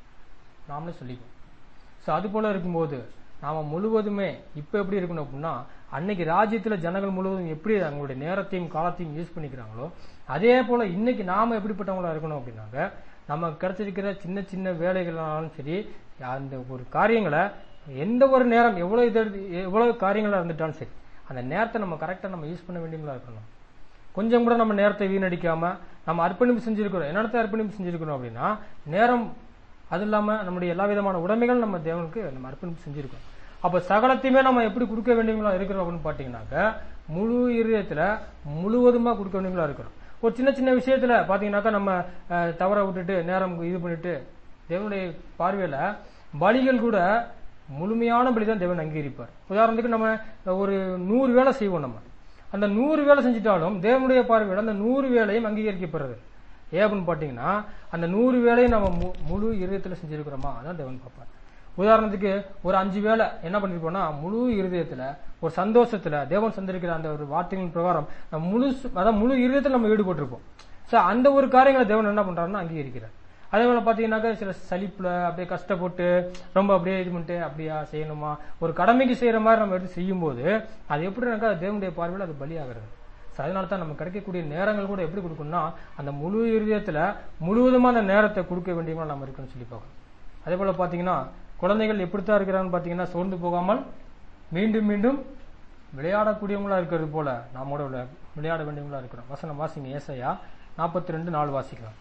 நாமளே சொல்லிக்குவோம் ஸோ அது போல இருக்கும்போது நாம முழுவதுமே இப்ப எப்படி இருக்கணும் அப்படின்னா அன்னைக்கு ராஜ்யத்துல ஜனங்கள் முழுவதும் எப்படி அவங்களுடைய நேரத்தையும் காலத்தையும் யூஸ் பண்ணிக்கிறாங்களோ அதே போல இன்னைக்கு நாம எப்படிப்பட்டவங்களா இருக்கணும் அப்படின்னாக்க நம்ம கிடைச்சிருக்கிற சின்ன சின்ன வேலைகளாலும் சரி அந்த ஒரு காரியங்களை எந்த ஒரு நேரம் எவ்வளவு இது எவ்வளவு காரியங்களா இருந்துட்டாலும் சரி அந்த நேரத்தை நம்ம கரெக்டா நம்ம யூஸ் பண்ண வேண்டியவங்களா இருக்கணும் கொஞ்சம் கூட நம்ம நேரத்தை வீணடிக்காம நம்ம அர்ப்பணிப்பு செஞ்சிருக்கிறோம் என்னத்த அர்ப்பணிப்பு செஞ்சிருக்கிறோம் அப்படின்னா நேரம் அது இல்லாம நம்முடைய எல்லா விதமான உடைமைகள் நம்ம தேவனுக்கு நம்ம அர்ப்பணிப்பு செஞ்சிருக்கோம் அப்ப சகலத்தையுமே நம்ம எப்படி கொடுக்க வேண்டியவங்களா இருக்கிறோம் அப்படின்னு பாத்தீங்கன்னாக்க முழு இருதயத்துல முழுவதுமா கொடுக்க வேண்டியவங்களா இருக்கிறோம் ஒரு சின்ன சின்ன விஷயத்துல பாத்தீங்கன்னாக்கா நம்ம அஹ், தவற விட்டுட்டு நேரம் இது பண்ணிட்டு தேவனுடைய பார்வையில பலிகள் கூட முழுமையான பலி தான் தேவன் அங்கீகரிப்பார் உதாரணத்துக்கு நம்ம ஒரு நூறு வேலை செய்வோம் நம்ம அந்த நூறு வேலை செஞ்சிட்டாலும் தேவனுடைய பார்வையில அந்த நூறு வேலையும் அங்கீகரிக்கப்படுறது ஏன் அப்படின்னு பாத்தீங்கன்னா அந்த நூறு வேலையும் நம்ம மு- முழு இருதயத்துல செஞ்சிருக்கிறோமா அதான் தேவன் பார்ப்பார் உதாரணத்துக்கு ஒரு அஞ்சு வேலை என்ன பண்ணிருப்போம்னா முழு இருதயத்துல ஒரு சந்தோஷத்துல தேவன் சந்திருக்கிற அந்த ஒரு வார்த்தைகளின் பிரகாரம் நம்ம முழு அதான் முழு இருதயத்துல நம்ம ஈடுபட்டிருப்போம் சோ அந்த ஒரு காரியங்களை தேவன் என்ன பண்றாருன்னா அங்கீகரிக்கிறார் அதே போல பாத்தீங்கன்னாக்கா சில சலிப்புல அப்படியே கஷ்டப்பட்டு ரொம்ப அப்படியே இது பண்ணிட்டு அப்படியா செய்யணுமா ஒரு கடமைக்கு செய்யற மாதிரி நம்ம எடுத்து செய்யும்போது அது எப்படினாக்கா அது தேவனுடைய பார்வையில் அது பலியாகிறது So, அதனால தான் நம்ம கிடைக்கக்கூடிய நேரங்கள் கூட எப்படி கொடுக்கணும்னா அந்த முழு இருதயத்துல முழுவதுமான நேரத்தை கொடுக்க வேண்டியவங்க நம்ம இருக்கணும்னு சொல்லி பார்க்கணும் அதே போல பாத்தீங்கன்னா குழந்தைகள் எப்படித்தான் இருக்கிறாங்கன்னு பாத்தீங்கன்னா சோர்ந்து போகாமல் மீண்டும் மீண்டும் விளையாடக்கூடியவங்களா இருக்கிறது போல நாமோட விளையா- விளையாட வேண்டியவங்களா இருக்கிறோம் வசனம் வாசிங்க ஏசையா நாற்பத்தி ரெண்டு நாலு வாசிக்கலாம்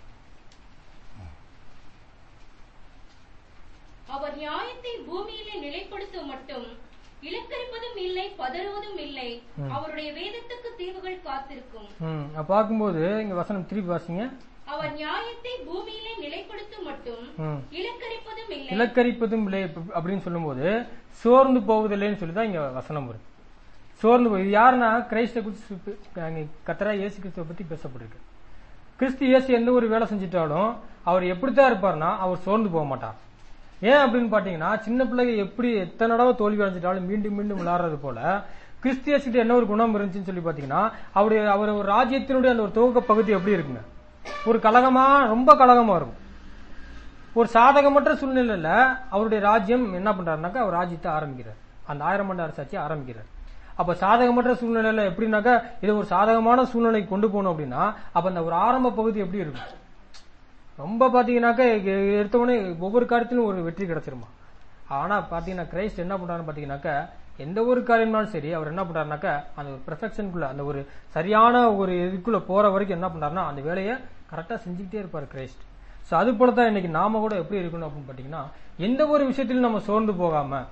அவர் நியாயத்தை பூமியிலே நிலைப்படுத்த மட்டும் இலக்கரிப்பதும் இல்லை பதறுவதும் இல்லை ம். அவருடைய வேதத்துக்கு தீவுகள் காத்திருக்கும் ம் அப்ப பார்க்கும்போது இங்க வசனம் திருப்பி வாசிங்க அவர் நியாயத்தை பூமியிலே நிலைப்படுத்த மட்டும் ம் இலக்கரிப்பதும் இல்லை இலக்கரிப்பதும் இல்லை அப்ப- அப்படின்னு சொல்லும்போது சோர்ந்து போவதில்லைன்னு சொல்லி தான் இங்க வசனம் வருது சோர்ந்து போய் இது யாருன்னா கிரைஸ்ட குறித்து கத்தரா இயேசு கிறிஸ்துவ பத்தி பேசப்பட்டிருக்கு கிறிஸ்து இயேசு எந்த ஒரு வேலை செஞ்சிட்டாலும் அவர் எப்படித்தான் இருப்பார்னா அவர் சோர்ந்து போக மாட்டார் ஏன் அப்படின்னு பாத்தீங்கன்னா சின்ன பிள்ளைங்க எப்படி எத்தனை தடவை தோல்வி அடைஞ்சிட்டாலும் மீண்டும் மீண்டும் விளையாடுறது போல கிறிஸ்து இயேசுகிட்ட என்ன ஒரு குணம் இருந்துச்சுன்னு சொல்லி பாத்தீங்கன்னா அவருடைய அவர் ஒரு ராஜ்யத்தினுடைய அந்த ஒரு துவக்க பகுதி எப்படி இருக்குங்க ஒரு கலகமா ரொம்ப கலகமா இருக்கும் ஒரு சாதகமற்ற சூழ்நிலையில அவருடைய ராஜ்யம் என்ன பண்றாருனாக்கா அவர் ராஜ்யத்தை ஆரம்பிக்கிறார் அந்த ஆயிரம் ஆண்டு அரசாட்சியை ஆரம்பிக்கிறார் அப்ப சாதகமற்ற சூழ்நிலையில எப்படின்னாக்கா இது ஒரு சாதகமான சூழ்நிலைக்கு கொண்டு போகணும் அப்படின்னா அப்ப அந்த ஒரு ஆரம்ப பகுதி எப்படி இருக்கும் ரொம்ப பாத்தீங்கன்னாக்கா எ- எடுத்தவொடனே ஒவ்வொரு காரியத்திலும் ஒரு வெற்றி கிடைச்சிருமா ஆனா பாத்தீங்கன்னா கிரைஸ்ட் என்ன பண்றாருன்னு பாத்தீங்கன்னாக்கா எந்த ஒரு காரியம்னாலும் சரி அவர் என்ன பண்றாருனாக்கா அந்த ஒரு பெர்ஃபெக்ஷனுக்குள்ள அந்த ஒரு சரியான ஒரு இதுக்குள்ள போற வரைக்கும் என்ன பண்றாருன்னா அந்த வேலையை கரெக்டா செஞ்சுக்கிட்டே இருப்பார் கிரைஸ்ட் சோ அது போல தான் இன்னைக்கு நாம கூட எப்படி இருக்கணும் அப்படின்னு பாத்தீங்கன்னா எந்த ஒரு விஷயத்திலும் நம்ம சோர்ந்து போகாம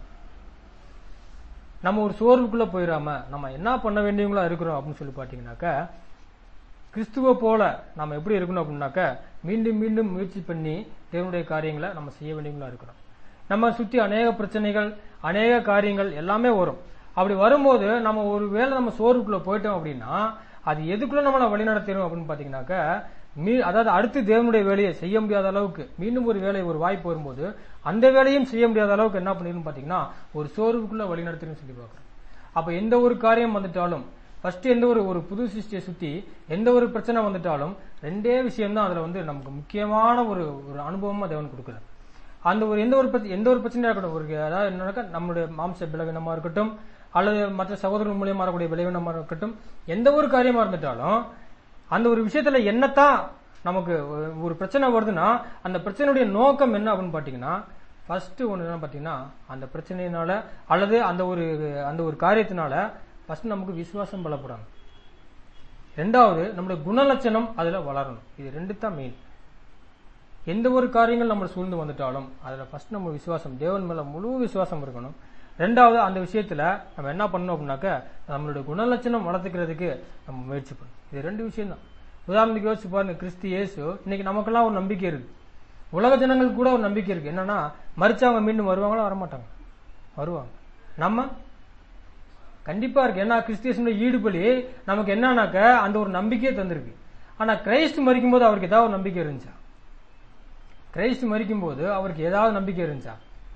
நம்ம ஒரு சோர்வுக்குள்ள போயிடாம நம்ம என்ன பண்ண வேண்டியவங்களா இருக்கிறோம் அப்படின்னு சொல்லி பாத்தீங்கன்னாக்கா கிறிஸ்துவ போல நம்ம எப்படி இருக்கணும் அப்படின்னாக்க மீண்டும் மீண்டும் முயற்சி பண்ணி தேவனுடைய காரியங்களை நம்ம செய்ய வேண்டியவங்களா இருக்கிறோம் நம்ம சுத்தி அநேக பிரச்சனைகள் அநேக காரியங்கள் எல்லாமே வரும் அப்படி வரும்போது நம்ம ஒரு வேளை நம்ம சோர்வுக்குள்ள போயிட்டோம் அப்படின்னா அது எதுக்குள்ள நம்மளை வழிநடத்திடும் அப்படின்னு பாத்தீங்கன்னாக்க மீ அதாவது அடுத்து தேவனுடைய வேலையை செய்ய முடியாத அளவுக்கு மீண்டும் ஒரு வேலை ஒரு வாய்ப்பு வரும்போது அந்த வேலையும் செய்ய முடியாத அளவுக்கு என்ன பண்ணிடும் பாத்தீங்கன்னா ஒரு சோர்வுக்குள்ள வழிநடத்திடும் சொல்லி பார்க்கிறோம் அப்ப எந்த ஒரு காரியம் வந்துட்டாலும் ஃபர்ஸ்ட் எந்த ஒரு ஒரு புது சிருஷ்டியை சுத்தி எந்த ஒரு பிரச்சனை வந்துட்டாலும் ரெண்டே விஷயம் தான் அதுல வந்து நமக்கு முக்கியமான ஒரு ஒரு அனுபவமா தேவன் கொடுக்குறார் அந்த ஒரு எந்த ஒரு பிரச்ச- எந்த ஒரு பிரச்சனையா இருக்கட்டும் ஒரு அதாவது என்னன்னாக்கா நம்மளுடைய மாம்ச பலவீனமா இருக்கட்டும் அல்லது மற்ற சகோதரர்கள் மூலியமா இருக்கக்கூடிய பலவீனமா இருக்கட்டும் எந்த ஒரு காரியமா இருந்துட்டாலும் அந்த ஒரு விஷயத்துல என்னத்தான் நமக்கு ஒரு- ஒரு பிரச்சனை வருதுன்னா அந்த பிரச்சனையுடைய நோக்கம் என்ன அப்படின்னு பாத்தீங்கன்னா ஃபர்ஸ்ட் ஒன்று என்ன பாத்தீங்கன்னா அந்த பிரச்சனையினால அல்லது அந்த ஒரு அந்த ஒரு காரியத்தினால ஃபர்ஸ்ட் நமக்கு விசுவாசம் பலப்படணும் ரெண்டாவது நம்மளுடைய குணலட்சணம் அதுல வளரணும் இது ரெண்டு தான் மெயின் எந்த ஒரு காரியங்கள் நம்ம சூழ்ந்து வந்துட்டாலும் அதுல ஃபர்ஸ்ட் நம்ம விசுவாசம் தேவன் மேல முழு விசுவாசம் இருக்கணும் ரெண்டாவது அந்த விஷயத்துல நம்ம என்ன பண்ணணும் அப்படின்னாக்க நம்மளுடைய குணலட்சணம் வளர்த்துக்கிறதுக்கு நம்ம முயற்சி பண்ணணும் இது ரெண்டு விஷயம் தான் உதாரணத்துக்கு யோசிச்சு பாருங்க கிறிஸ்து இயேசு இன்னைக்கு நமக்கெல்லாம் ஒரு நம்பிக்கை இருக்கு உலக ஜனங்களுக்கு கூட ஒரு நம்பிக்கை இருக்கு என்னன்னா மறிச்சவங்க மீண்டும் வருவாங்களா வரமாட்டாங்க வருவாங்க நம்ம கண்டிப்பா இருக்கு ஏன்னா கிறிஸ்தியனுடைய ஈடுபலி நமக்கு என்னன்னாக்க அந்த ஒரு நம்பிக்கையே தந்திருக்கு ஆனா கிரைஸ்ட் மறிக்கும் போது அவருக்கு ஏதாவது ஒரு நம்பிக்கை இருந்துச்சா கிரைஸ்ட் மறிக்கும் போது அவருக்கு ஏதாவது நம்பிக்கை இருந்துச்சா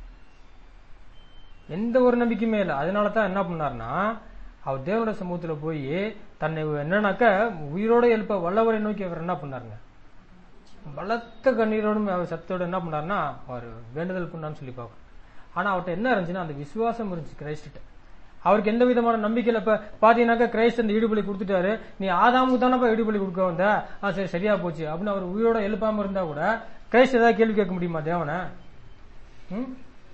எந்த ஒரு நம்பிக்கையுமே இல்லை அதனால தான் என்ன பண்ணாருன்னா அவர் தேவனுடைய சமூகத்துல போய் தன்னை என்னன்னாக்க உயிரோட எழுப்ப வல்லவரை நோக்கி அவர் என்ன பண்ணாருங்க பலத்த கண்ணீரோடும் அவர் சத்தோட என்ன பண்ணாருன்னா அவர் வேண்டுதல் பண்ணான்னு சொல்லி பார்க்கணும் ஆனா அவர்கிட்ட என்ன இருந்துச்சுன்னா அந்த விசுவாசம் இருந்துச்சு கிரைஸ்ட அவருக்கு எந்த விதமான நம்பிக்கையில இப்ப பாத்தீங்கன்னாக்கா கிரைஸ்ட் அந்த ஈடுபலி கொடுத்துட்டாரு நீ ஆதாமுக்கு தானப்பா ஈடுபலி கொடுக்க வந்த ஆ சரி சரியா போச்சு அப்படின்னு அவர் உயிரோட எழுப்பாம இருந்தா கூட கிரைஸ்ட் ஏதாவது கேள்வி கேட்க முடியுமா தேவனை ம்?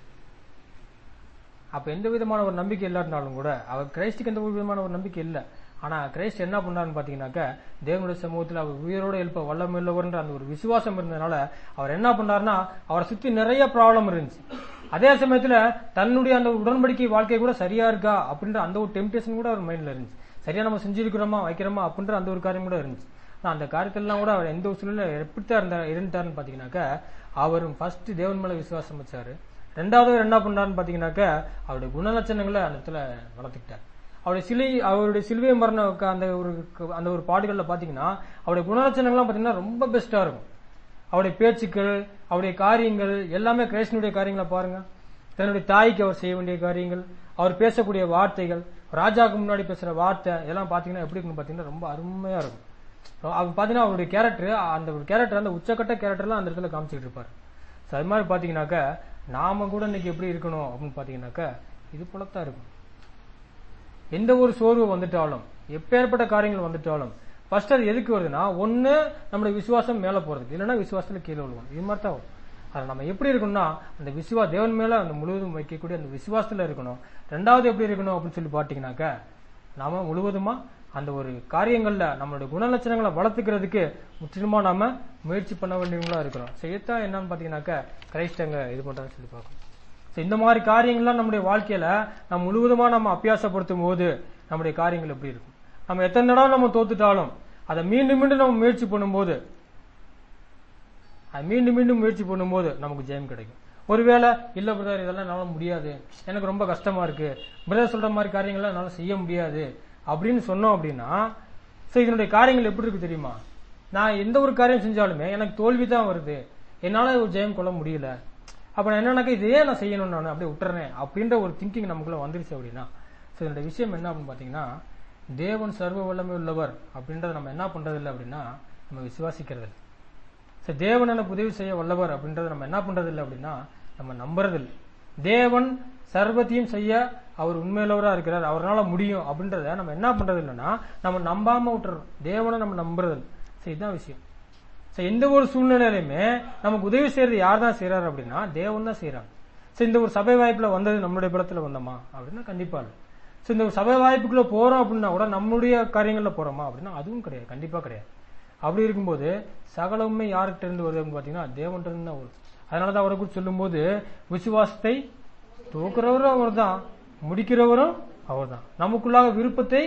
அப்ப எந்த விதமான ஒரு நம்பிக்கை இல்லாட்டினாலும் கூட அவர் கிரைஸ்டுக்கு எந்த ஒரு விதமான ஒரு நம்பிக்கை இல்ல ஆனா கிரைஸ்ட் என்ன பண்ணாருன்னு பாத்தீங்கன்னாக்க தேவனுடைய சமூகத்தில் அவர் உயிரோட எழுப்ப வல்லமில்லவர்ன்ற அந்த ஒரு விசுவாசம் இருந்ததுனால அவர் என்ன பண்ணாருன்னா அவரை சுத்தி நிறைய ப்ராப்ளம் இருந்துச்சு அதே சமயத்துல தன்னுடைய அந்த உடன்படிக்கை வாழ்க்கை கூட சரியா இருக்கா அப்படின்ற அந்த ஒரு டெம்டேஷன் கூட அவர் மைண்ட்ல இருந்துச்சு சரியா நம்ம செஞ்சிருக்கிறோமா வைக்கிறோமா அப்படின்ற அந்த ஒரு காரியம் கூட இருந்துச்சு ஆனா அந்த காரியத்திலாம் கூட அவர் எந்த ஒரு சூழ்நிலை எப்படித்தான் இருந்தா இருந்தாருன்னு பாத்தீங்கன்னாக்க அவர் ஃபர்ஸ்ட் தேவன் மேல விசுவாசம் வச்சாரு ரெண்டாவது அவர் என்ன பண்ணாருன்னு பாத்தீங்கன்னாக்க அவருடைய குணலட்சணங்களை அந்த இடத்துல வளர்த்துக்கிட்டார் அவருடைய சிலை அவருடைய சிலுவை மரண க- அந்த ஒரு க- அந்த ஒரு பாடுகள்ல பாத்தீங்கன்னா அவருடைய குணலட்சணங்கள்லாம் பாத்தீங்கன்னா ரொம்ப பெஸ்டா இருக்கும் அவருடைய பேச்சுக்கள் அவருடைய காரியங்கள் எல்லாமே கிருஷ்ணனுடைய காரியங்களை பாருங்க தன்னுடைய தாய்க்கு அவர் செய்ய வேண்டிய காரியங்கள் அவர் பேசக்கூடிய வார்த்தைகள் ராஜாவுக்கு முன்னாடி பேசுற வார்த்தை எல்லாம் பாத்தீங்கன்னா எப்படி இருக்குன்னு பாத்தீங்கன்னா ரொம்ப அருமையா இருக்கும் அவர் பாத்தீங்கன்னா அவருடைய கேரக்டர் அந்த ஒரு கேரக்டர் அந்த உச்சக்கட்ட கேரக்டர்லாம் அந்த இடத்துல காமிச்சிட்டு இருப்பாரு So, அது மாதிரி பாத்தீங்கன்னாக்க நாம கூட இன்னைக்கு எப்படி இருக்கணும் அப்படின்னு பாத்தீங்கன்னாக்க இது போலத்தான் இருக்கும் எந்த ஒரு சோர்வு வந்துட்டாலும் எப்பேற்பட்ட காரியங்கள் வந்துட்டாலும் ஃபர்ஸ்ட் அது எதுக்கு வருதுன்னா ஒண்ணு நம்மளுடைய விசுவாசம் மேல போறதுக்கு இல்லைன்னா விசுவாசத்துல கீழே விழுவோம் இது மாதிரி தான் வரும் அது நம்ம எப்படி இருக்கணும்னா அந்த விசுவா தேவன் மேல அந்த முழுவதும் வைக்கக்கூடிய அந்த விசுவாசத்துல இருக்கணும் ரெண்டாவது எப்படி இருக்கணும் அப்படின்னு சொல்லி பாத்தீங்கன்னாக்க நாம முழுவதுமா அந்த ஒரு காரியங்கள்ல நம்மளுடைய குணலட்சணங்களை வளர்த்துக்கிறதுக்கு முற்றிலுமா நாம முயற்சி பண்ண வேண்டியவங்களா இருக்கிறோம் செய்யத்தான் என்னன்னு பாத்தீங்கன்னாக்க கிரைஸ்ட் அங்க இது பண்றான்னு சொல்லி பார்க்கணும் So, இந்த மாதிரி காரியங்கள்லாம் நம்முடைய வாழ்க்கையில நம்ம முழுவதுமா நம்ம அபியாசப்படுத்தும் போது நம்முடைய காரியங்கள் எப்படி இருக்கும் நம்ம எத்தனை தடவை நம்ம தோத்துட்டாலும் அதை மீண்டும் மீண்டும் நம்ம முயற்சி பண்ணும்போது அது மீண்டும் மீண்டும் முயற்சி பண்ணும்போது நமக்கு ஜெயம் கிடைக்கும் ஒருவேளை இல்ல பிரதர் இதெல்லாம் என்னால முடியாது எனக்கு ரொம்ப கஷ்டமா இருக்கு பிரதர் சொல்ற மாதிரி காரியங்கள்லாம் என்னால செய்ய முடியாது அப்படின்னு சொன்னோம் அப்படின்னா சோ இதனுடைய காரியங்கள் எப்படி இருக்கு தெரியுமா நான் எந்த ஒரு காரியம் செஞ்சாலுமே எனக்கு தோல்வி தான் வருது என்னால ஒரு ஜெயம் கொள்ள முடியல அப்ப நான் என்னன்னாக்கா இதே நான் செய்யணும் நான் அப்படியே விட்டுறேன் அப்படின்ற ஒரு திங்கிங் நமக்குள்ள வந்துருச்சு அப்படின்னா சோ இதனுடைய விஷயம் என்ன அப்படின்னு பாத்தீங்கன்னா தேவன் சர்வ வல்லமை உள்ளவர் அப்படின்றத நம்ம என்ன பண்றது இல்லை அப்படின்னா நம்ம விசுவாசிக்கிறது இல்ல. சரி தேவன் எனக்கு உதவி செய்ய வல்லவர் அப்படின்றத நம்ம என்ன பண்றது இல்லை அப்படின்னா நம்ம நம்புறது இல்லை தேவன் சர்வத்தையும் செய்ய அவர் உண்மையுள்ளவரா இருக்கிறார் அவரால முடியும் அப்படின்றத நம்ம என்ன பண்றது இல்லைன்னா நம்ம நம்பாம விட்டுறோம் தேவனை நம்ம நம்புறது இல்லை சரி இதுதான் விஷயம் சரி எந்த ஒரு சூழ்நிலையிலுமே நமக்கு உதவி செய்யறது யார் தான் செய்யறாரு அப்படின்னா தேவன் தான் செய்யறாங்க சரி இந்த ஒரு சபை வாய்ப்புல வந்தது நம்மளுடைய பலத்துல வந்தோமா அப்படின்னா கண்டிப்பா இல்லை சரி இந்த ஒரு சபை வாய்ப்புக்குள்ள போறோம் அப்படின்னா கூட நம்மளுடைய காரியங்கள்ல போறோமா அப்படின்னா அதுவும் கிடையாது கண்டிப்பா கிடையாது அப்படி இருக்கும்போது சகலமுமே யார்கிட்ட இருந்து வருது அப்படின்னு பாத்தீங்கன்னா தேவன்கிட்ட இருந்து தான் வருது அதனாலதான் அவரை குறித்து சொல்லும்போது விசுவாசத்தை தூக்குறவரும் அவர்தான் முடிக்கிறவரும் அவர்தான் நமக்குள்ளாக விருப்பத்தை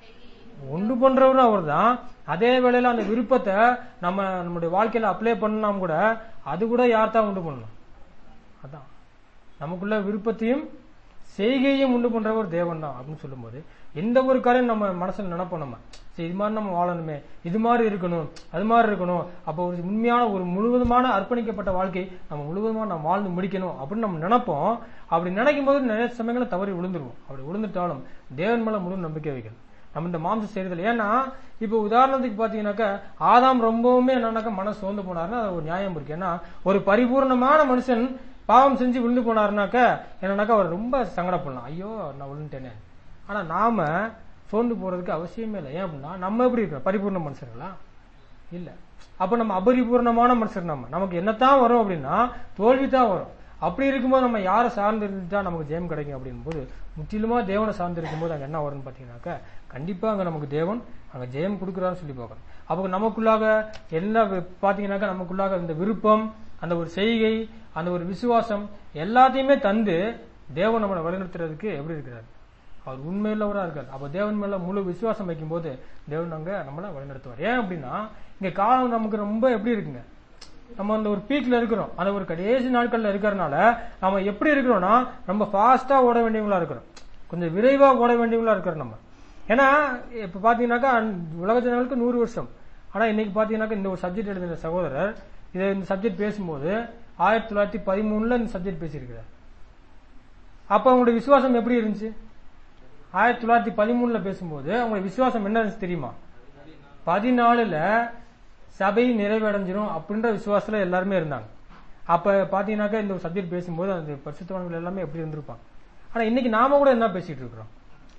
உண்டு பண்றவரும் அவர்தான் அதே வேளையில அந்த விருப்பத்தை நம்ம நம்மளுடைய வாழ்க்கையில அப்ளை பண்ணாம கூட அது கூட யார் தான் உண்டு பண்ணணும் அதான் நமக்குள்ள விருப்பத்தையும் செய்கையும் உண்டு பண்றவர் தேவன் தான் அப்படின்னு சொல்லும்போது எந்த ஒரு காரியம் நம்ம மனசுல நினைப்போம் நம்ம சரி இது மாதிரி நம்ம வாழணுமே இது மாதிரி இருக்கணும் அது மாதிரி இருக்கணும் அப்போ ஒரு உண்மையான ஒரு முழுவதுமான அர்ப்பணிக்கப்பட்ட வாழ்க்கை நம்ம முழுவதுமா நம்ம வாழ்ந்து முடிக்கணும் அப்படின்னு நம்ம நினைப்போம் அப்படி நினைக்கும் போது நிறைய சமயங்களை தவறி விழுந்துருவோம் அப்படி விழுந்துட்டாலும் தேவன் மேல முழு நம்பிக்கை வைக்கணும் நம்ம இந்த மாம்ச செய்யறதுல ஏன்னா இப்போ உதாரணத்துக்கு பாத்தீங்கன்னாக்கா ஆதாம் ரொம்பவுமே என்னன்னாக்கா மனசு சோர்ந்து போனாருன்னா அது ஒரு நியாயம் இருக்கு ஏன்னா ஒரு பரிபூர்ணமான மனுஷன் பாவம் செஞ்சு விழுந்து போனாருனாக்க என்னன்னாக்கா அவர் ரொம்ப சங்கடப்படலாம் ஐயோ நான் விழுந்துட்டேனே ஆனா நாம சோர்ந்து போறதுக்கு அவசியமே இல்லை ஏன் அப்படின்னா நம்ம எப்படி இருக்கிறோம் பரிபூர்ண மனுஷர்களா இல்ல அப்ப நம்ம அபரிபூர்ணமான மனுஷர் நம்ம நமக்கு என்னத்தான் வரும் அப்படின்னா தோல்வி தான் வரும் அப்படி இருக்கும்போது நம்ம யாரை சார்ந்து இருந்துட்டா நமக்கு ஜெயம் கிடைக்கும் அப்படிங்கும்போது முற்றிலுமா தேவனை சார்ந்து இருக்கும்போது அங்க என்ன வரும்னு பாத்தீங்கன்னாக்கா கண்டிப்பா அங்க நமக்கு தேவன் அங்க ஜெயம் கொடுக்குறான்னு சொல்லி பார்க்கணும் அப்போ நமக்குள்ளாக என்ன வி- பாத்தீங்கன்னாக்கா நமக்குள்ளாக இந்த விருப்பம் அந்த ஒரு செய்கை அந்த ஒரு விசுவாசம் எல்லாத்தையுமே தந்து தேவன் நம்மளை வழிநடத்துறதுக்கு எப்படி இருக்கிறார் அவர் உண்மையுள்ளவரா இருக்கார் அப்ப தேவன் மேல முழு விசுவாசம் வைக்கும்போது தேவன் அங்க நம்மள வழிநடத்துவார் ஏன் அப்படின்னா இங்க காலம் நமக்கு ரொம்ப எப்படி இருக்குங்க நம்ம அந்த ஒரு பீக்ல இருக்கிறோம் அந்த ஒரு கடைசி நாட்கள்ல இருக்கிறனால நம்ம எப்படி இருக்கிறோம்னா ரொம்ப ஃபாஸ்டா ஓட வேண்டியவங்களா இருக்கிறோம் கொஞ்சம் விரைவா ஓட வேண்டியவங்களா இருக்கிறோம் நம்ம ஏன்னா இப்ப பாத்தீங்கன்னாக்கா உலக ஜனங்களுக்கு நூறு வருஷம் ஆனா இன்னைக்கு பாத்தீங்கன்னாக்கா இந்த ஒரு சப்ஜெக்ட் எழுதின சகோதரர் இதை இந்த சப்ஜெக்ட் பேசும்போது ஆயிரத்தி தொள்ளாயிரத்தி பதிமூணுல இந்த சப்ஜெக்ட் பேசியிருக்கிறார் அப்ப அவங்களுடைய விசுவாசம் எப்படி இருந்துச்சு ஆயிரத்தி தொள்ளாயிரத்தி பதிமூணுல பேசும்போது அவங்களுடைய விசுவாசம் என்ன இருந்துச்சு தெரியுமா பதினாலுல சபை நிறைவடைஞ்சிரும் அப்படின்ற விசுவாசத்துல எல்லாருமே இருந்தாங்க அப்ப பாத்தீங்கன்னாக்கா இந்த ஒரு சப்ஜெக்ட் பேசும்போது அந்த பரிசுத்தவான்கள் எல்லாமே எப்படி இருந்திருப்பாங்க ஆனா இன்னைக்கு நாம கூட என்ன பேசிட்டு இருக்கிறோம்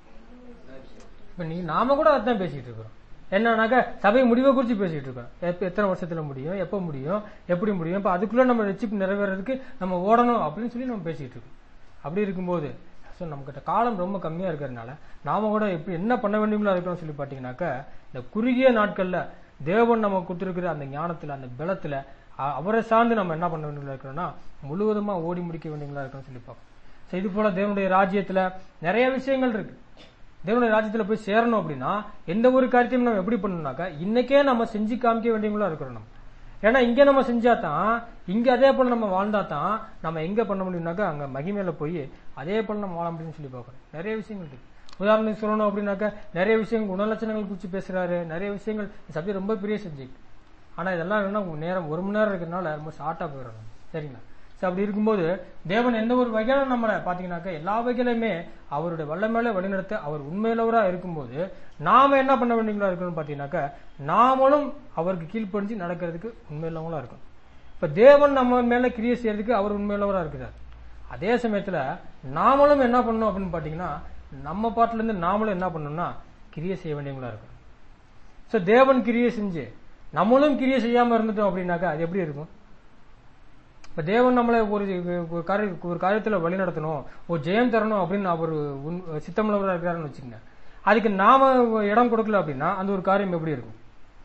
இப்ப நீ நாம கூட அதான் பேசிட்டு இருக்கிறோம் என்னன்னாக்கா சபை முடிவை குறித்து பேசிட்டு இருக்கோம் எப்ப எத்தனை வருஷத்துல முடியும் எப்ப முடியும் எப்படி முடியும் இப்ப அதுக்குள்ள நம்ம ரெச்சிப் நிறைவேறதுக்கு நம்ம ஓடணும் அப்படின்னு சொல்லி நம்ம பேசிட்டு இருக்கோம் அப்படி இருக்கும்போது ஸோ நம்மகிட்ட காலம் ரொம்ப கம்மியா இருக்கிறதுனால நாம கூட எப்படி என்ன பண்ண வேண்டியங்களோ இருக்கணும்னு சொல்லி பார்த்தீங்கன்னாக்கா இந்த குறுகிய நாட்கள்ல தேவன் நம்ம கொடுத்துருக்கிற அந்த ஞானத்துல அந்த பலத்துல அ- அவரை சார்ந்து நம்ம என்ன பண்ண வேண்டியங்களா இருக்கிறோம்னா முழுவதுமா ஓடி முடிக்க வேண்டியங்களா இருக்கணும்னு சொல்லி பார்ப்போம் ஸோ இது போல தேவனுடைய ராஜ்யத்துல நிறைய விஷயங்கள் இருக்கு தேவனுடைய ராஜ்யத்துல போய் சேரணும் அப்படின்னா எந்த ஒரு காரியத்தையும் நம்ம எப்படி பண்ணணும்னாக்கா இன்னைக்கே நம்ம செஞ்சு காமிக்க வேண்டியவங்களா இருக்கிறோம் நம்ம ஏன்னா இங்க நம்ம செஞ்சா தான் இங்க அதே போல நம்ம வாழ்ந்தா தான் நம்ம எங்க பண்ண முடியும்னாக்கா அங்க மகிமையில போய் அதே போல நம்ம வாழ முடியும்னு சொல்லி பார்க்கணும் நிறைய விஷயங்கள் இருக்கு உதாரணத்துக்கு சொல்லணும் அப்படின்னாக்கா நிறைய விஷயங்கள் குணலட்சணங்கள் குறித்து பேசுறாரு நிறைய விஷயங்கள் சப்ஜெக்ட் ரொம்ப பெரிய சப்ஜெக்ட் ஆனா இதெல்லாம் என்னன்னா உங்க நேரம் ஒரு மணி நேரம் இருக்கிறதுனால ரொம்ப ஷார்ட்டா போயிடணும் சரிங்களா சரி அப்படி இருக்கும்போது தேவன் எந்த ஒரு வகையில நம்மளை பாத்தீங்கன்னாக்கா எல்லா வகையிலுமே அவருடைய வல்லமேல வழிநடத்த அவர் உண்மையிலவரா இருக்கும்போது நாம என்ன பண்ண வேண்டியங்களா இருக்கணும்னு பாத்தீங்கன்னாக்கா நாமளும் அவருக்கு கீழ்ப்படிஞ்சு நடக்கிறதுக்கு உண்மையிலவங்களா இருக்கும் இப்ப தேவன் நம்ம மேல கிரியை செய்யறதுக்கு அவர் உண்மையிலவரா இருக்கிறார் அதே சமயத்துல நாமளும் என்ன பண்ணணும் அப்படின்னு பாத்தீங்கன்னா நம்ம பாட்டுல இருந்து நாமளும் என்ன பண்ணணும்னா கிரியை செய்ய வேண்டியவங்களா இருக்கும் சோ தேவன் கிரியை செஞ்சு நம்மளும் கிரியை செய்யாம இருந்துட்டோம் அப்படின்னாக்கா அது எப்படி இருக்கும் இப்ப தேவன் நம்மளை ஒரு ஒரு காரிய ஒரு காரியத்துல வழி நடத்தணும் ஒரு ஜெயம் தரணும் அப்படின்னு அவர் உன்- சித்தமுள்ளவரா இருக்கிறாருன்னு வச்சுக்கோங்க அதுக்கு நாம இடம் கொடுக்கல அப்படின்னா அந்த ஒரு காரியம் எப்படி இருக்கும்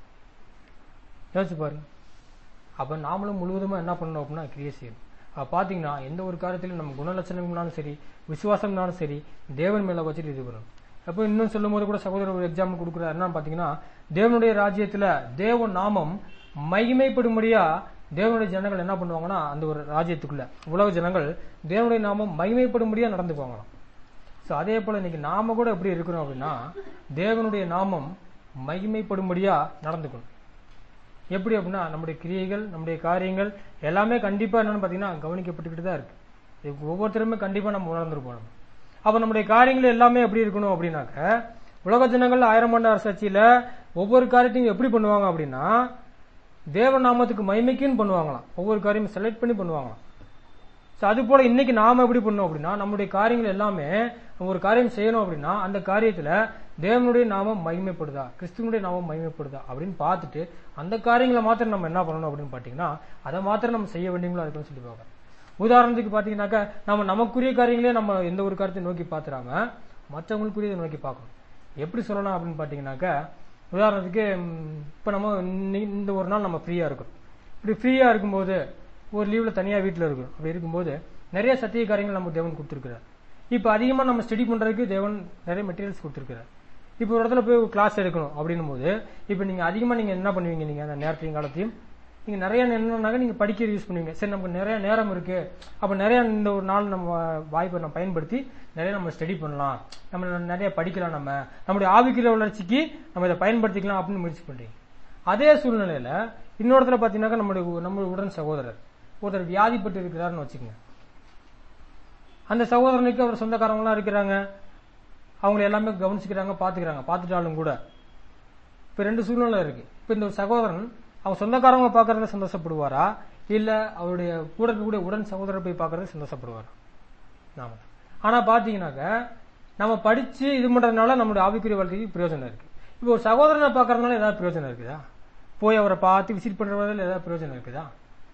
யோசிச்சு பாருங்க அப்ப நாமளும் முழுவதுமா என்ன பண்ணணும் அப்படின்னா கிரியை செய்யணும் அப்ப பாத்தீங்கன்னா எந்த ஒரு காரியத்திலும் நம்ம குணலட்சணம்னாலும் சரி விசுவாசம்னாலும் சரி தேவன் மேல வச்சுட்டு இது பண்ணணும் அப்போ இன்னும் சொல்லும் போது கூட சகோதரர் ஒரு எக்ஸாம்பிள் கொடுக்குறாரு என்னன்னு பாத்தீங்கன்னா தேவனுடைய ராஜ்யத்துல தேவ நாமம் மகிமைப்படும்படியா தேவனுடைய ஜனங்கள் என்ன பண்ணுவாங்கன்னா அந்த ஒரு ராஜ்யத்துக்குள்ள உலக ஜனங்கள் தேவனுடைய நாமம் மகிமைப்படும்படியா நடந்துக்குவாங்களாம் சோ அதே போல இன்னைக்கு நாம கூட எப்படி இருக்கிறோம் அப்படின்னா தேவனுடைய நாமம் மகிமைப்படும்படியா நடந்துக்கணும் எப்படி அப்படின்னா நம்முடைய கிரியைகள் நம்முடைய காரியங்கள் எல்லாமே கண்டிப்பா என்னன்னு பாத்தீங்கன்னா கவனிக்கப்பட்டுக்கிட்டு தான் இருக்கு இது ஒவ்வொருத்தருமே கண்டிப்பா நம்ம உணர்ந்துருப்போம் நம்ம. அப்ப நம்முடைய காரியங்கள் எல்லாமே எப்படி இருக்கணும் அப்படின்னாக்க உலக ஜனங்கள் ஆயிரம் ஆண்டு அரசாட்சியில ஒவ்வொரு காரியத்தையும் எப்படி பண்ணுவாங்க அப்படின்னா தேவ நாமத்துக்கு மகிமைக்குன்னு பண்ணுவாங்களாம் ஒவ்வொரு காரியமும் செலக்ட் பண்ணி பண்ணுவாங்களாம் So, அது போல இன்னைக்கு நாம எப்படி பண்ணோம் அப்படின்னா நம்முடைய காரியங்கள் எல்லாமே நம்ம ஒரு காரியம் செய்யணும் அப்படின்னா அந்த காரியத்துல தேவனுடைய நாமம் மகிமைப்படுதா கிறிஸ்துவனுடைய நாமம் மகிமைப்படுதா அப்படின்னு பார்த்துட்டு அந்த காரியங்களை மாத்திரம் நம்ம என்ன பண்ணணும் அப்படின்னு பாத்தீங்கன்னா அதை மாத்திரம் நம்ம செய்ய வேண்டியவங்களா இருக்குன்னு சொல்லி பார்க்கணும் உதாரணத்துக்கு பாத்தீங்கன்னாக்கா நம்ம நமக்குரிய காரியங்களே நம்ம எந்த ஒரு காரியத்தை நோக்கி பாத்துறாம மற்றவங்களுக்குரியதை நோக்கி பார்க்கணும் எப்படி சொல்லலாம் அப்படின்னு பாத்தீங்கன்னாக்கா உதாரணத்துக்கு ம், இப்ப நம்ம இன்னி- இந்த ஒரு நாள் நம்ம ஃப்ரீயா இருக்கோம் இப்படி ஃப்ரீயா இருக்கும்போது ஒரு லீவ்ல தனியா வீட்ல இருக்கும் அப்படி இருக்கும்போது நிறைய சத்திய காரியங்கள் நம்ம தேவன் கொடுத்துருக்கிறார் இப்ப அதிகமா நம்ம ஸ்டடி பண்றதுக்கு தேவன் நிறைய மெட்டீரியல்ஸ் கொடுத்துருக்கிறார் இப்ப ஒரு இடத்துல போய் கிளாஸ் எடுக்கணும் அப்படின்னும் போது இப்ப நீங்க அதிகமா நீங்க என்ன பண்ணுவீங்க நீங்க அந்த நேரத்தையும் காலத்தையும் நீங்க நிறைய என்னன்னாக்க நீங்க படிக்க யூஸ் பண்ணுவீங்க சரி நமக்கு நிறைய நேரம் இருக்கு அப்ப நிறைய இந்த ஒரு நாள் நம்ம வாய்ப்பை நம்ம பயன்படுத்தி நிறைய நம்ம ஸ்டடி பண்ணலாம் நம்ம நிறைய படிக்கலாம் நம்ம நம்முடைய ஆவிக்கிற வளர்ச்சிக்கு நம்ம இதை பயன்படுத்திக்கலாம் அப்படின்னு முயற்சி பண்றீங்க அதே சூழ்நிலையில இன்னொருத்தர பாத்தீங்கன்னாக்கா நம்முடைய உ- நம்முடைய உடன் சகோதரர் ஒருத்தர் வியாதிப்பட்டு இருக்கிறாருன்னு வச்சுக்கோங்க அந்த சகோதரனுக்கு அவர் சொந்தக்காரங்களாம் இருக்கிறாங்க அவங்களை எல்லாமே கவனிச்சுக்கிறாங்க பாத்துக்கிறாங்க பாத்துட்டாலும் கூட இப்ப ரெண்டு சூழ்நிலை இருக்கு இப்ப இந்த ஒரு சகோதரன் அவங்க சொந்தக்காரங்க பாக்குறதுல சந்தோஷப்படுவாரா இல்ல அவருடைய கூட இருக்கக்கூடிய உடன் சகோதரர் போய் பாக்குறது சந்தோஷப்படுவாரா நாம ஆனா பாத்தீங்கன்னாக்க நம்ம படிச்சு இது பண்றதுனால நம்மளுடைய ஆவிக்குரிய வாழ்க்கைக்கு பிரயோஜனம் இருக்கு இப்போ ஒரு சகோதரனை பாக்குறதுனால ஏதாவது பிரயோஜனம் இருக்குதா போய் அவரை பார்த்து விசிட் பண்றதுல ஏதாவது பிரயோஜனம் இருக்குதா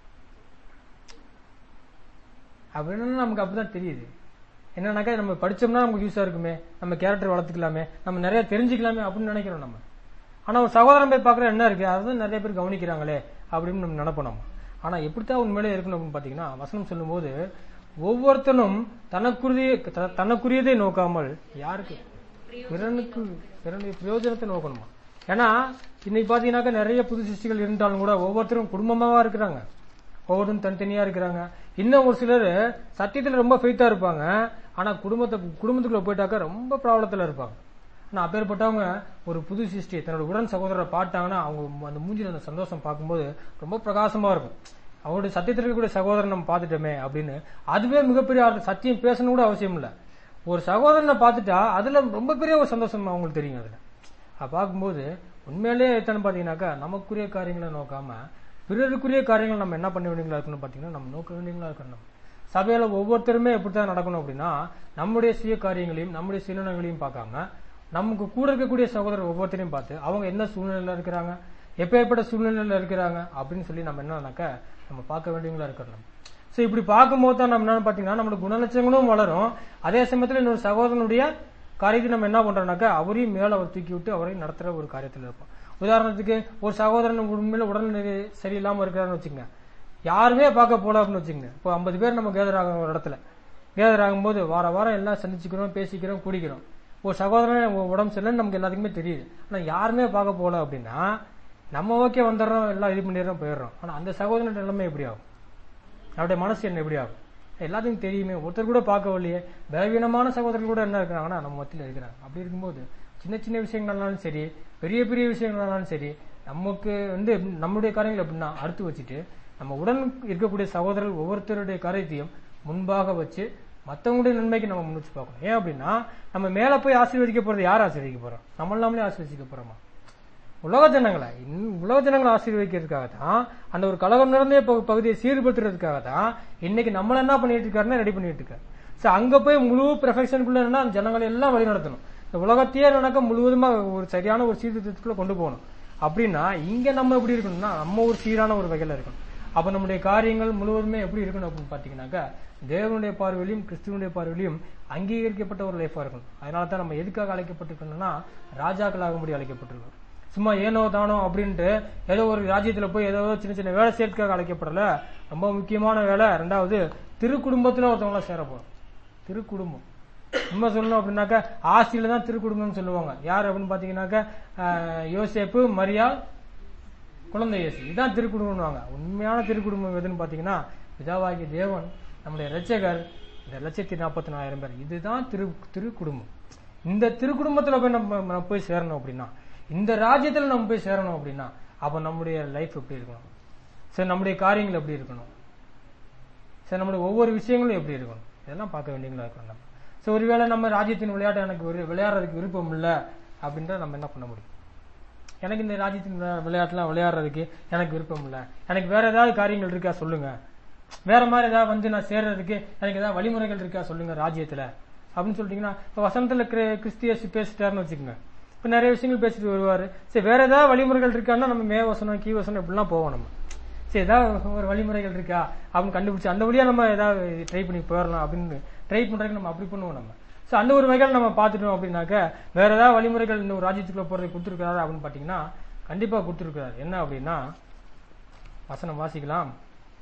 அப்படின்னு நமக்கு அப்படிதான் தெரியுது என்னன்னாக்கா நம்ம படிச்சோம்னா நமக்கு யூஸா இருக்குமே நம்ம கேரக்டர் வளர்த்துக்கலாமே நம்ம நிறைய தெரிஞ்சுக்கலாமே அப்படின்னு நினைக்கிறோம் நம்ம ஆனா ஒரு சகோதரன் போய் பார்க்கற என்ன இருக்கு அதுதான் நிறைய பேர் கவனிக்கிறாங்களே அப்படின்னு நம்ம நினைப்போம் நம்ம ஆனா எப்படித்தான் உண்மையிலே இருக்கணும் அப்படின்னு பாத்தீங்கன்னா வசனம் சொல்லும்போது ஒவ்வொருத்தனும் தனக்குரிய த- தனக்குரியதை நோக்காமல் யாருக்கு பிறனுக்கு பிறனுடைய பிரயோஜனத்தை நோக்கணுமா ஏன்னா இன்னைக்கு பாத்தீங்கன்னாக்கா நிறைய புது சிருஷ்டிகள் இருந்தாலும் கூட ஒவ்வொருத்தரும் குடும்பமாவா இருக்கிறாங்க ஒவ்வொருத்தரும் தனித்தனியா இருக்கிறாங்க இன்னும் ஒரு சிலர் சத்தியத்துல ரொம்ப ஃபெய்த்தா இருப்பாங்க ஆனா குடும்பத்தை குடும்பத்துக்குள்ள போயிட்டாக்கா ரொம்ப ப்ராப்ளத்துல இருப்பாங்க ஆனா அப்பேற்பட்டவங்க ஒரு புது சிருஷ்டி தன்னோட உடன் சகோதரரை பார்த்தாங்கன்னா அவங்க அந்த மூஞ்சில அந்த சந்தோஷம் பார்க்கும்போது ரொம்ப பிரகாசமா இருக்கும் அவங்களுடைய சத்தியத்தில் இருக்கக்கூடிய சகோதரன் நம்ம பார்த்துட்டோமே அப்படின்னு அதுவே மிகப்பெரிய ஆர்வம். சத்தியம் பேசணும் கூட அவசியம் இல்ல ஒரு சகோதரனை பார்த்துட்டா அதுல ரொம்ப பெரிய ஒரு சந்தோஷம் அவங்களுக்கு தெரியும் அதுல அது பார்க்கும்போது உண்மையிலேயே எத்தனை பாத்தீங்கன்னாக்கா நமக்குரிய காரியங்களை நோக்காம பிறருக்குரிய காரியங்கள் நம்ம என்ன பண்ண வேண்டியங்களா இருக்கணும் பாத்தீங்கன்னா நம்ம நோக்க வேண்டியங்களா இருக்கணும் சபையில ஒவ்வொருத்தருமே எப்படித்தான் நடக்கணும் அப்படின்னா நம்முடைய சுய காரியங்களையும் நம்முடைய சீலனங்களையும் பார்க்காம நமக்கு கூட இருக்கக்கூடிய சகோதரர் ஒவ்வொருத்தரையும் பார்த்து அவங்க என்ன சூழ்நிலையில இருக்கிறாங்க எப்பேற்பட்ட சூழ்நிலையில இருக்கிறாங்க அப்படின்னு சொல்லி நம்ம என்னன்னாக்கா நம்ம பார்க்க வேண்டியவங்களா இருக்கணும் ஸோ இப்படி பார்க்கும்போது தான் நம்ம என்ன பார்த்தீங்கன்னா நம்மளோட குணலட்சங்களும் வளரும் அதே சமயத்தில் இன்னொரு சகோதரனுடைய காரியத்தை நம்ம என்ன பண்றோம்னாக்கா அவரையும் மேல அவர் தூக்கி விட்டு அவரை நடத்துற ஒரு காரியத்தில் இருப்போம் உதாரணத்துக்கு ஒரு சகோதரன் உண்மையில உடல்நிலை சரியில்லாம இருக்கிறாருன்னு வச்சுக்கோங்க யாருமே பார்க்க போல அப்படின்னு வச்சுக்கோங்க இப்போ ஐம்பது பேர் நம்ம கேதர் ஆகும் ஒரு இடத்துல கேதர் ஆகும்போது வார வாரம் எல்லாம் சந்திச்சுக்கிறோம் பேசிக்கிறோம் குடிக்கிறோம் ஒரு சகோதரன் உ- உடம்பு சரியில்லைன்னு நமக்கு எல்லாத்துக்குமே தெரியுது ஆனா யாருமே பார்க்க போல அப்படின்னா நம்ம ஓகே வந்துடுறோம் எல்லாம் இது பண்ணிடுறோம் போயிடுறோம் ஆனா அந்த சகோதரன் நிலைமை எப்படி ஆகும் அவருடைய மனசு என்ன எப்படி ஆகும் எல்லாத்துக்கும் தெரியுமே ஒருத்தர் கூட பார்க்கவில்லையே பலவீனமான சகோதரர்கள் கூட என்ன இருக்கிறாங்கன்னா நம்ம மத்தியில் இருக்கிறாங்க அப்படி இருக்கும்போது சின்ன சின்ன விஷயங்கள்னாலும் சரி பெரிய பெரிய விஷயங்கள்னாலும் சரி நமக்கு வந்து நம்முடைய காரியங்கள் எப்படின்னா அடுத்து வச்சுட்டு நம்ம உடன் இருக்கக்கூடிய சகோதரர்கள் ஒவ்வொருத்தருடைய காரியத்தையும் முன்பாக வச்சு மற்றவங்களுடைய நன்மைக்கு நம்ம முன்னிச்சு பார்க்கணும் ஏன் அப்படின்னா நம்ம மேல போய் ஆசீர்வதிக்க போறது யார் ஆசீர்வதிக்க போறோம் நம்ம நாமளே ஆசீர்வதிக்க போறோமா உலக ஜனங்களை இன்னும் உலக ஜனங்களை ஆசீர்வதிக்கிறதுக்காக தான் அந்த ஒரு கலகம் நிறைந்த பகு- பகுதியை சீர்படுத்துறதுக்காக தான் இன்னைக்கு நம்மள என்ன பண்ணிட்டு இருக்காருன்னா ரெடி பண்ணிட்டு இருக்காரு சோ அங்க போய் முழு பெர்ஃபெக்ஷனுக்குள்ள என்னன்னா அந்த ஜனங்களை எல்லாம் வழி நடத்தணும் இந்த உலகத்தையே நடக்க முழுவதுமா ஒரு சரியான ஒரு சீர்திருத்தத்துக்குள்ள கொண்டு போகணும் அப்படின்னா இங்க நம்ம எப்படி இருக்கணும்னா நம்ம ஒரு சீரான ஒரு வகையில இருக்கணும் அப்ப நம்முடைய காரியங்கள் முழுவதுமே எப்படி இருக்கணும் அப்படின்னு பாத்தீங்கன்னாக்கா தேவனுடைய பார்வையிலும் கிறிஸ்துவனுடைய பார்வையிலும் அங்கீகரிக்கப்பட்ட ஒரு லைஃபா இருக்கணும் அதனால தான் நம்ம எதுக்காக அழைக்கப்பட்டிருக்கணும்னா ராஜாக்களாகும்படி அழைக்கப்பட்டிருக்கோம் சும்மா ஏனோ தானோ அப்படின்ட்டு ஏதோ ஒரு ராஜ்யத்துல போய் ஏதோ சின்ன சின்ன வேலை செய்யறதுக்காக அழைக்கப்படல ரொம்ப முக்கியமான வேலை ரெண்டாவது திருக்குடும்பத்துல ஒருத்தவங்கள சேர போறோம் திருக்குடும்பம் உண்மை சொல்லணும் அப்படின்னாக்கா ஆசியில தான் திருக்குடும்பம்னு சொல்லுவாங்க யார் அப்படின்னு பாத்தீங்கன்னாக்கா ஆஹ், யோசேப்பு மரியாள் குழந்தை இயேசு இதுதான் திருக்குடும்பம்னுவாங்க உண்மையான திருக்குடும்பம் எதுன்னு பாத்தீங்கன்னா பிதாவாகிய தேவன் நம்முடைய இரட்சகர் இந்த லட்சத்தி நாற்பத்தி நாலாயிரம் பேர் இதுதான் திரு திருக்குடும்பம் இந்த திருக்குடும்பத்துல போய் நம்ம நம்ம போய் சேரணும் அப்படின்னா இந்த ராஜ்யத்துல நம்ம போய் சேரணும் அப்படின்னா அப்ப நம்முடைய லைஃப் எப்படி இருக்கணும் சரி நம்முடைய காரியங்கள் எப்படி இருக்கணும் சரி நம்முடைய ஒவ்வொரு விஷயங்களும் எப்படி இருக்கணும் இதெல்லாம் பார்க்க வேண்டியங்களா இருக்கணும் நம்ம சோ ஒருவேளை நம்ம ராஜ்யத்தின் விளையாட்டு எனக்கு ஒரு விளையாடுறதுக்கு விருப்பம் இல்லை அப்படின்றத நம்ம என்ன பண்ண முடியும் எனக்கு இந்த ராஜ்யத்தின் விளையா- விளையாட்டுலாம் விளையாடுறதுக்கு எனக்கு விருப்பம் இல்லை எனக்கு வேற ஏதாவது காரியங்கள் இருக்கா சொல்லுங்க வேற மாதிரி ஏதாவது வந்து நான் சேர்றதுக்கு எனக்கு ஏதாவது வழிமுறைகள் இருக்கா சொல்லுங்க ராஜ்யத்துல அப்படின்னு சொல்லிட்டீங்கன்னா இப்போ வசனத்துல கிரி- கிறிஸ்தியஸ் பேசிட்டாருன்னு வச்சுக்கோங்க இப்போ நிறைய விஷயங்கள் பேசிட்டு வருவாரு சரி வேற ஏதாவது வழிமுறைகள் இருக்கான்னா நம்ம மே வசனம் கீ வசனம் இப்படிலாம் போவோம் நம்ம சரி ஏதாவது ஒரு வழிமுறைகள் இருக்கா அப்படின்னு கண்டுபிடிச்சு அந்த வழியா நம்ம ஏதாவது ட்ரை பண்ணி போயிடலாம் அப்படின்னு ட்ரை பண்றதுக்கு நம்ம அப்படி பண்ணுவோம் நம்ம சோ அந்த ஒரு வகையில் நம்ம பார்த்துட்டோம் அப்படின்னாக்க வேற ஏதாவது வழிமுறைகள் இந்த ஒரு ராஜ்யத்துக்குள்ள போறதுக்கு கொடுத்துருக்காரு அப்படின்னு பாத்தீங்கன்னா கண்டிப்பா கொடுத்துருக்காரு என்ன அப்படின்னா வசனம் வாசிக்கலாம்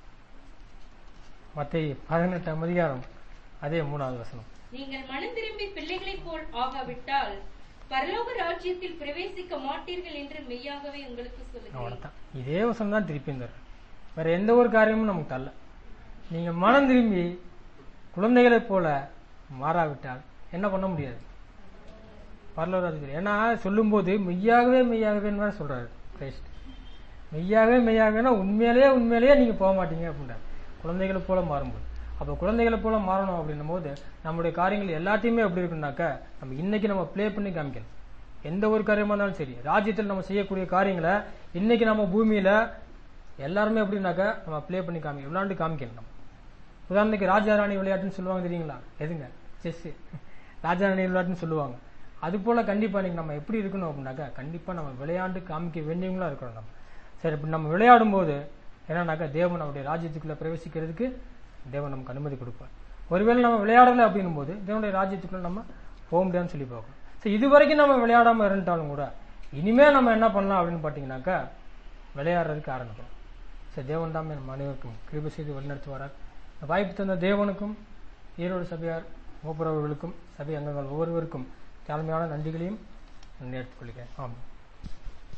மத்திய பதினெட்டாம் அதிகாரம் அதே மூணாவது வசனம் நீங்கள் மனம் திரும்பி பிள்ளைகளைப் போல் ஆகாவிட்டால் பரலோக ராஜ்யத்தில் பிரவேசிக்க மாட்டீர்கள் என்று மெய்யாகவே உங்களுக்கு சொல்லுகிறேன் அவ்வளவுதான் இதே வசனம் தான் திருப்பி தர்றேன் வேற எந்த ஒரு காரியமும் நமக்கு தரல நீங்க மனம் திரும்பி குழந்தைகளைப் போல மாறாவிட்டால் என்ன பண்ண முடியாது பரலோராஜத்தில் ஏன்னா சொல்லும்போது மெய்யாகவே மெய்யாகவே வேற சொல்றாரு கிரைஸ்ட் மெய்யாகவே மெய்யாகவேனா உண்மையிலேயே உண்மையிலேயே நீங்க போக மாட்டீங்க அப்படின்றார் குழந்தைகளை போல மாறும்போது அப்ப குழந்தைகளை போல மாறணும் அப்படின்னும் போது நம்முடைய காரியங்கள் எல்லாத்தையுமே எப்படி இருக்குன்னாக்கா நம்ம இன்னைக்கு நம்ம ப்ளே பண்ணி காமிக்கணும் எந்த ஒரு காரியமா இருந்தாலும் சரி ராஜ்யத்தில் நம்ம செய்யக்கூடிய காரியங்களை இன்னைக்கு நம்ம பூமியில எல்லாருமே எப்படின்னாக்கா நம்ம ப்ளே பண்ணி காமிக்கணும் விளையாண்டு காமிக்கணும் நம்ம உதாரணத்துக்கு ராஜா ராணி விளையாட்டுன்னு சொல்லுவாங்க தெரியுங்களா எதுங்க செஸ் ராஜா ராணி விளையாட்டுன்னு சொல்லுவாங்க அது போல கண்டிப்பா இன்னைக்கு நம்ம எப்படி இருக்கணும் அப்படின்னாக்கா கண்டிப்பா நம்ம விளையாண்டு காமிக்க வேண்டியவங்களா இருக்கணும் நம்ம சரி இப்ப நம்ம விளையாடும் போது என்னன்னாக்கா தேவன் அவருடைய ராஜ்யத்துக்குள்ள பிரவேசிக்கிறதுக்கு தேவன் நமக்கு அனுமதி கொடுப்பார் ஒருவேளை நம்ம விளையாடல அப்படின்னும் போது தேவனுடைய ராஜ்யத்துக்குள்ள நம்ம போக முடியாதுன்னு சொல்லி பார்க்கணும் சரி இது வரைக்கும் நம்ம விளையாடாம இருந்துட்டாலும் கூட இனிமே நம்ம என்ன பண்ணலாம் அப்படின்னு பாத்தீங்கன்னாக்கா விளையாடுறதுக்கு ஆரம்பிக்கணும் சரி தேவன் தான் நம்ம அனைவருக்கும் கிருபை செய்து வழிநடத்துவாரார் இந்த வாய்ப்பு தந்த தேவனுக்கும் ஈரோடு சபையார் மூப்புறவர்களுக்கும் சபை அங்கங்கள் ஒவ்வொருவருக்கும் தாழ்மையான நன்றிகளையும் நான் எடுத்துக்கொள்கிறேன் ஆமாம்